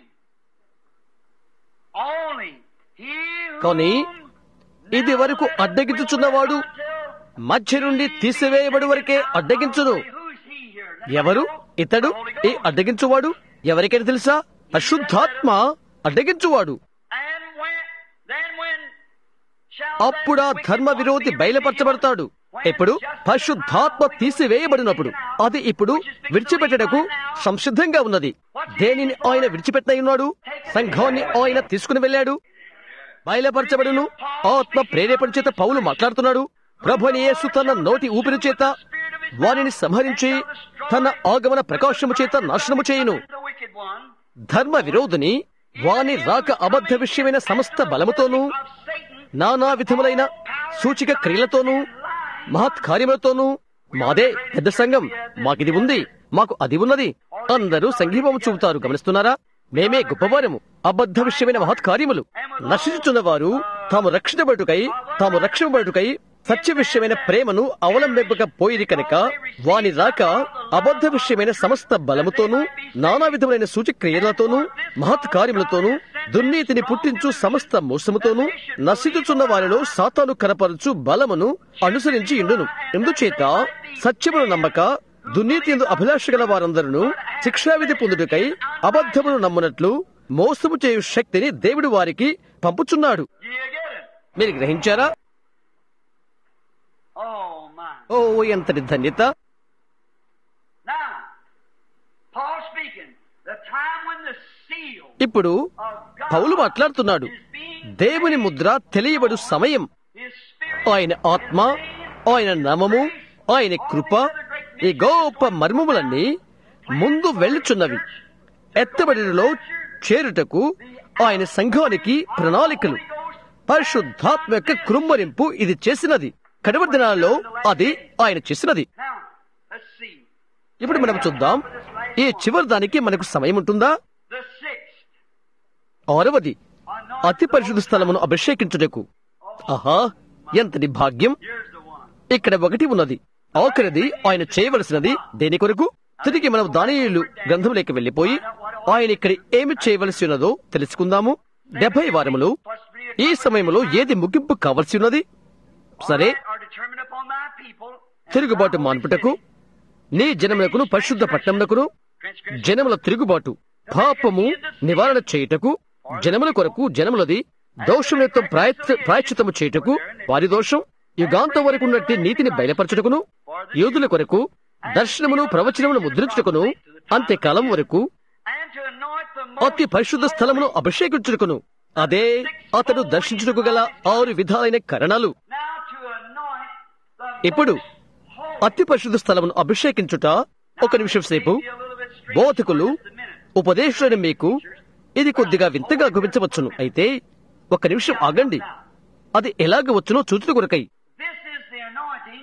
only he whom కానీ ఇది వరకు అడ్డగించుచున్నవాడు మధ్య నుండి తీసివేయబడి వరకే అడ్డగించును Who's he here? ఎవరు ఇతడు ఈ అడ్డగించువాడు ఎవరికైనా తెలుసా పరిశుద్ధాత్మ అడ్డగించువాడు And when, then when shall అప్పుడా ధర్మ విరోధి బయలుపరచబడతాడు ఎప్పుడు పరిశుద్ధాత్మ తీసివేయబడినప్పుడు అది ఇప్పుడు విడిచిపెట్టడకు సంసిద్ధంగా ఉన్నది దేనిని ఆయన విడిచిపెట్టినై ఉన్నాడు సంఘాన్ని ఆయన తీసుకుని వెళ్ళాడు బయలుపరచబడును ఆత్మ ప్రేరేపణ చేత పౌలు మాట్లాడుతున్నాడు ప్రభుని యేసు తన నోటి ఊపిరి చేత వారిని సంహరించి తన ఆగమన ప్రకాశము చేత నాశనము చేయును the wicked one ధర్మ విరోధిని వాని రాక అబద్ధ విషయమైన సమస్త బలముతోనూ of Satan నానా విధములైన సూచిక క్రియలతోనూ మహత్ కార్యములతోనూ మాదే పెద్ద సంఘం మాకిది ఉంది మాకు అది ఉన్నది అందరూ సంఘీభావం చూపుతారు గమనిస్తున్నారా మేమే గొప్పవారము అబద్ధ విషయమైన మహత్ కార్యములు నశించుచున్న వారు తాము రక్షించబడుటకై తాము రక్షించబడుటకై సత్య విషయమైన ప్రేమను అవలంబింపక పోయిరి కనుక వాని రాక అబద్ధ విషయమైన సమస్త బలముతోనూ నానా విధములైన సూచక్రియలతోనూ మహత్ కార్యములతోనూ దుర్నీతిని పుట్టించు సమస్త మోసముతోనూ నశించుచున్న వారిలో సాతాను కనపరచు బలమును అనుసరించి ఇండును ఎందుచేత సత్యమును నమ్మక దుర్నీతి ఎందు అభిలాష గల వారందరూ శిక్షావిధి పొందుటకై అబద్ధమును నమ్మునట్లు మోసము చేయు శక్తిని దేవుడు వారికి పంపుచున్నాడు Do you get it? మీరు గ్రహించారా Oh my. ఓ ఎంతటి ధన్యత Now, Paul speaking, the time when the seal ఇప్పుడు of God పౌలు మాట్లాడుతున్నాడు is being దేవుని ముద్ర తెలియబడు సమయం His Spirit ఆయన ఆత్మ ఆయన నామము ఆయన కృప ఈ గొప్ప మర్మములన్నీ ముందు వెళ్ళుచున్నవి ఎత్తబడిలో చేరుటకు ఆయన సంఘానికి ప్రణాళికలు పరిశుద్ధాత్మ యొక్క కృమ్మరింపు ఇది చేసినది కడవ దినాల్లో అది ఆయన చేసినది Now, let's see. ఇప్పుడు మనం చూద్దాం ఈ చివరి దానికి మనకు సమయం ఉంటుందా The sixth. ఆరవది అతి పరిశుద్ధ స్థలమును అభిషేకించుటకు ఆహా ఎంతటి భాగ్యం Here's the one. ఇక్కడ ఒకటి ఉన్నది ఆఖరిది ఆయన చేయవలసినది దేని కొరకు తిరిగి మనం దానియులు గ్రంథంలోకి వెళ్లిపోయి ఆయన ఇక్కడ ఏమి చేయవలసి ఉన్నదో తెలుసుకుందాము డెబ్బై వారములు ఈ సమయంలో ఏది ముగింపు కావలసి ఉన్నది సరే Are determined upon thy people. తిరుగుబాటు మాన్పుటకు నీ జనములకును పరిశుద్ధ పట్టణములకును Transgression. జనముల తిరుగుబాటు పాపము నివారణ చేయుటకు జనముల కొరకు జనములది దోషములతో ప్రాయశ్చితము చేయుటకు వారి దోషం యుగాంతం వరకు ఉన్నట్టి నీతిని బయలుపరచుటకును యోధుల కొరకు దర్శనమును ప్రవచనమును ముద్రించుటకును అంత్యకాలం వరకు And to anoint the అతి పరిశుద్ధ స్థలమును అభిషేకించుటకును అదే అతడు దర్శించుటకు గల ఆరు విధాలైన కరణాలు Now to anoint the ఇప్పుడు అతి పరిశుద్ధ స్థలమును అభిషేకించుట ఒక నిమిషం సేపు Be a little bit strange బోధకులు for just a minute. ఉపదేశాన్ని మీకు ఇది కొద్దిగా వింతగా గుపించవచ్చును అయితే ఒక నిమిషం ఆగండి అది ఎలాగ వచ్చునో చూచుట కొరకై This is the anointing,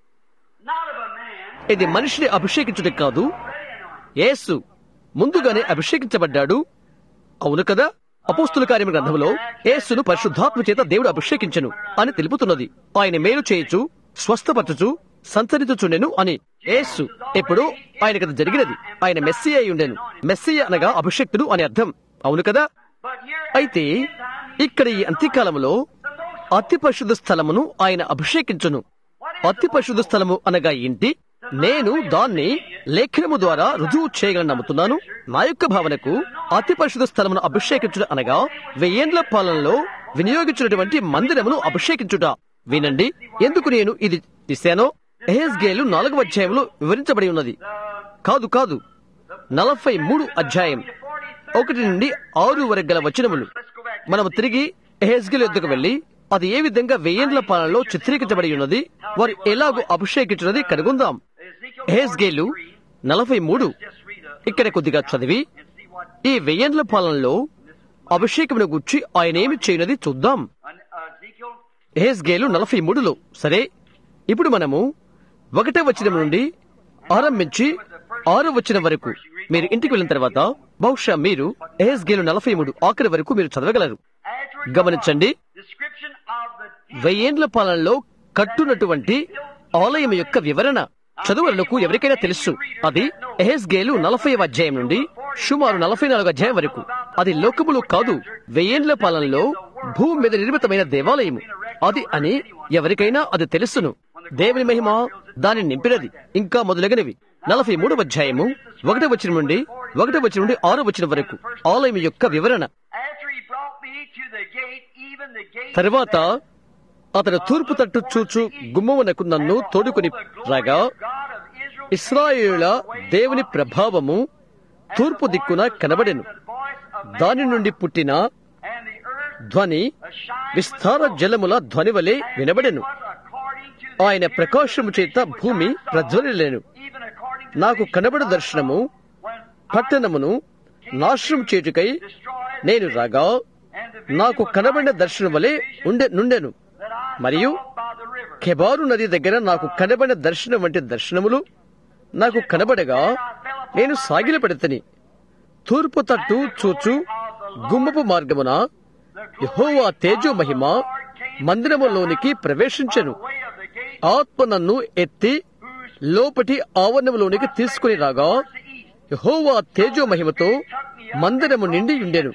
not of a man, ఇది మనిషిని అభిషేకించుట కాదు already anointed. యేసు ముందుగానే అభిషేకించబడ్డాడు అవును కదా అపోస్తుల కార్యం గ్రంథంలో యేసును పరిశుద్ధాత్మ చేత దేవుడు అభిషేకించను అని తెలుపుతున్నది ఆయన మేలు చేయొచ్చు స్వస్థపరచుచు సంచరించుచుండెను అని యేసు ఎప్పుడు ఆయనకు అది జరిగినది ఆయన మెస్సీ అయి ఉండెను మెస్సీ అనగా అభిషేక్తుడు అని అర్థం అవును కదా But here అయితే ఇక్కడ ఈ అంత్యకాలంలో అతి పరిశుద్ధ స్థలమును ఆయన అభిషేకించును అతి పరిశుద్ధ స్థలము అనగా ఏంటి నేను దాన్ని లేఖనము ద్వారా రుజువు చేయగలని నమ్ముతున్నాను నా యొక్క భావనకు అతి పరిశుద్ధ స్థలమును అభిషేకించుట అనగా వెయ్యేండ్ల పాలనలో వినియోగించినటువంటి మందిరమును అభిషేకించుట వినండి ఎందుకు నేను ఇది తీశానో ఎహెస్గేలు నాలుగవ అధ్యాయంలో వివరించబడి ఉన్నది కాదు కాదు నలభై మూడు అధ్యాయం ఒకటి నుండి ఆరు వరకు గల వచనములు let's go back. మనము తిరిగి ఎహెస్గేల్ యుద్ధకు వెళ్లి అది ఏ విధంగా వెయ్యేండ్ల పాలనలో చిత్రీకరించబడి ఉన్నది వారు ఎలాగో అభిషేకించినది కనుగొందాం హేస్గేలు నలభై మూడు ఇక్కడ కొద్దిగా చదివి ఈ వెయ్యేండ్ల పాలనలో అభిషేకమును గుర్చి ఆయన ఏమి చేయనది చూద్దాం హేస్గేలు నలభై మూడులో సరే ఇప్పుడు మనము ఒకటే వచనం నుండి ఆరంభించి ఆరో వచనం వరకు మీరు ఇంటికి వెళ్ళిన తర్వాత బహుశా మీరు హేస్గేలు నలభై మూడు ఆఖరి వరకు మీరు చదవగలరు గమనించండి వెయ్యేండ్ల పాలనలో కట్టునటువంటి ఆలయం యొక్క వివరణ చదువులకు ఎవరికైనా తెలుసు అది ఎహెస్గేలు నలభై అధ్యాయం నుండి సుమారు నలభై నాలుగు అధ్యాయం వరకు అది లోకములు కాదు వెయ్యేండ్ల పాలనలో భూమి మీద నిర్మితమైన దేవాలయము అది అని ఎవరికైనా అది తెలుసును దేవుని మహిమ దాన్ని నింపినది ఇంకా మొదలగినవి నలభై మూడవ అధ్యాయము ఒకటో వచ్చిన నుండి ఒకటో వచ్చిన నుండి ఆరో వచ్చిన వరకు ఆలయం యొక్క వివరణ తర్వాత అతను తూర్పు తట్టు చూచు గుమ్మమునకు నన్ను తోడుకుని రాగా ఇస్రాయేలుల దేవుని ప్రభావము తూర్పు దిక్కున కనబడెను దాని నుండి పుట్టిన ధ్వని విస్తార జలముల ధ్వని వలె వినబడెను ఆయన ప్రకాశము చేత భూమి ప్రజ్వలిలేను నాకు కనబడు దర్శనము పట్టణమును నాశనం చేటుకై నేను రాగా నాకు కనబడిన దర్శనం వలె ఉండే నుండెను మరియు కెబారు నది దగ్గర నాకు కనబడిన దర్శనం వంటి దర్శనములు నాకు కనబడగా నేను సాగిలపడితని తూర్పు తట్టు చూచు గుమ్మపు మార్గమున యహోవా తేజో మహిమ మందిరములోనికి ప్రవేశించెను ఆత్మ నన్ను ఎత్తి లోపటి ఆవరణంలోనికి తీసుకుని రాగా యహోవా తేజో మహిమతో మందిరము నిండి ఉండెను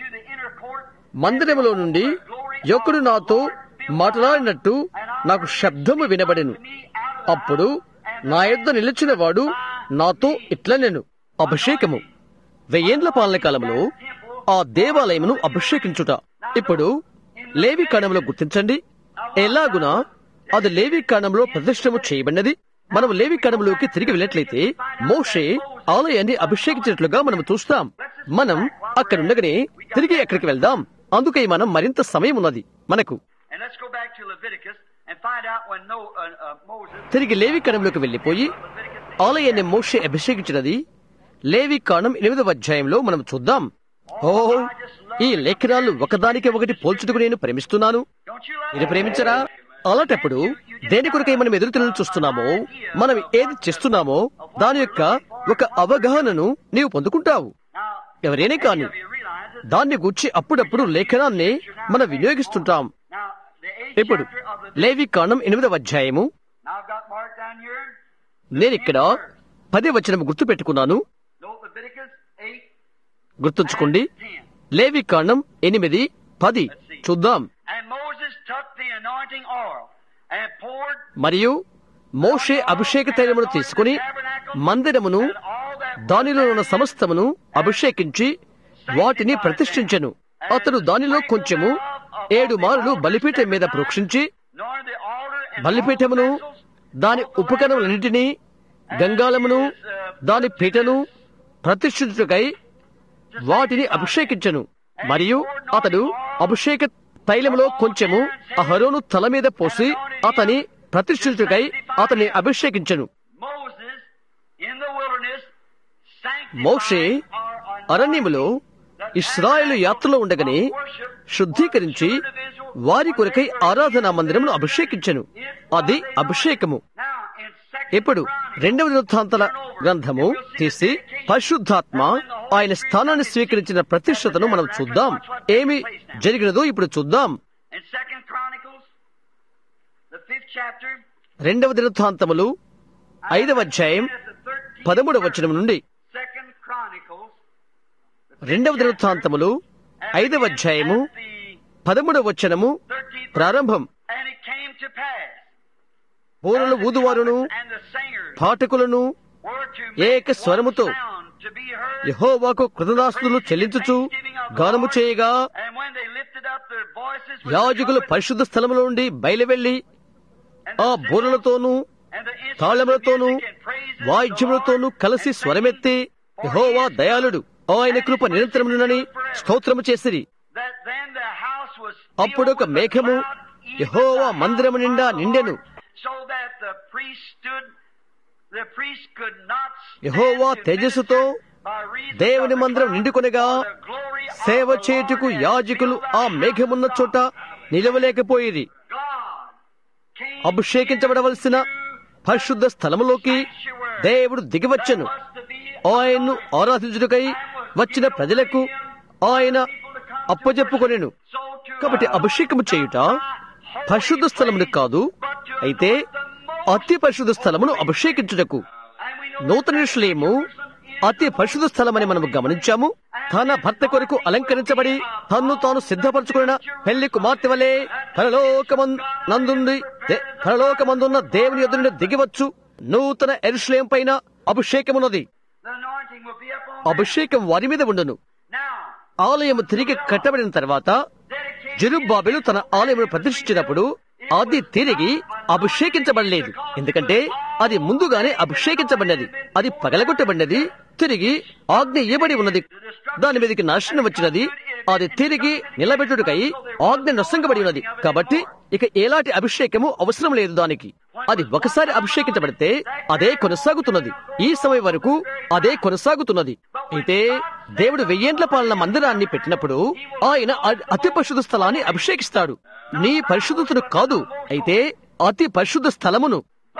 మందిరములో నుండి ఒకడు నాతో మాట్లాడినట్టు నాకు శబ్దము వినబడెను అప్పుడు నా యొద్ద నిలిచిన వాడు నాతో ఇట్లా నేను అభిషేకము వెయ్యేండ్ల పాలన కాలంలో ఆ దేవాలయమును అభిషేకించుట ఇప్పుడు లేవి కాణంలో గుర్తించండి ఎలాగునా అది లేవి కాణంలో ప్రతిష్టము చేయబడినది మనం లేవి కాణంలోకి తిరిగి వెళ్ళినట్లయితే మోషే ఆలయాన్ని అభిషేకించినట్లుగా మనం చూస్తాం మనం అక్కడ ఉండగానే తిరిగి అక్కడికి వెళ్దాం అందుకే మనం మరింత సమయం ఉన్నది మనకు And let's go back to Leviticus and find out when no, uh, uh, Moses తిరిగి లేవి కణంలోకి వెళ్లిపోయి ఆలయాన్ని మోషే అభిషేకించినది లేవి కాణం ఎనిమిదవ అధ్యాయంలో మనం చూద్దాం ఓ ఈ లేఖనాలు ఒకదానికి ఒకటి పోల్చుటకు నేను ప్రేమిస్తున్నాను Don't you love మీరు ప్రేమించరా అలాంటప్పుడు దేని కొరకై మనం ఎదురుతెలను చూస్తున్నామో మనం ఏది చేస్తున్నామో దాని యొక్క ఒక అవగాహనను నీవు పొందుకుంటావు Now, ఎవరైనా కాని you realize that దాన్ని గూర్చి అప్పుడప్పుడు లేఖనాన్ని మనం వినియోగిస్తుంటాం now the eighth ఇప్పుడు chapter of Leviticus. లేవి కాణం ఎనిమిదవ అధ్యాయము Now I've got marked down here. నేనిక్కడ పదే వచనం గుర్తు పెట్టుకున్నాను Note Leviticus 8 గుర్తుంచుకోండి and 10. లేవి కాండం ఎనిమిది పది చూద్దాం And Moses took the anointing oil and poured మరియు మోషే అభిషేక తైలమును తీసుకుని మందిరమును దానిలో ఉన్న సమస్తమును అభిషేకించి వాటిని ప్రతిష్ఠించెను అతడు దానిలో కొంచెము ఏడు మారులు బలిపీఠం మీద ప్రోక్షించి nor the altar and బలిపీఠమును దాని ఉపకరణములన్నింటినీ గంగాళమును దాని పీటను ప్రతిష్ఠించుటకై వాటిని అభిషేకించెను మరియు అతడు అభిషేక తైలములో కొంచెము అహరోను తల మీద పోసి అతని ప్రతిష్ఠించుటకై అతన్ని అభిషేకించెను Moses in the wilderness sanctified Moshe or anointed అరణ్యములో ఇస్రాయేలు యాత్రలో ఉండగానే శుద్ధీకరించి వారి కొరకై ఆరాధనా మందిరమును అభిషేకించెను అది అభిషేకము Now, in second ఇప్పుడు రెండవ వృత్తాంతల గ్రంథము తీసి పరిశుద్ధాత్మ ఆయన స్థానాన్ని స్వీకరించిన ప్రతిష్టతను మనం చూద్దాం ఏమి జరిగినదో ఇప్పుడు చూద్దాం in Second Chronicles, the fifth chapter, రెండవ దినవృత్తాంతములు ఐదవ అధ్యాయం at the 13th పదమూడవ వచనం నుండి Second Chronicles, రెండవ దినవృత్తాంతములు ఐదవ అధ్యాయము at the పదమూడవ వచనము 13th ప్రారంభం And it came to pass, బోరలు ఊదువారును and the singers పాఠకులను were to ఏక make one స్వరముతో sound to be heard, యహోవాకు కృతదాస్తులు చెల్లించుచు గానము చేయగా and when they lifted up their voices with the యాజకులు trumpet, పరిశుద్ధ స్థలములో నుండి బయలువెళ్లి and ఆ the cymbals, బూరలతోనూ and the instruments of తాళములతోనూ music and praises to the వాయిద్యములతోనూ Lord, కలిసి and స్వరమెత్తి singing, యహోవా దయాళుడు ఆయన కృప నిరంతరమునని స్తోత్రము చేసిరి that then the house was అప్పుడు ఒక filled with a మేఘము cloud యెహోవా మందిరము నిండా నిండెను so that the priest stood, the priest could not stand Jehovah to తేజస్సుతో minister by reason దేవుని of the మందిరం cloud, నిండుకొనగా for the glory of సేవ the చేయుటకు Lord had యాజకులు filled ఆ the మేఘమున్న house of చోట God. నిలవలేకపోయేది God came అభిషేకించబడవలసిన పరిశుద్ధ స్థలములోకి దేవుడు దిగివచ్చెను ఆయన్ను ఆరాధించుటకై వచ్చిన ప్రజలకు ఆయన అప్పజెప్పుకొనెను కాబట్టి అభిషేకము చేయుట పరిశుద్ధ స్థలమును కాదు అయితే అతి పరిశుద్ధ స్థలమును అభిషేకించుటకు నూతన విషయము అతి పరిశుద్ధ స్థలమని మనము గమనించాము తన భర్త కొరకు అలంకరించబడి తన్ను తాను సిద్ధపరచుకున్న పెళ్లి కుమార్తె వలె పరలోకమం నందుంది దే- పరలోకమందున్న దేవుని ఎదురుని దిగివచ్చు నూతన ఎరుశ్లేం పైన అభిషేకమున్నది The anointing will be upon them. అభిషేకం వారి మీద ఉండును Now, ఆలయము తిరిగి కట్టబడిన తర్వాత dedication జెరుబ్బాబెలు తన ఆలయమును ప్రతిష్ఠించినప్పుడు అది తిరిగి అభిషేకించబడలేదు ఎందుకంటే అది ముందుగానే అభిషేకించబడినది అది పగలగొట్టబడినది తిరిగి ఆజ్ఞ ఇవ్వబడి ఉన్నది దాని మీదకి నాశనం వచ్చినది అది తిరిగి నిలబెట్టుటకై ఆజ్ఞ నొసంగబడి ఉన్నది కాబట్టి ఇక ఎలాంటి అభిషేకము అవసరం లేదు దానికి అది ఒకసారి అభిషేకించబడితే అదే కొనసాగుతున్నది ఈ సమయం వరకు అదే కొనసాగుతున్నది అయితే దేవుడు వెయ్యేండ్ల పాలన మందిరాన్ని పెట్టినప్పుడు ఆయన అ- అతి పరిశుద్ధ స్థలాన్ని అభిషేకిస్తాడు నీ పరిశుద్ధతను కాదు అయితే అతి పరిశుద్ధ స్థలమును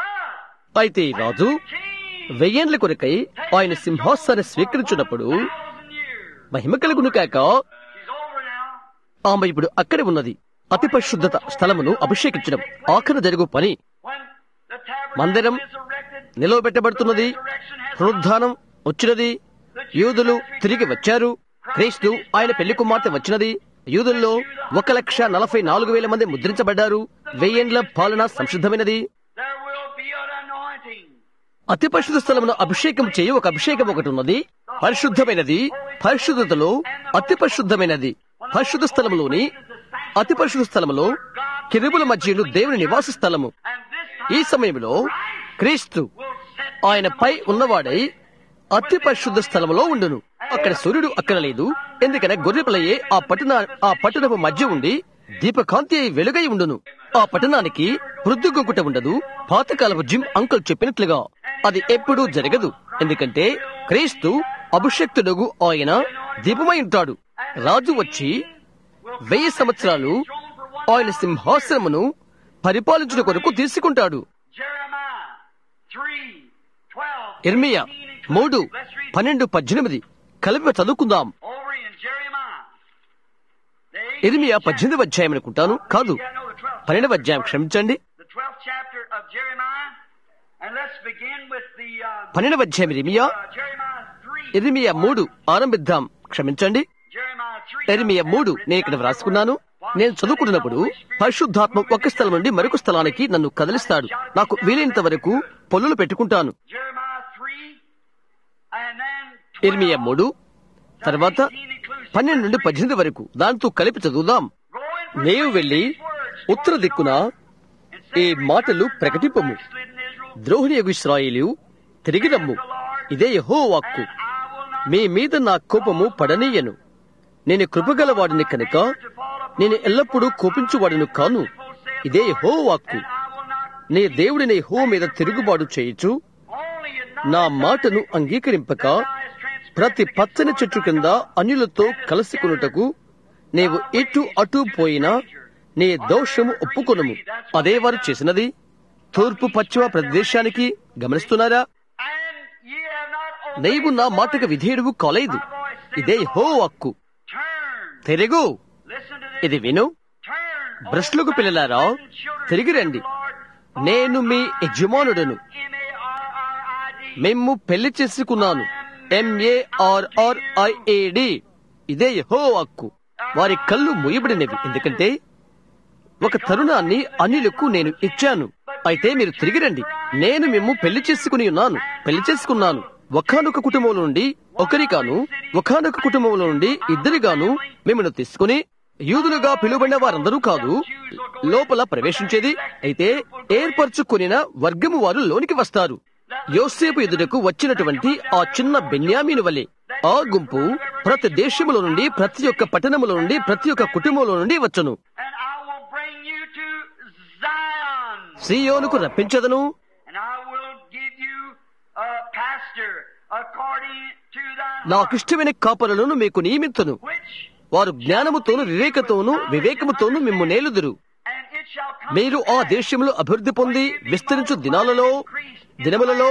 but అయితే రాజు king వెయ్యేండ్ల కొరకై ఆయన సింహాసనాన్ని స్వీకరించినప్పుడు thousand years. మహిమ కలుగును కాక He's over now. ఆమె ఇప్పుడు అక్కడే ఉన్నది అతి పరిశుద్ధత స్థలమును అభిషేకించడం ఆఖరి జరుగు పని When the tabernacle మందిరం is erected, నిలవబెట్టబడుతున్నది పునరుద్ధానం వచ్చినది యూదులు తిరిగి వచ్చారు క్రీస్తు ఆయన పెళ్లి కుమార్తె వచ్చినది యూదుల్లో ఒక లక్ష నలభై నాలుగు వేల మంది ముద్రించబడ్డారు వెయ్యేండ్ల పాలన సంసిద్ధమైనది there will be an anointing. అతి పరిశుద్ధ స్థలమును అభిషేకం చేయి ఒక అభిషేకం ఒకటి ఉన్నది పరిశుద్ధమైనది పరిశుద్ధతలో అతి పరిశుద్ధమైనది పరిశుద్ధ స్థలములోని అతి పరిశుద్ధ స్థలములో కిరుబుల మధ్యను దేవుని నివాస స్థలము And this ఈ time సమయంలో క్రీస్తు will set ఆయన పై ఉన్నవాడై అతి పరిశుద్ధ స్థలములో ఉండును అక్కడ సూర్యుడు అక్కడ లేదు ఎందుకనే గొర్రెపిల్లయే ఆ పట్టణ ఆ పట్టణపు మధ్య ఉండి దీపకాంతి అయి వెలుగై ఉండును ఆ పట్టణానికి వృద్ధుగొంకుట ఉండదు పాతకాలపు జిమ్ అంకుల్ చెప్పినట్లుగా అది ఎప్పుడూ జరగదు ఎందుకంటే క్రీస్తు అభిషక్తుడుగు ఆయన దీపమై ఉంటాడు రాజు వచ్చి వెయ్యి సంవత్సరాలు ఆయన సింహాసనమును పరిపాలించుట కొరకు తీసుకుంటాడు Jeremiah 3, 12. ఇర్మియా 18 and 20. మూడు Let's read it. పన్నెండు పద్దెనిమిది కలిపి చదువుకుందాం Over in Jeremiah. The ఇర్మియా 18th పద్దెనిమిది అధ్యాయం అనుకుంటాను కాదు Yeah, no, the 12th పన్నెండవ chapter. అధ్యాయం క్షమించండి The 12th chapter of Jeremiah. And let's begin with the uh, పన్నెండవ అధ్యాయం ఇర్మియా uh, Jeremiah 3. ఇర్మియా మూడు ఆరంభిద్దాం క్షమించండి Jeremiah 3. ఎరిమియా మూడు నేను ఇక్కడ వ్రాసుకున్నాను నేను చదువుకుంటున్నప్పుడు పరిశుద్ధాత్మ ఒక స్థలం నుండి మరొక స్థలానికి నన్ను కదిలిస్తాడు నాకు వీలైనంత వరకు పొల్లులు పెట్టుకుంటాను Jeremiah 3. And then 12. ఇర్మియా మూడు తర్వాత పన్నెండు నుండి పద్దెనిమిది వరకు దాంతో కలిపి చదువుదాం Go and proclaim నీవు వెళ్లి these words ఉత్తర దిక్కున ఈ మాటలు ప్రకటింపము ద్రోహిణి ఇస్రాయేలు తిరిగి రమ్ము ఇదే యహో వాక్కు మీ మీద నా కోపము పడనీయను నేను కృపగలవాడిని కనుక నేను ఎల్లప్పుడూ కోపించువాడును కాను ఇదే యహో వాక్కు నీ దేవుడిని యహో మీద తిరుగుబాటు చేయుచు నా మాటను అంగీకరింపక ప్రతి పచ్చని చెట్టు కింద అన్యులతో కలసికొనుటకు నీవు ఇటు అటు పోయినా నీ దోషము ఒప్పుకొనుము అదే వారు చేసినది తూర్పు పశ్చిమ ప్రదేశానికి గమనిస్తున్నారా నీవు నా మాటకు విధేయుడువు కాలేదు ఇదే హో హక్కు తిరుగు ఇది విను భ్రష్టులకు పిల్లలారా తిరిగి రండి నేను మీ యజమానుడను మేము పెళ్లి చేసుకున్నాను ఎంఏఆర్ఆర్ఐఏడి ఇదే యహో హక్కు వారి కళ్ళు మూయబడినవి ఎందుకంటే ఒక తరుణాన్ని అన్యులకు నేను ఇచ్చాను అయితే మీరు తిరిగి రండి నేను మేము పెళ్లి చేసుకుని ఉన్నాను పెళ్లి చేసుకున్నాను ఒకనొక కుటుంబంలో నుండి ఒకరిగాను ఒకనొక కుటుంబంలో నుండి ఇద్దరిగాను మిమ్మల్ని తీసుకుని యూదులుగా పిలువబడిన వారందరూ కాదు లోపల ప్రవేశించేది అయితే ఏర్పరచుకునిన వర్గము వారు లోనికి వస్తారు యోసేపు ఎదుటకు వచ్చినటువంటి ఆ చిన్న బెన్యామీను వలె ఆ గుంపు ప్రతి దేశములో నుండి ప్రతి ఒక్క పట్టణములో నుండి ప్రతి ఒక్క కుటుంబంలో నుండి వచ్చును And I will bring you to సియోనుకు రప్పించదను and I will give you a pastor according to thy నాకిష్టమైన కాపరులను మీకు నియమితును which వారు జ్ఞానముతోను వివేకతోను వివేకముతోను మిమ్ము నేలుదురు and it shall come మీరు ఆ దేశంలో అభివృద్ధి పొంది విస్తరించు దినాలలో దినములలో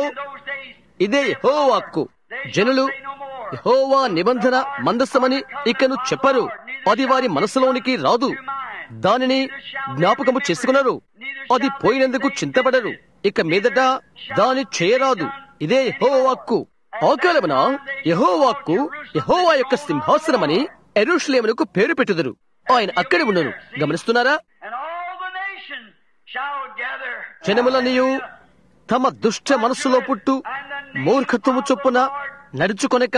ఇదే యెహోవాక్కు జనులు యెహోవా నిబంధన మందస్సమని ఇకను చెప్పరు అది వారి మనసులోనికి రాదు దానిని జ్ఞాపకము చేసుకున్నారు అది పోయినందుకు చింతపడరు ఇక మీదట దాని చేయరాదు ఇదే యెహోవాక్కు ఆకాలమున యెహోవాక్కు యెహోవా యొక్క సింహాసనమని ఎరుషులేమునకు పేరు పెట్టుదురు ఆయన అక్కడే ఉండను గమనిస్తున్నారా and all the nations shall gather జనములనియు తమ దుష్ట మనస్సులో పుట్టు మూర్ఖత్వము చొప్పున నడుచుకొనక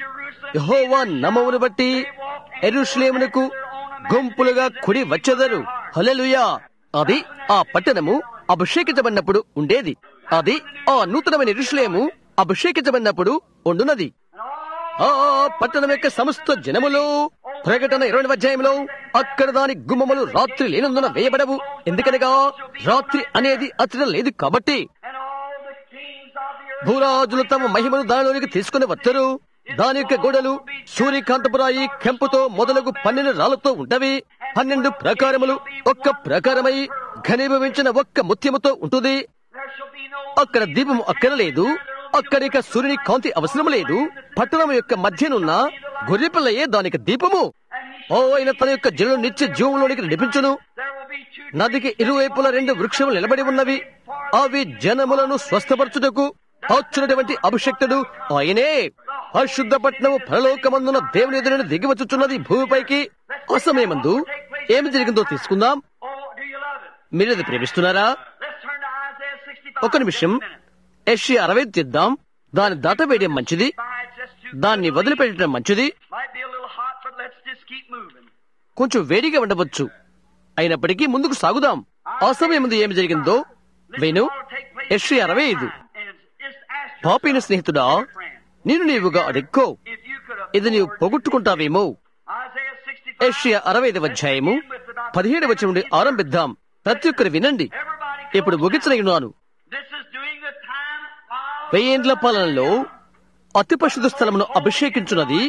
యహోవా నమమును బట్టి ఎరుషులేమునకు గుంపులుగా కుడి వచ్చెదరు హల్లెలూయా అది ఆ పట్టణము అభిషేకించబడినప్పుడు ఉండేది అది ఆ నూతనమైన ఎరుషులేము అభిషేకించబడినప్పుడు ఉండున్నది ఆ పట్టణం యొక్క సమస్త జనములు ప్రకటన ఇరవై అధ్యాయంలో అక్కడ దాని గుమ్మములు రాత్రి లేనందున వేయబడవు ఎందుకనగా రాత్రి అనేది అతడ లేదు కాబట్టి and all the kings of the earth భూరాజులు తమ మహిమను దానిలోనికి తీసుకుని వచ్చరు దాని యొక్క గోడలు సూర్యకాంతపురాయి కెంపుతో మొదలగు పన్నెండు రాళ్లతో ఉంటవి పన్నెండు ప్రకారములు ఒక్క ప్రకారమై ఘనీభవించిన ఒక్క ముత్యముతో ఉంటుంది there shall be no అక్కడ దీపము అక్కడ లేదు అక్కడిక సూర్యుని కాంతి అవసరం లేదు పట్టణం యొక్క మధ్యనున్న గొర్రెపిల్లయే దానికి దీపము ఓ ఆయన తన యొక్క జనులు నిత్య జీవంలోనికి నడిపించును there will be two నదికి ఇరువైపుల రెండు వృక్షములు నిలబడి ఉన్నవి అవి జనములను స్వస్థపరచుటకు వచ్చున్నటువంటి అభిషక్తుడు ఆయనే పరిశుద్ధ పట్టణము పరలోకమందున దేవుని ఎదురుని దిగివచ్చుచున్నది భూమిపైకి ఆ సమయమందు ఏమి జరిగిందో తీసుకుందాం oh do you love it మీరు అది ప్రేమిస్తున్నారా let's turn to Isaiah 65 ఒక నిమిషం ఎస్సి అరవై తీద్దాం దాన్ని దాటవేయడం మంచిది By it's just too దాన్ని వదిలిపెట్టడం మంచిది might be a little hot but let's just keep moving కొంచెం వేడిగా ఉండవచ్చు అయినప్పటికీ ముందుకు సాగుదాం ఆ సమయం ముందు ఏమి జరిగిందో వేణు ఎస్సి అరవై ఐదు and just ask పాపిన స్నేహితుడా friend నేను నీవుగా అడుక్కో if you could have ఇది నీవు పొగొట్టుకుంటావేమో Isaiah 65 ఏషియా అరవై ఐదు అధ్యాయము పదిహేడు వచ్చిన నుండి ఆరంభిద్దాం ప్రతి ఒక్కరు వినండి everybody ఇప్పుడు ముగించనన్నాను this is during the time of వెయ్యేండ్ల పాలనలో అతి పరిశుద్ధ స్థలమును అభిషేకించున్నది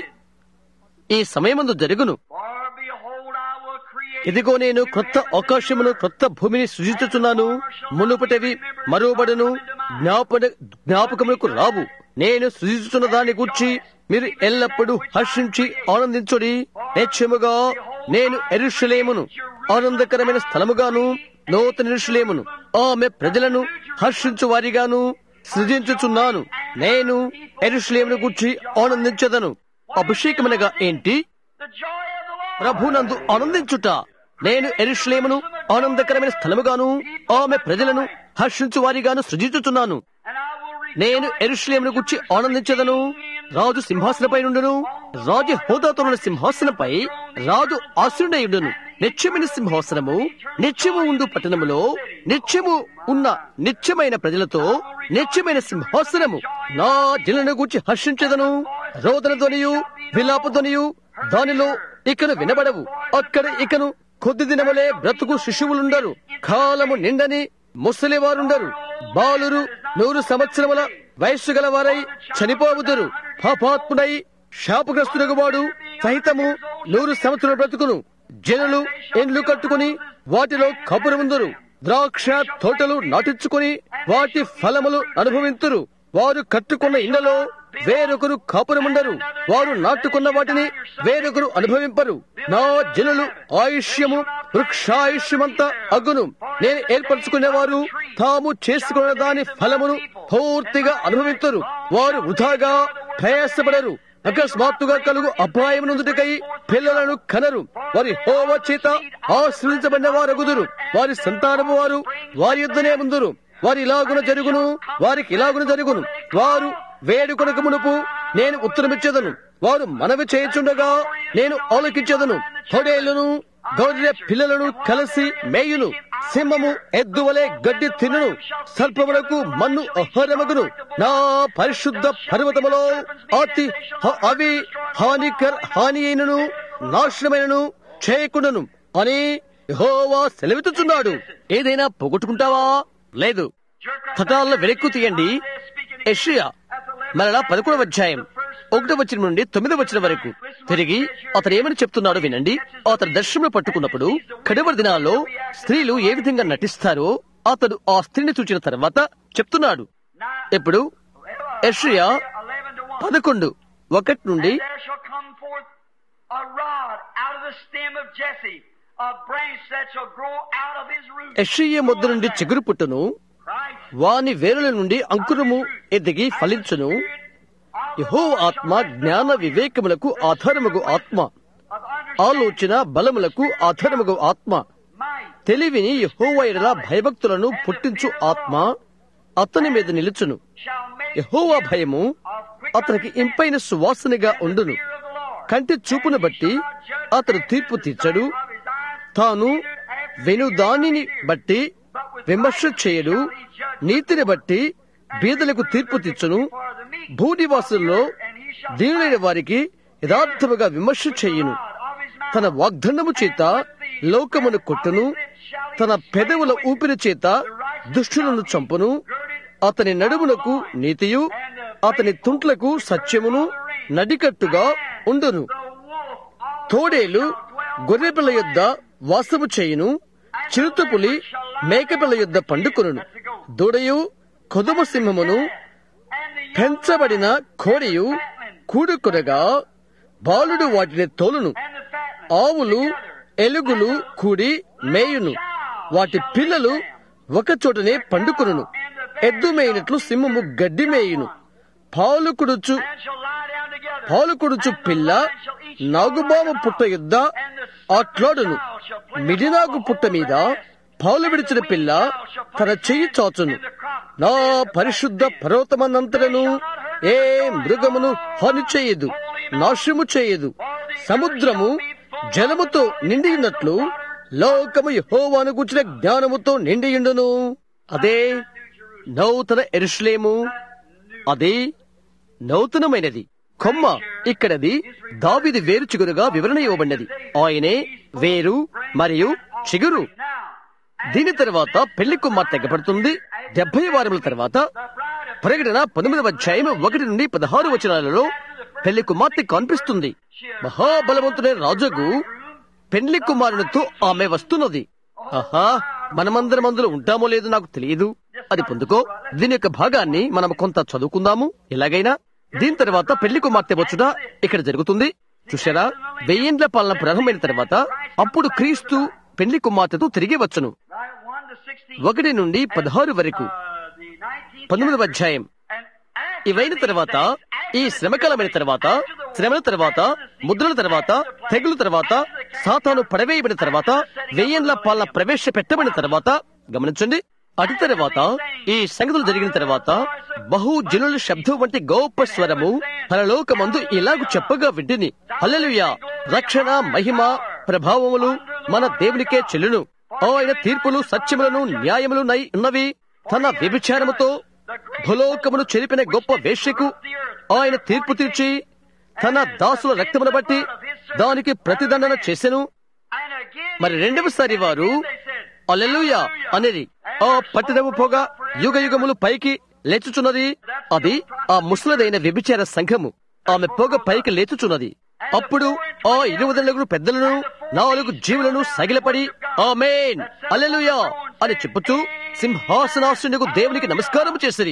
ఈ సమయమందు జరుగును For behold, I will create ఇదిగో నేను క్రొత్త ఆకాశమును క్రొత్త భూమిని సృజించుచున్నాను మునుపటివి మరోబడను జ్ఞాపన జ్ఞాపకములకు రావు నేను సృజించుచున్న దాన్ని గూర్చి మీరు ఎల్లప్పుడూ హర్షించి ఆనందించుడి నిత్యముగా నేను ఎరుషలేమును ఆనందకరమైన స్థలముగాను నూతన ఎరుషలేమును ఆమె ప్రజలను హర్షించు వారిగాను సృజించుచున్నాను నేను ఎరుషలేమును గూర్చి ఆనందించదను అభిషేకమనగా ఏంటి the joy of the Lord. ప్రభునందు ఆనందించుట నేను ఎరుషలేమును ఆనందకరమైన స్థలముగాను ఆమె ప్రజలను హర్షించు వారిగాను సృజించుచున్నాను And I will rejoice నేను ఎరుషలేమును గుర్చి ఆనందించదను రాజు సింహాసనపై నుండును రాజు హోదాతో ఉన్న సింహాసనపై రాజు ఆశ్రుడయుడును నిత్యమైన సింహాసనము నిత్యము ఉండు పట్టణములో నిత్యము ఉన్న నిత్యమైన ప్రజలతో నిత్యమైన సింహాసనము నా జనులను గూర్చి హర్షించదను రోదన ధ్వనియు విలాప ధ్వనియు దానిలో ఇకను వినబడవు అక్కడ ఇకను కొద్ది దినములే బ్రతుకు శిశువులుండరు కాలము నిండని ముసలివారుండరు బాలురు నూరు సంవత్సరముల వయస్సు గలవారై చనిపోవుదురు పాపాత్ముడై శాపగ్రస్తుడగు వాడు సహితము నూరు సంవత్సరాల బ్రతుకును జనులు ఎండ్లు కట్టుకుని వాటిలో కపురముందురు ద్రాక్ష తోటలు నాటించుకుని వాటి ఫలములు అనుభవింతురు వారు కట్టుకున్న ఇండ్లలో వేరొకరు కాపురముండరు వారు నాటుకున్న వాటిని వేరొకరు అనుభవింపరు నా జనులు ఆయుష్యము వృక్షాయుష్యమంతా అగును నేను ఏర్పరచుకునేవారు తాము చేసుకున్న దాని ఫలమును పూర్తిగా అనుభవించరు వారు వృధాగా ప్రయాసపడరు అకస్మాత్తుగా కలుగు అపాయం నుందుటకై పిల్లలను కనరు వారి హోవ చేత ఆశ్రయించబడిన వారగుదురు వారి సంతానము వారు వారి యుద్ధనే ముందురు వారి ఇలాగున జరుగును వారికి ఇలాగున జరుగును వారు వేడుకొనక మునుపు నేను ఉత్తరమిచ్చేదను వారు మనవి చేయుచుండగా నేను ఆలోకించేదను పొడేళ్లను గౌర్య పిల్లలను కలిసి మేయును సింహము ఎద్దువలే గడ్డి తినును సర్పములకు మన్ను అహరమగును నా పరిశుద్ధ పర్వతములో అతి హ- అవి హానికర్ హాని అయినను నాశనమైనను చేయకుండాను అని యెహోవా సెలవిస్తున్నాడు ఏదైనా పోగొట్టుకుంటావా లేదు తటాల్లో వెనక్కు తీయండి యెషయా మరలా పదకొండవ అధ్యాయం ఒకటో వచ్చిన నుండి తొమ్మిదవ వచ్చిన వరకు తిరిగి అతను ఏమని చెప్తున్నాడో వినండి అతను దర్శనం పట్టుకున్నప్పుడు కడవరి దినాల్లో స్త్రీలు ఏ విధంగా నటిస్తారో అతడు ఆ స్త్రీని చూచిన తర్వాత చెప్తున్నాడు ఇప్పుడు యెషయా పదకొండు ఒకటి నుండి And there shall come forth a rod out of the stem of Jesse, a branch that shall grow out of his root. యెషయ్య మొద్దు నుండి చిగురు పుట్టును Christ, వాని వేరుల నుండి అంకురము ఎదిగి ఫలించును యహో ఆత్మ జ్ఞాన వివేకములకు ఆధారముగు ఆత్మ of ఆలోచన బలములకు ఆధారముగు ఆత్మ might, తెలివిని యహోవైడల భయభక్తులను పుట్టించు ఆత్మ అతని మీద నిలుచును shall make యహోవా భయము of quick అతనికి ఇంపైన సువాసనగా ఉండును fear of the Lord. కంటి చూపును బట్టి అతడు తీర్పు తీర్చడు తాను వెనుదానిని బట్టి విమర్శ చేయడు నీతిని బట్టి బీదలకు తీర్పు తీర్చును భూనివాసుల్లో దీనులైన వారికి యథార్థముగా విమర్శ చేయును తన వాగ్దండము చేత లోకమును కొట్టును తన పెదవుల ఊపిరి చేత దుష్టులను చంపును అతని నడుమునకు నీతియు అతని తుంట్లకు సత్యమును నడికట్టుగా ఉండును తోడేలు గొర్రెపిల్ల యొద్ద వాసము చేయును చిరుతపులి మేకపిల్ల యొద్ద పండుకొనును దూడయు కొదుమ సింహమును పెంచబడిన కోడియు కూడుకొనగా బాలుడు వాటిని తోలును ఆవులు ఎలుగులు కూడి మేయును వాటి పిల్లలు ఒక చోటనే పండుకొనును ఎద్దు మేయినట్లు సింహము గడ్డి మేయును పాలు కుడుచు పాలు కుడుచు పిల్ల నాగుబామ పుట్ట యుద్ధ ఆట్లాడును మిడినాగు పుట్ట మీద పాలు విడిచిన పిల్ల తన చెయ్యి చాచును నా పరిశుద్ధ పర్వతమన్నంతరను ఏ మృగమును హాని చేయదు నాశము చేయదు సముద్రము జలముతో నిండినట్లు లోకము యెహోవాను కూర్చిన జ్ఞానముతో నిండియుండును అదే నూతన ఎరుషులేము అది నూతనమైనది కొమ్మ ఇక్కడది దావిది వేరు చిగురుగా వివరణ ఇవ్వబడినది ఆయనే వేరు మరియు చిగురు దీని తర్వాత పెళ్లి కుమార్తె తెగబడుతుంది డెబ్బై వారముల తర్వాత ప్రకటన పంతొమ్మిదవ అధ్యాయం ఒకటి నుండి పదహారు వచనాలలో పెళ్లి కుమార్తె కనిపిస్తుంది మహాబలవంతుడైన రాజుకు పెళ్లి కుమారునితో ఆమె వస్తున్నది ఆహా మనమందరం అందులో ఉంటామో లేదో నాకు తెలియదు అది పొందుకో దీని యొక్క భాగాన్ని మనం కొంత చదువుకుందాము ఎలాగైనా దీని తర్వాత పెళ్లి కుమార్తె వచ్చుట ఇక్కడ జరుగుతుంది చూసారా వెయ్యేండ్ల పాలన ప్రారంభమైన తర్వాత అప్పుడు క్రీస్తు పెళ్లి కుమార్తెతో తిరిగి వచ్చును ఒకటి నుండి పదహారు వరకు పంతొమ్మిదవ అధ్యాయం ఇవైన తర్వాత ఈ శ్రమకాలమైన తర్వాత శ్రమల తర్వాత ముద్రల తర్వాత తెగుల తర్వాత సాతాను పడవేయబడిన తర్వాత వెయ్యేండ్ల పాలన ప్రవేశపెట్టబడిన తర్వాత గమనించండి అటు తర్వాత ఈ సంగతులు జరిగిన తర్వాత బహు జనుల శబ్దం వంటి గొప్ప స్వరము పరలోకమందు ఇలాగు చెప్పగా వింటిని హల్లెలూయా రక్షణ మహిమ ప్రభావములు మన దేవునికే చెల్లును ఆయన తీర్పులు సత్యములను న్యాయములు నై ఉన్నవి తన వ్యభిచారముతో భూలోకమును చెరిపిన గొప్ప వేశ్యకు ఆయన తీర్పు తీర్చి తన దాసుల రక్తమును బట్టి దానికి ప్రతిదండన చేసెను మరి రెండవసారి వారు అల్లెలుయా అనేది ఆ పట్టిదము పొగ యుగ యుగములు పైకి లేచుచున్నది అది ఆ ముసలదైన వ్యభిచార సంఘము ఆమె పొగ పైకి లేచుచున్నది అప్పుడు ఆ ఇరువదలుగురు పెద్దలను నాలుగు జీవులను సగిలపడి ఆమేన్ అల్లెలుయా అని చెప్పుతూ సింహాసనాసునికు దేవునికి నమస్కారం చేసిరి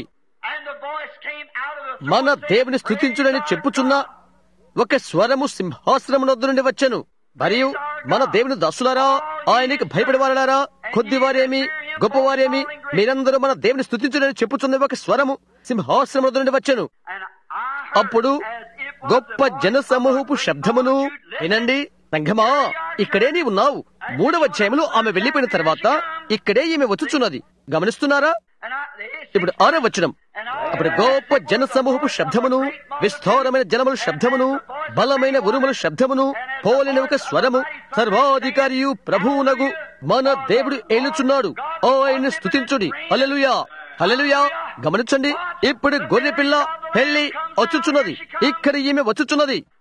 మన దేవుని స్థుతించుడని చెప్పుచున్న ఒక స్వరము సింహాసనమునొద్ద నుండి వచ్చెను మరియు మన దేవుని దాసులారా ఆయనకి భయపడేవారారా కొద్దివారేమి గొప్పవారేమి మీరందరూ మన దేవుని స్థుతించుడని చెప్పుచున్న ఒక స్వరము సింహాసనమునొద్ద నుండి వచ్చెను అప్పుడు గొప్ప జన సమూహపు శబ్దమును వినండి సంఘమా ఇక్కడే నీ ఉన్నావు మూడవ అధ్యాయంలో ఆమె వెళ్లిపోయిన తర్వాత ఇక్కడే ఈమె వచ్చుచున్నది గమనిస్తున్నారా ఇప్పుడు ఆరో వచనం అప్పుడు గొప్ప జన సమూహపు శబ్దమును విస్తారమైన జనముల శబ్దమును బలమైన ఉరుముల శబ్దమును పోలిన ఒక స్వరము సర్వాధికారియు ప్రభువునగు మన దేవుడు ఏలుచున్నాడు ఆయన్ని స్థుతించుడి హల్లెలూయా హల్లెలూయా గమనించండి ఇప్పుడు గొర్రె పిల్ల పెళ్లి వచ్చుచున్నది ఇక్కడ ఈమె వచ్చుచున్నది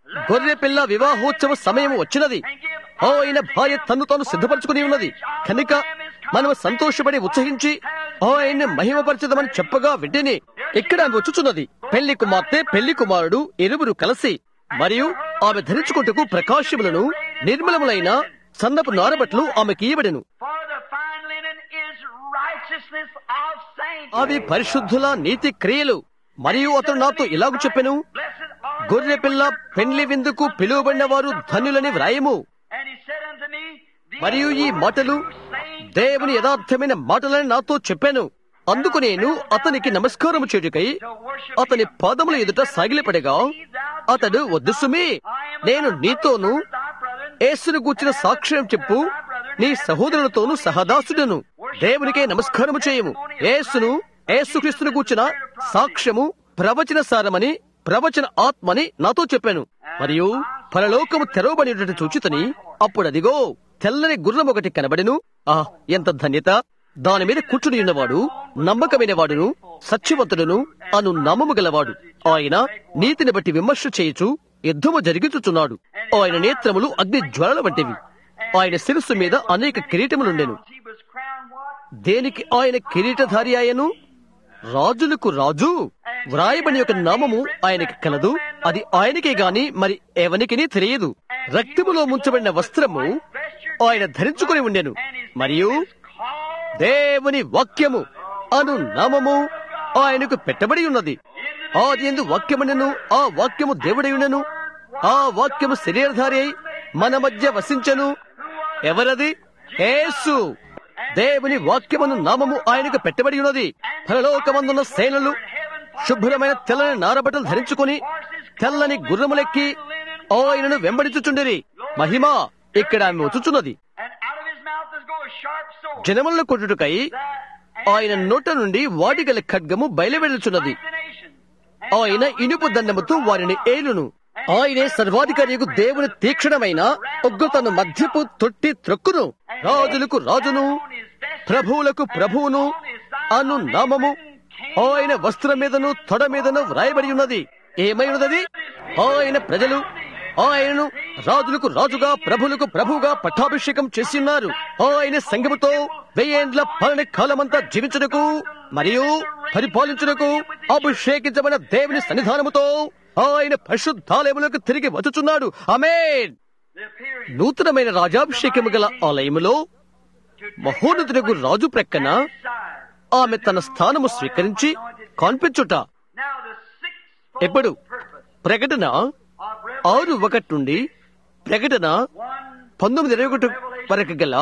గొర్రె పిల్ల వివాహోత్సవ సమయం వచ్చినది ఆయన భార్య తన్ను తాను సిద్ధపరచుకుని ఉన్నది కనుక మనం సంతోషపడి ఉత్సహించి ఆయన్ని మహిమపరచదమని చెప్పగా వెంటనే ఇక్కడ ఆమె వచ్చుచున్నది పెళ్లి కుమార్తె పెళ్లి కుమారుడు ఇరువురు కలిసి మరియు ఆమె ధరించుకుంటకు ప్రకాశములను నిర్మలములైన సన్నపు నారబట్లు ఆమెకి ఇవ్వబడెను For the fine linen is righteousness of saints. అవి పరిశుద్ధుల నీతి క్రియలు మరియు అతడు నాతో ఇలాగు చెప్పెను Blessed are గొర్రె పిల్ల పెండ్లి విందుకు పిలువబడిన వారు ధన్యులని వ్రాయము And he said unto me, These మరియు ఈ words మాటలు are saying దేవుని యథార్థమైన మాటలని నాతో చెప్పాను అందుకు నేను అతనికి నమస్కారం చేయుటకై అతని పాదముల ఎదుట సాగిలపడగా అతడు వద్దు సుమి నేను నీతోను యేసును గూర్చిన సాక్ష్యం చెప్పు నీ సహోదరులతోనూ సహదాసుడను దేవునికే నమస్కారము చేయము యేసును యేసుక్రీస్తును గూర్చిన సాక్ష్యము ప్రవచన సారమని ప్రవచన ఆత్మని నాతో చెప్పాను మరియు పరలోకము తెరవబడినట్టు చూచితని అప్పుడు అదిగో తెల్లని గుర్రం ఒకటి కనబడెను ఆ ఎంత ధన్యత దాని మీద కూర్చుని ఉన్నవాడు నమ్మకమైన వాడును సత్యవంతుడును అను నామము గలవాడు ఆయన నీతిని బట్టి విమర్శ చేయుచు యుద్ధము జరిగించుచున్నాడు ఆయన నేత్రములు అగ్ని జ్వలల వంటివి ఆయన శిరస్సు మీద అనేక కిరీటములుండెను he was crowned what? దేనికి ఆయన కిరీటధారి ఆయను రాజులకు రాజు వ్రాయబడి యొక్క నామము ఆయనకి కలదు అది ఆయనకే గాని మరి ఎవనికిని తెలియదు రక్తములో ముంచబడిన వస్త్రము ఆయన ధరించుకుని ఉండెను మరియు దేవుని వాక్యము అను నామము ఆయనకు పెట్టబడి ఉన్నది ఆది ఎందు వాక్యమునను ఆ వాక్యము దేవుడై ఉండెను ఆ వాక్యము శరీరధారి అయి మన మధ్య వసించెను ఎవరది యేసు దేవుని వాక్యమును నామము ఆయనకు పెట్టబడి ఉన్నది పరలోకమందున్న సేనలు శుభ్రమైన తెల్లని నారబట్టలు ధరించుకుని తెల్లని గుర్రములెక్కి ఆయనను వెంబడించుచుండిరి మహిమ ఇక్కడ ఆమె వచ్చుచున్నది And out of his mouth is go a sharp sword. జనములను కొట్టుటకై ఆయన నోట నుండి వాటిగల ఖడ్గము బయలువెళ్ళుచున్నది Destination. ఆయన ఇనుపు దండముతో వారిని ఏలును ఆయనే సర్వాధికారియకు దేవుని తీక్షణమైన ఒగ్గు తన మధ్యపు తొట్టి త్రొక్కును రాజులకు రాజును ప్రభువులకు ప్రభువును అను నామము ఆయన వస్త్రం మీదను తొడ మీదను వ్రాయబడి ఉన్నది ఏమై ఉన్నది ఆయన ప్రజలు ఆయనను రాజులకు రాజుగా ప్రభులకు ప్రభువుగా పట్టాభిషేకం చేసి ఉన్నారు ఆయన సంఘముతో వెయ్యేండ్ల పాలన కాలమంతా జీవించుటకు మరియు పరిపాలించుటకు అభిషేకించబడిన దేవుని సన్నిధానముతో ఆయన పరిశుద్ధాలయములకు తిరిగి వచ్చుచున్నాడు ఆమేన్ The appearing నూతనమైన రాజాభిషేకము గల ఆలయములో మహోన్నతులకు రాజు ప్రక్కన side. ఆమె తన స్థానము స్వీకరించి కనిపించుట Now the sixth ఎప్పుడు purpose ప్రకటన of ఆరు ఒకటి నుండి ప్రకటన one పంతొమ్మిది ఇరవై ఒకటి వరకు గల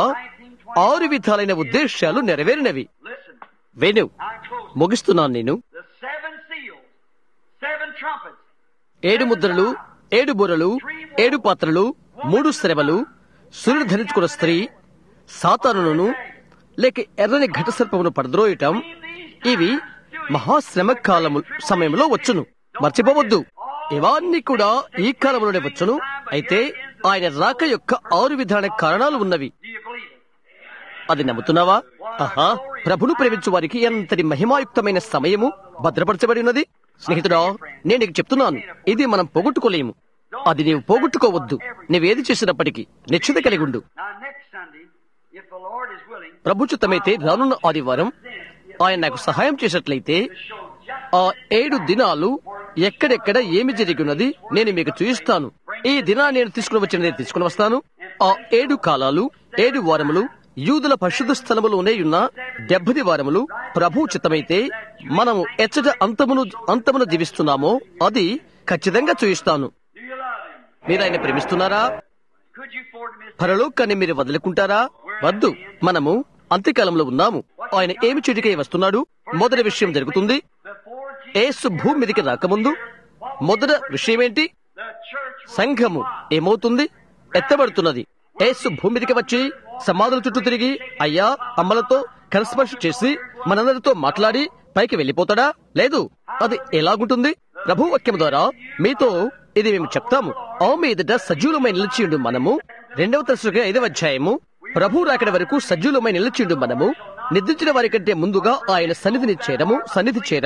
ఆరు విధాలైన ఉద్దేశాలు నెరవేరినవి listen. Venu I close. ముగిస్తున్నాను నేను The seven seals, seven trumpets, ఏడు ముద్రలు ఏడు బుర్రలు ఏడు పాత్రలు మూడు శ్రమలు సూర్యుడు ధరించుకున్న స్త్రీ సాతానులను లేక ఎర్రని ఘట సర్పమును పడద్రోయటం ఇవి మహాశ్రమ కాలము సమయంలో వచ్చును మర్చిపోవద్దు ఇవన్నీ కూడా ఈ కాలంలోనే వచ్చును అయితే ఆయన రాక యొక్క ఆరు విధాన కారణాలు ఉన్నవి do you believe it? అది నమ్ముతున్నావా ఆహా ప్రభును ప్రేమించు వారికి ఎంతటి మహిమాయుక్తమైన సమయము భద్రపరచబడి ఉన్నది స్నేహితుడా నేను నీకు చెప్తున్నాను ఇది మనం పోగొట్టుకోలేము అది నీవు పోగొట్టుకోవద్దు నీవేది చేసినప్పటికీ నిశ్చిత కలిగి ఉండు Now next Sunday, if the Lord is willing, ప్రభుచితమైతే రానున్న ఆదివారం ఆయన నాకు సహాయం చేసినట్లయితే to show just ఆ ఏడు దినాలు ఎక్కడెక్కడ ఏమి జరిగినది నేను మీకు చూపిస్తాను ఈ దినా నేను తీసుకుని వచ్చినది తీసుకుని వస్తాను ఆ ఏడు కాలాలు ఏడు వారములు యూదుల పరిశుద్ధ స్థలములోనే ఉన్న డెబ్బది వారములు ప్రభు చిత్తమైతే మనము ఎచ్చట అంతమును అంతమును జీవిస్తున్నామో అది ఖచ్చితంగా చూయిస్తాను do you love Him? మీరు ఆయన ప్రేమిస్తున్నారా Could you afford to miss పరలోకాన్ని మీరు వదులుకుంటారా వద్దు మనము అంత్యకాలంలో ఉన్నాము ఆయన ఏమి చెడుకై వస్తున్నాడు మొదటి విషయం జరుగుతుంది before Jesus? ఏసు భూమి మీదకి రాకముందు మొదట విషయమేంటి The church will సంఘము ఏమవుతుంది ఎత్తబడుతున్నది ఏసు భూమి మీదకి వచ్చి సమాధుల చుట్టూ తిరిగి అయ్యా అమ్మలతో కరస్పర్శ చేసి మనందరితో మాట్లాడి పైకి వెళ్ళిపోతాడా లేదు అది ఎలాగుంటుంది ప్రభు వాక్యం ద్వారా మీతో ఇది మేము చెప్తాము ఆ మీదట సజీవులమై నిలిచిండు మనము రెండవ తరచుగా ఐదవ అధ్యాయము ప్రభు రాకడ వరకు సజీవులమై నిలిచిండు మనము నిద్రించిన వారి కంటే ముందుగా ఆయన సన్నిధిని చేరము సన్నిధి చేరము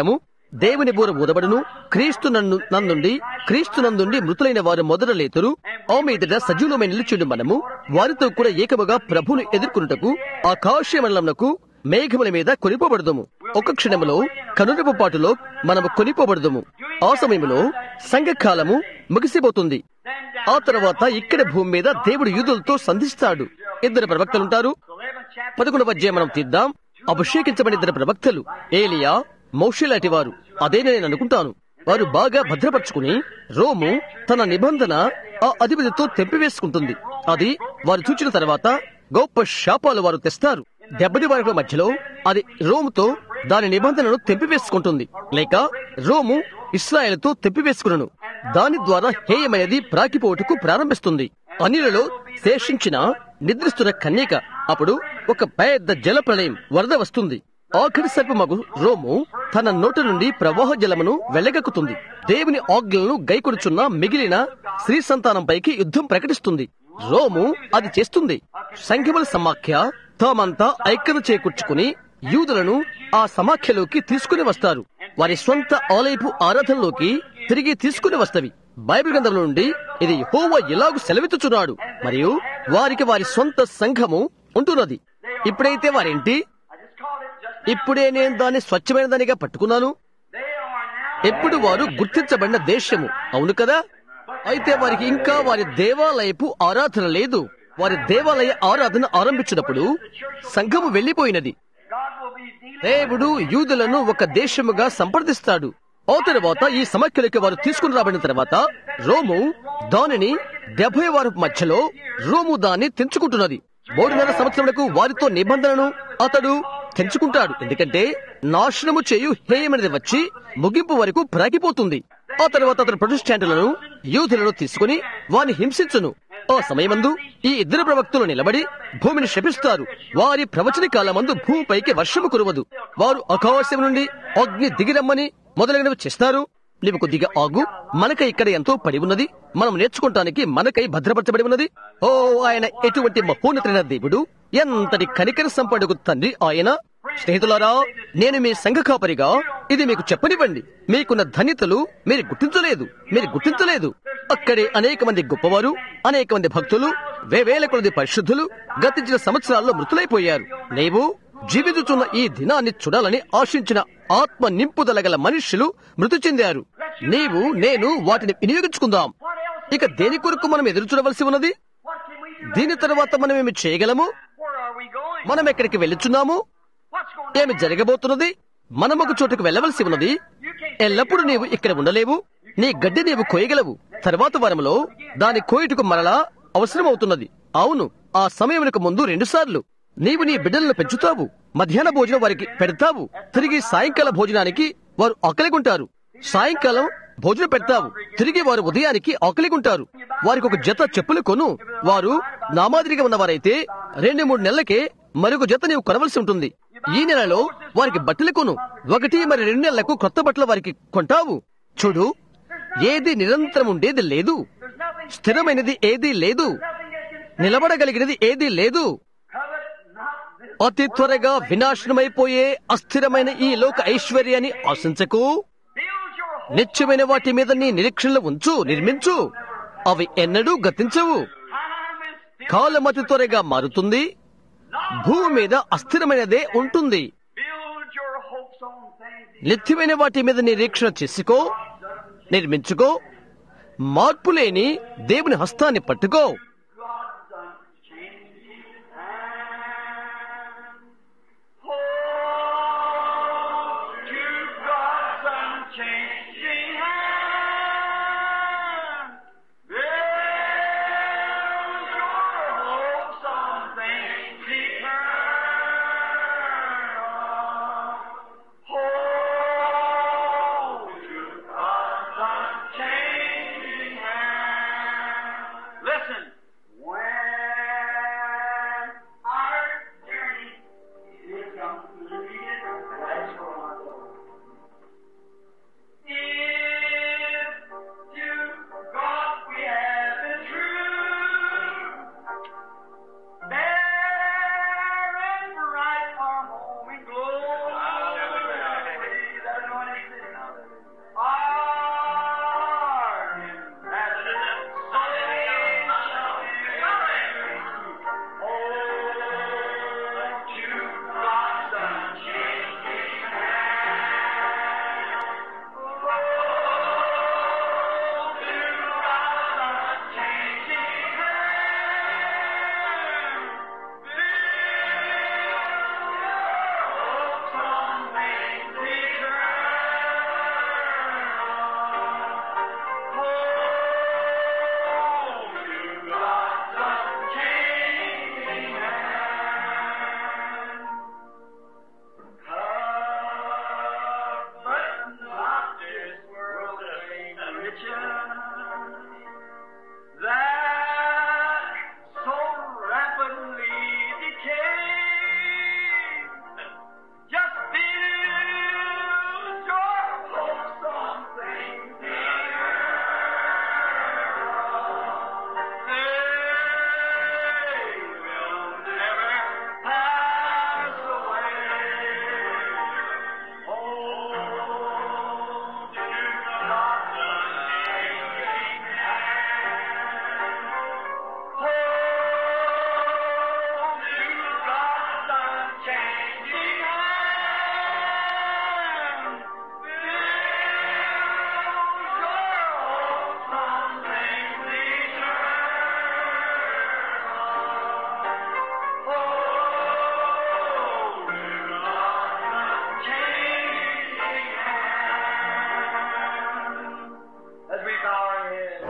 దేవుని బూర ఊదబడును క్రీస్తు నన్ను నందుండి క్రీస్తు నందుండి మృతులైన వారు మొదట లేతురు ఆ మీదట సజీవమైన నిలిచిండు మనము వారితో కూడా ఏకముగా ప్రభును ఎదుర్కొనుటకు ఆకాశమండలమునకు మేఘముల మీద కొనిపోబడదుము ఒక క్షణములో కనురపు పాటులో మనము కొనిపోబడదుము ఆ సమయంలో సంఘకాలము ముగిసిపోతుంది ఆ తర్వాత ఇక్కడ భూమి మీద దేవుడు యూదులతో సంధిస్తాడు ఇద్దరు ప్రవక్తలుంటారు పదకొండవ అధ్యాయం మనం తీద్దాం అభిషేకించబడిన ఇద్దరు ప్రవక్తలు ఏలియా మౌషే లాంటి వారు అదే నేను అనుకుంటాను వారు బాగా భద్రపరుచుకుని రోము తన నిబంధన ఆ అధిపతితో తెంపివేసుకుంటుంది అది వారు చూచిన తర్వాత గొప్ప శాపాలు వారు తెస్తారు దెబ్బతి వారి మధ్యలో అది రోముతో దాని నిబంధనను తెంపివేసుకుంటుంది లేక రోము ఇస్రాయేల్తో తెంపివేసుకును దాని ద్వారా హేయమైనది ప్రాకిపోటుకు ప్రారంభిస్తుంది అనిలలో శేషించిన నిద్రిస్తున్న కన్యక అప్పుడు ఒక పెద్ద జల ప్రళయం వరద వస్తుంది ఆఖరి సర్పమగు రోము తన నోట నుండి ప్రవాహ జలమును వెళ్ళగక్కుతుంది దేవుని ఆజ్ఞలను గైకొడుచున్న మిగిలిన స్త్రీ సంతానంపైకి యుద్ధం ప్రకటిస్తుంది రోము అది చేస్తుంది సంఖ్యముల సమాఖ్య తామంతా ఐక్యత చేకూర్చుకుని యూదులను ఆ సమాఖ్యలోకి తీసుకుని వస్తారు వారి స్వంత ఆలయపు ఆరాధనలోకి తిరిగి తీసుకుని వస్తవి బైబిల్ గ్రంథం నుండి ఇది హోవ ఎలాగూ సెలవిచ్చుచున్నాడు మరియు వారికి వారి సొంత సంఘము ఉంటున్నది ఇప్పుడైతే వారేంటి ఇప్పుడే నేను దాన్ని స్వచ్ఛమైన దానిగా పట్టుకున్నాను ఎప్పుడు వారు గుర్తించబడిన దేశము అవును కదా అయితే వారికి ఇంకా వారి దేవాలయపు ఆరాధన లేదు వారి దేవాలయ ఆరాధన ఆరంభించినప్పుడు సంఘము వెళ్లిపోయినది దేవుడు యూదులను ఒక దేశముగా సంప్రదిస్తాడు ఆ తర్వాత ఈ సమాఖ్యలోకి వారు తీసుకుని రాబడిన తర్వాత రోము దానిని డెబ్బై వారు మధ్యలో రోము దాన్ని తెంచుకుంటున్నది మూడున్నర సంవత్సరములకు వారితో నిబంధనను అతడు తెంచుకుంటాడు ఎందుకంటే నాశనము చేయు హేయమైనది వచ్చి ముగింపు వరకు ప్రాగిపోతుంది ఆ తర్వాత అతను ప్రొటెస్టాంటులను యూదులను తీసుకుని వారిని హింసించును ఆ సమయమందు ఈ ఇద్దరు ప్రవక్తలు నిలబడి భూమిని శపిస్తారు వారి ప్రవచన కాలమందు భూమిపైకి వర్షము కురవదు వారు ఆకాశం నుండి అగ్ని దిగిరమ్మని మొదలైనవి చేస్తారు నీవు కొద్దిగా ఆగు మనకై ఇక్కడ ఎంతో పడి ఉన్నది మనం నేర్చుకోవటానికి మనకై భద్రపరచబడి ఉన్నది ఓ ఆయన ఎటువంటి మహోన్నతమైన దేవుడు ఎంతటి కనికర సంపడుకు తండ్రి ఆయన స్నేహితులారా నేను మీ సంఘ కాపరిగా ఇది మీకు చెప్పనివ్వండి మీకున్న ధన్యతలు మీరు గుర్తించలేదు మీరు గుర్తించలేదు అక్కడే అనేక మంది గొప్పవారు అనేక మంది భక్తులు వేవేల కొలది పరిశుద్ధులు గతించిన సంవత్సరాల్లో మృతులైపోయారు నీవు జీవించుచున్న ఈ దినాన్ని చూడాలని ఆశించిన ఆత్మ నింపుదల గల మనుష్యులు మృతి చెందారు నీవు నేను వాటిని వినియోగించుకుందాం ఇక దేని కొరకు మనం ఎదురు చూడవలసి ఉన్నది దీని తర్వాత మనం ఏమి చేయగలము మనం ఎక్కడికి వెళ్ళుచున్నాము ఏమి జరగబోతున్నది మనం ఒక చోటుకు వెళ్ళవలసి ఉన్నది ఎల్లప్పుడూ నీవు ఇక్కడ ఉండలేవు నీ గడ్డి నీవు కోయగలవు తర్వాత వారంలో దాని కోయుటకు మరలా అవసరమవుతున్నది అవును ఆ సమయమునకు ముందు రెండు సార్లు నీవు నీ బిడ్డలను పెంచుతావు మధ్యాహ్న భోజనం వారికి పెడతావు తిరిగి సాయంకాల భోజనానికి వారు ఆకలిగుంటారు సాయంకాలం భోజనం పెడతావు తిరిగి వారు ఉదయానికి ఆకలిగుంటారు వారికి ఒక జత చెప్పులు కొను వారు నామాదిరిగా ఉన్నవారైతే రెండు మూడు నెలలకే మరొక జత నీవు కొనవలసి ఉంటుంది ఈ నెలలో వారికి బట్టలు కొను ఒకటి మరి రెండు నెలలకు కొత్త బట్టలు వారికి కొంటావు చూడు ఏది నిరంతరం ఉండేది లేదు స్థిరమైనది ఏదీ లేదు నిలబడగలిగినది ఏదీ లేదు అతి త్వరగా వినాశనమైపోయే అస్థిరమైన ఈ లోక ఐశ్వర్యాన్ని ఆశించకు నిత్యమైన వాటి మీద నీ నిరీక్షణలు ఉంచు నిర్మించు అవి ఎన్నడూ గతించవు కాలం అతి త్వరగా మారుతుంది భూమి మీద అస్థిరమైనదే ఉంటుంది నిత్యమైన వాటి మీద నిరీక్షణ చేసుకో నిర్మించుకో మార్పు లేని దేవుని హస్తాన్ని పట్టుకో Listen. When our journey is completed, let's go on.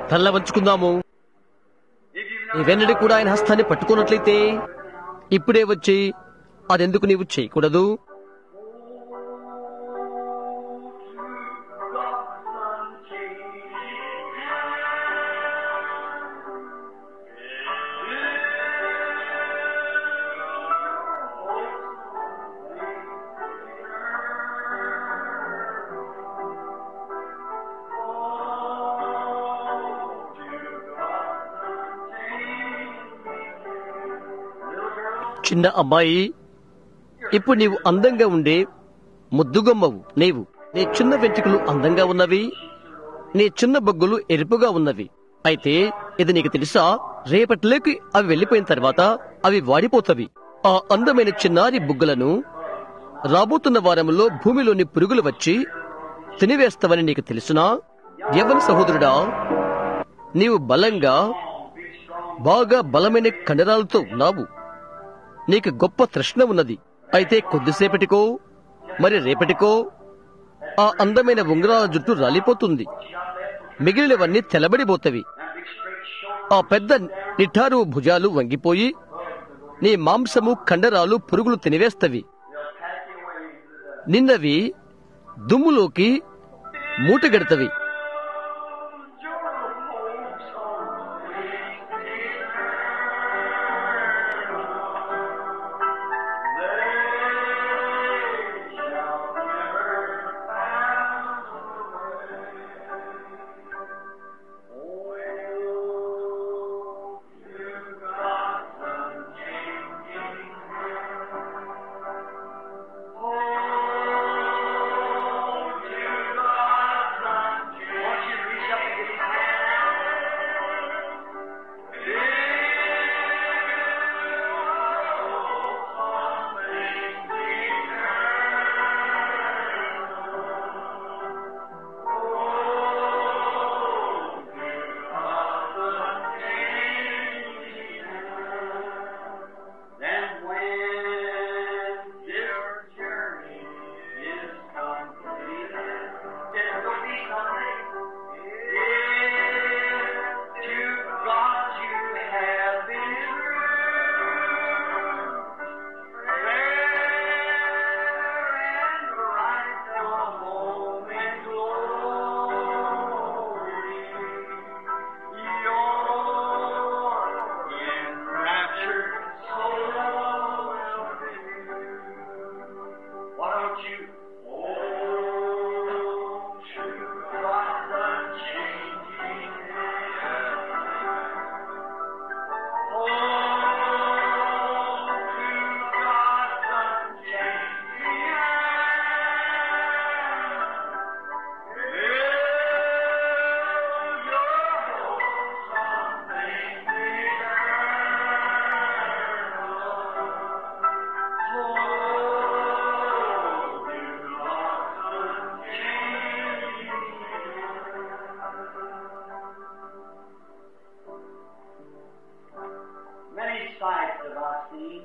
తల్ల వంచుకుందాము If you've not నీవెన్నడూ కూడా ఆయన హస్తాన్ని పట్టుకున్నట్లయితే ఇప్పుడే వచ్చి అదెందుకు నీవు చేయకూడదు చిన్న అమ్మాయి ఇప్పుడు నీవు అందంగా ఉండే ముద్దుగొమ్మవు నీవు నీ చిన్న వెంట్రుకలు అందంగా ఉన్నవి నీ చిన్న బొగ్గులు ఎరుపుగా ఉన్నవి అయితే ఇది నీకు తెలుసా రేపటిలోకి అవి వెళ్లిపోయిన తర్వాత అవి వాడిపోతవి ఆ అందమైన చిన్నారి బుగ్గలను రాబోతున్న వారంలో భూమిలోని పురుగులు వచ్చి తినివేస్తావని నీకు తెలుసునా యవన సహోదరుడా నీవు బలంగా బాగా బలమైన కండరాలతో ఉన్నావు నీకు గొప్ప తృష్ణ ఉన్నది అయితే కొద్దిసేపటికో మరి రేపటికో ఆ అందమైన ఉంగరాల జుట్టు రాలిపోతుంది మిగిలినవన్నీ తెలబడిపోతవి ఆ పెద్ద నిఠారు భుజాలు వంగిపోయి నీ మాంసము కండరాలు పురుగులు తినివేస్తవి నిన్నవి దుమ్ములోకి మూటగడతవి Then when this journey is completed, it will be something. If to God you have been true, fair and right the moment glory, your enraptured soul will be. Why don't you? Oh, to God the changing hand. Oh, to God the changing hand. Fill your hopes on things Many sights have I seen.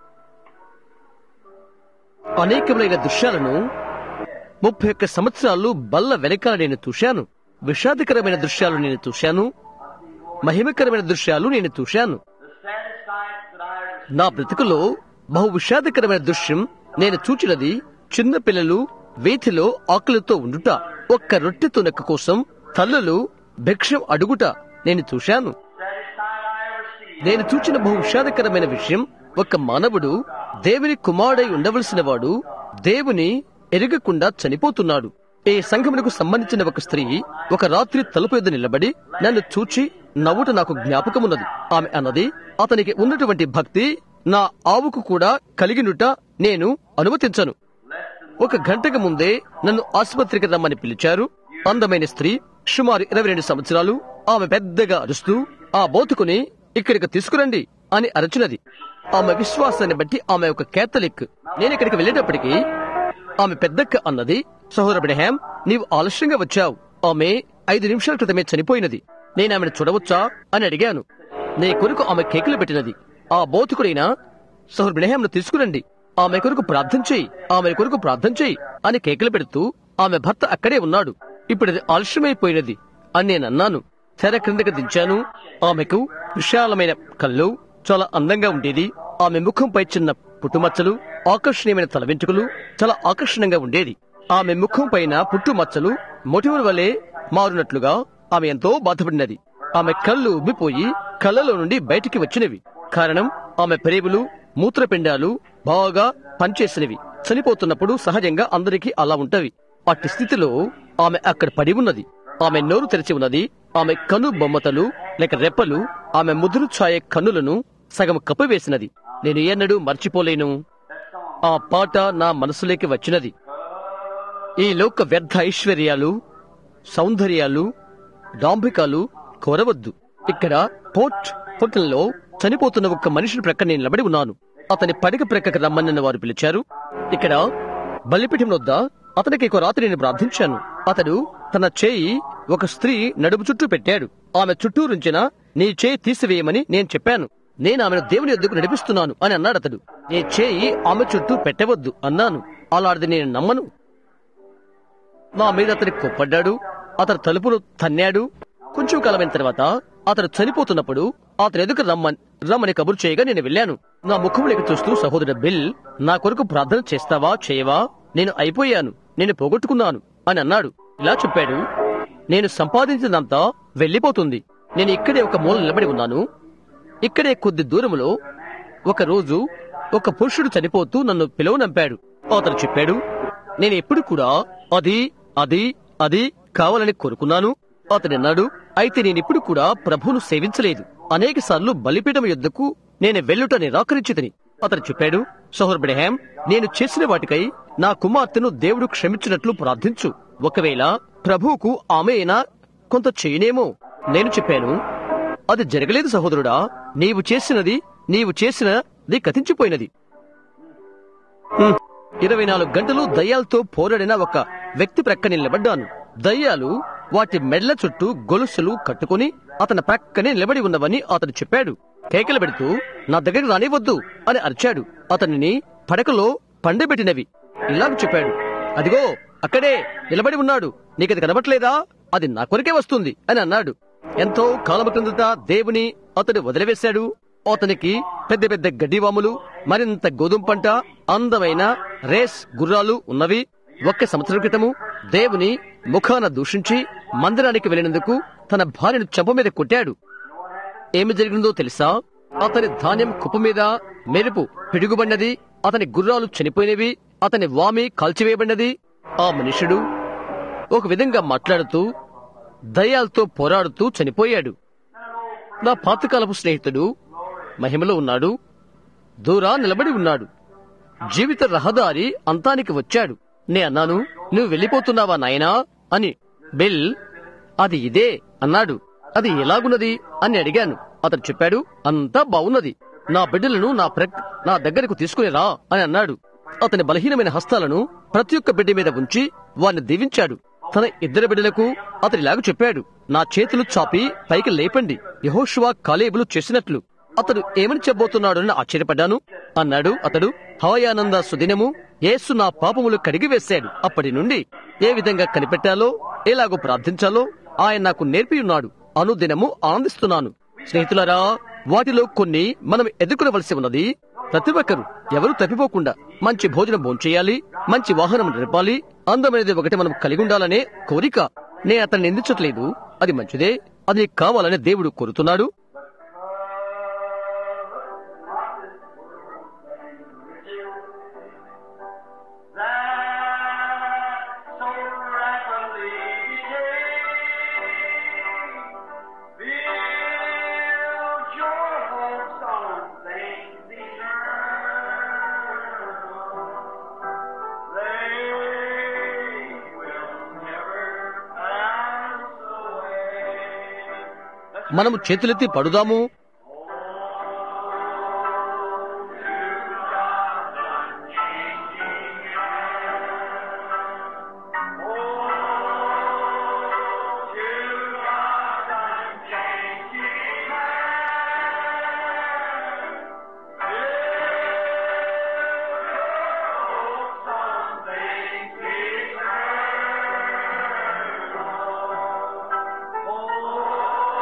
అనేకమైన దృశ్యాలను ముప్పై ఒక్క సంవత్సరాలు బల్ల వెనకాల నేను చూశాను విషాదకరమైన దృశ్యాలు నేను చూశాను మహిమకరమైన దృశ్యాలు నేను చూశాను The saddest sights that I ever నా బ్రతుకులో బహు విషాదకరమైన దృశ్యం నేను చూచినది చిన్న పిల్లలు వీధిలో ఆకలితో ఉండుట ఒక్క రొట్టె తునక కోసం తల్లులు భిక్షం అడుగుట నేను చూశాను saddest sight I ever seen. నేను చూచిన బహు విషాదకరమైన విషయం ఒక మానవుడు దేవుని కుమారుడై ఉండవలసిన వాడు దేవుని ఎరగకుండా చనిపోతున్నాడు ఈ సంఘమునకు సంబంధించిన ఒక స్త్రీ ఒక రాత్రి తలుపు ఎదురు నిలబడి నన్ను చూచి నవ్వుట నాకు జ్ఞాపకమున్నది ఆమె అన్నది అతనికి ఉన్నటువంటి భక్తి నా ఆవుకు కూడా కలిగినుట నేను అనుమతించను ఒక గంటకు ముందే నన్ను ఆసుపత్రికి రమ్మని పిలిచారు అందమైన స్త్రీ సుమారు ఇరవై రెండు సంవత్సరాలు ఆమె పెద్దగా అరుస్తూ ఆ బోతుకుని ఇక్కడికి తీసుకురండి అని అరచినది ఆమె విశ్వాసాన్ని బట్టి ఆమె ఒక కేథలిక్ నేను ఇక్కడికి వెళ్ళేటప్పటికి ఆమె పెద్దక్క అన్నది సహోదర బ్రహాం నీవు ఆలస్యంగా వచ్చావు ఆమె ఐదు నిమిషాల క్రితమే చనిపోయినది నేను ఆమెను చూడవచ్చా అని అడిగాను నీ కొరకు ఆమె కేకులు పెట్టినది ఆ బోతుకుడైన సహోదరు బ్రహాంను తీసుకురండి ఆమె కొరకు ప్రార్థన చేయి ఆమె కొరకు ప్రార్థన చేయి అని కేకలు పెడుతూ ఆమె భర్త అక్కడే ఉన్నాడు ఇప్పుడు అది ఆలస్యమైపోయినది అని నేను అన్నాను తెర క్రిందకి దించాను ఆమెకు విశాలమైన కళ్ళు చాలా అందంగా ఉండేది ఆమె ముఖంపై చిన్న పుట్టుమచ్చలు ఆకర్షణీయమైన తల వెంట్రుకలు చాలా ఆకర్షణంగా ఉండేది ఆమె ముఖం పైన పుట్టుమచ్చలు మొటిమల వలె మారునట్లుగా ఆమె ఎంతో బాధపడినది ఆమె కళ్ళు ఉబ్బిపోయి కళ్ళలో నుండి బయటికి వచ్చినవి కారణం ఆమె పెరేవులు మూత్రపిండాలు బాగా పనిచేసినవి చనిపోతున్నప్పుడు సహజంగా అందరికీ అలా ఉంటవి అట్టి స్థితిలో ఆమె అక్కడ పడి ఉన్నది ఆమె నోరు తెరిచి ఉన్నది ఆమె కను బొమ్మతలు లేక రెప్పలు ఆమె ముదురు ఛాయ కన్నులను సగం కప్పివేసినది నేను ఎన్నడూ మర్చిపోలేను ఆ పాట నా మనసులోకి వచ్చినది ఈ లోక వ్యర్థ ఐశ్వర్యాలు సౌందర్యాలు డాంబికాలు కోరవద్దు ఇక్కడ పోర్ట్ హోటల్లో చనిపోతున్న ఒక మనిషిని ప్రక్క నేను నిలబడి ఉన్నాను అతని పడక ప్రక్కకి రమ్మన్న వారు పిలిచారు ఇక్కడ బలిపీఠం వద్ద అతనికి ఒక రాత్రి నేను ప్రార్థించాను అతడు తన చేయి ఒక స్త్రీ నడుము చుట్టూ పెట్టాడు ఆమె చుట్టూ రుంచిన నీ చేయి తీసివేయమని నేను చెప్పాను నేను ఆమెను దేవుని యొద్దకు నడిపిస్తున్నాను అని అన్నాడు అతడు నీ చేయి ఆమె చుట్టూ పెట్టవద్దు అన్నాను అలాంటిది నేను నమ్మను నా మీద అతని కొప్పడ్డాడు అతను తలుపును తన్నాడు కొంచెం కాలమైన తర్వాత అతను చనిపోతున్నప్పుడు అతను ఎదుకు రమ్మని రమ్మని కబురు చేయగా నేను వెళ్ళాను నా ముఖంలోకి చూస్తూ సహోదరు బిల్ నా కొరకు ప్రార్థన చేస్తావా చేయవా నేను అయిపోయాను నేను పోగొట్టుకున్నాను అని అన్నాడు ఇలా చెప్పాడు నేను సంపాదించినంతా వెళ్లిపోతుంది నేను ఇక్కడే ఒక మూల నిలబడి ఉన్నాను ఇక్కడే కొద్ది దూరంలో ఒక రోజు ఒక పురుషుడు చనిపోతూ నన్ను పిలువనంపాడు అతను చెప్పాడు నేను ఎప్పుడు కూడా అది అది అది కావాలని కోరుకున్నాను అతడు అన్నాడు అయితే నేనిప్పుడు కూడా ప్రభువును సేవించలేదు అనేక సార్లు బలిపీఠం యుద్ధకు నేను వెళ్ళుట నిరాకరించితిని అతను చెప్పాడు సోహర్ బ్రహాం నేను చేసిన వాటికై నా కుమార్తెను దేవుడు క్షమించినట్లు ప్రార్థించు ఒకవేళ ప్రభువుకు ఆమె అయినా కొంత చేయనేమో నేను చెప్పాను అది జరగలేదు సహోదరుడా నీవు చేసినది నీవు చేసినది కథించిపోయినది హ్మ్. ఇరవై నాలుగు గంటలు దయ్యాలతో పోరాడిన ఒక వ్యక్తి ప్రక్క నిలబడ్డాను దయ్యాలు వాటి మెడ్ల చుట్టూ గొలుసులు కట్టుకుని అతని ప్రక్కనే నిలబడి ఉన్నవని అతను చెప్పాడు కేకలు పెడుతూ నా దగ్గరికి రానివద్దు అని అరిచాడు అతనిని పడకలో పండబెట్టినవి ఇలాగ చెప్పాడు అదిగో అక్కడే నిలబడి ఉన్నాడు నీకది కనబట్లేదా అది నా కొరకే వస్తుంది అని అన్నాడు ఎంతో కాలము క్రిందట దేవుని అతడు వదిలివేశాడు అతనికి పెద్ద పెద్ద గడ్డివాములు మరింత గోధుమ పంట అందమైన రేస్ గుర్రాలు ఉన్నవి ఒక్క సంవత్సరం క్రితము దేవుని ముఖాన దూషించి మందిరానికి వెళ్ళినందుకు తన భార్యను చెంప మీద కొట్టాడు ఏమి జరిగిందో తెలుసా అతని ధాన్యం కుప్ప మీద మెరుపు పిడుగుబడినది అతని గుర్రాలు చనిపోయినవి అతని వామి కాల్చివేయబడినది ఆ మనుషుడు ఒక విధంగా మాట్లాడుతూ దయ్యాలతో పోరాడుతూ చనిపోయాడు నా పాతకాలపు స్నేహితుడు మహిమలో ఉన్నాడు దూరా నిలబడి ఉన్నాడు జీవిత రహదారి అంతానికి వచ్చాడు నే అన్నాను నువ్వు వెళ్ళిపోతున్నావా నాయనా అని బిల్ అది ఇదే అన్నాడు అది ఎలాగున్నది అని అడిగాను అతను చెప్పాడు అంతా బాగున్నది నా బిడ్డలను నా ప్రక్ నా దగ్గరకు తీసుకుని రా అని అన్నాడు అతని బలహీనమైన హస్తాలను ప్రతి ఒక్క బిడ్డ మీద ఉంచి వారిని దీవించాడు తన ఇద్దరు బిడ్డలకు అతని ఇలాగ చెప్పాడు నా చేతులు చాపి పైకి లేపండి యహోషువా కాలేబులు చేసినట్లు అతడు ఏమని చెప్పబోతున్నాడని ఆశ్చర్యపడ్డాను అన్నాడు అతడు హవయానంద సుదినము యేసు నా పాపములు కడిగి వేశాడు అప్పటి నుండి ఏ విధంగా కనిపెట్టాలో ఎలాగో ప్రార్థించాలో ఆయన నాకు నేర్పి ఉన్నాడు అనుదినము ఆనందిస్తున్నాను స్నేహితులారా వాటిలో కొన్ని మనం ఎదుర్కొనవలసి ఉన్నది ప్రతి ఒక్కరు ఎవరు తప్పిపోకుండా మంచి భోజనం భోంచేయాలి మంచి వాహనం నడపాలి అందమైనది ఒకటి మనం కలిగి ఉండాలనే కోరిక నేను అతన్ని నిందించట్లేదు అది మంచిదే అది నీకు కావాలని దేవుడు కోరుతున్నాడు that so rapidly decay. Build your hopes on things eternal. They will never pass away. మనము చేతులెత్తి పడుదాము Oh,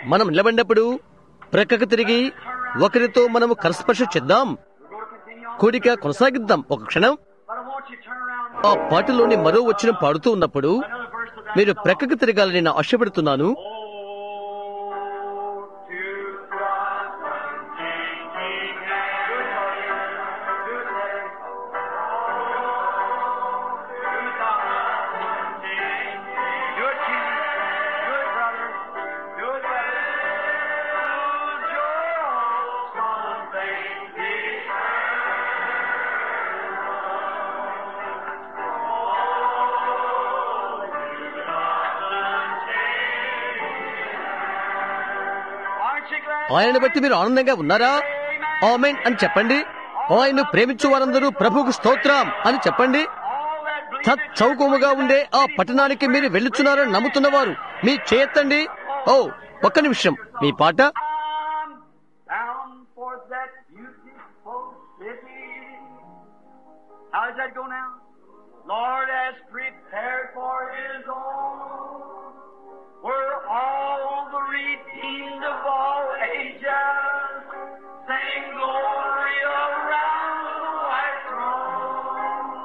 మనం నిలబడినప్పుడు ప్రక్కకు తిరిగి ఒకరితో మనము కరస్పర్శ చేద్దాం We're going to continue on. కోడిక కొనసాగిద్దాం ఒక క్షణం But I want you to turn around. ఆ పాటలోని మరో వచ్చిన పాడుతూ ఉన్నప్పుడు Another verse of that మీరు song. ప్రక్కకు తిరగాలని నేను ఆశపడుతున్నాను Oh, to trust and thinking and good morning, good day. Good God, good king, good brother, good brother. Lose your hopes on things Aren't you glad? ఆయనను బట్టి మీరు ఆనందంగా ఉన్నారా ఆమెన్ అని చెప్పండి ఆయన్ను ప్రేమించు వారందరూ ప్రభువుకు స్తోత్రం అని చెప్పండి All that bleeding తచ్చౌకముగా ఉండే ఆ పట్టణానికి మీరు వెళ్ళుచున్నారని నమ్ముతున్నవారు మీ చేయెత్తండి ఓ ఒక్క నిమిషం మీ పాట I'm bound for that beautiful city. How does that go now? Lord has prepared for His own, where all the redeemed of all ages sing glory around the white throne.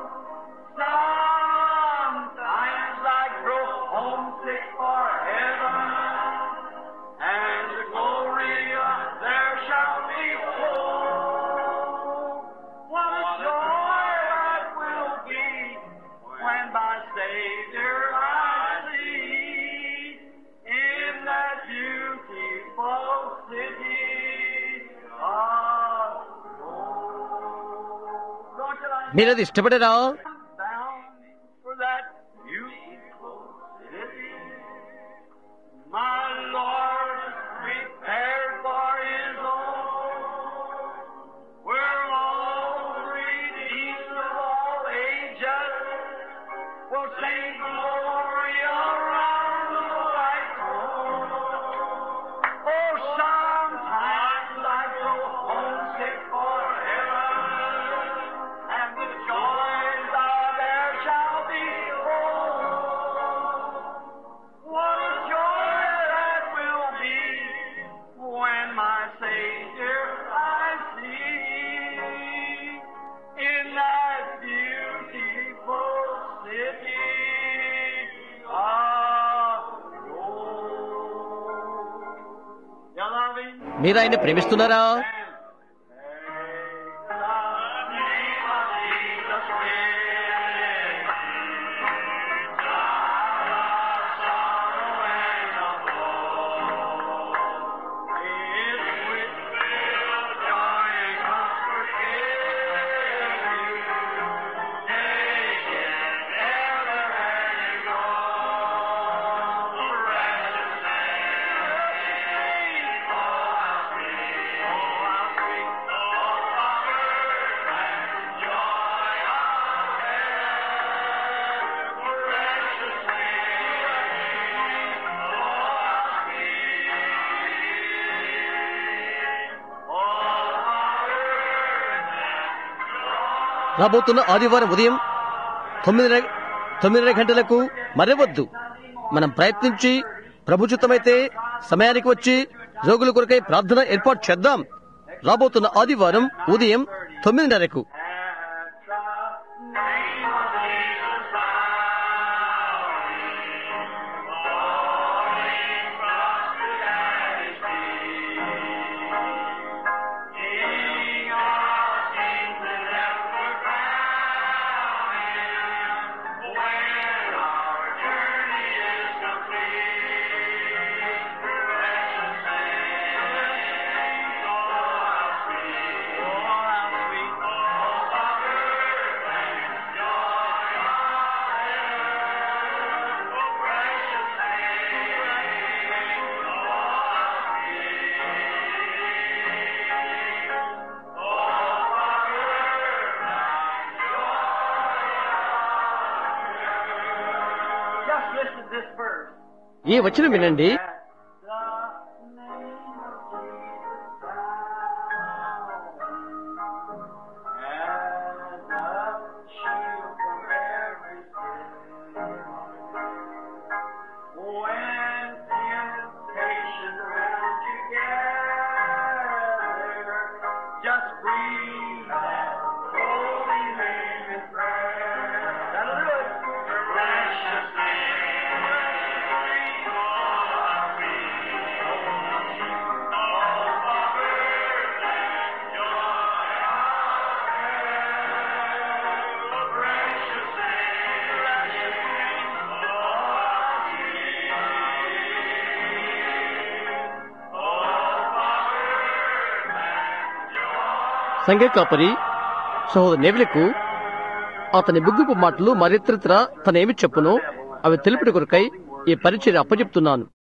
Sometimes I grow homesick for heaven and the glory there shall be full. What a joy that will be when my Savior I see in that beautiful city of gold. Don't you like మీరది ఇష్టపడరా bound for that beautiful city. My Lord prepared for His own, where all redeemed of all ages will sing glory around the white throne. Oh, sometimes I grow homesick for heaven, and the joys of there shall be full. What a joy that will be when my Savior I see in that beautiful city of gold. You love him? మీరు ఆయన ప్రేమిస్తున్నారా రాబోతున్న ఆదివారం ఉదయం తొమ్మిదిన్నర తొమ్మిదిన్నర గంటలకు మరవద్దు మనం ప్రయత్నించి ప్రభుచితమైతే సమయానికి వచ్చి రోగుల కొరకై ప్రార్థన ఏర్పాటు చేద్దాం రాబోతున్న ఆదివారం ఉదయం తొమ్మిదిన్నరకు Just listen to this verse. ఈ వచనం వినండి When temptation సంఘ కాపరి సహోదరు నెవిలకు అతని ముగ్గుపు మాటలు మరిత్రితర తనేమి చెప్పునో అవి తెలుపుటి కొరకై ఈ పరిచయం అప్పచెప్తున్నాను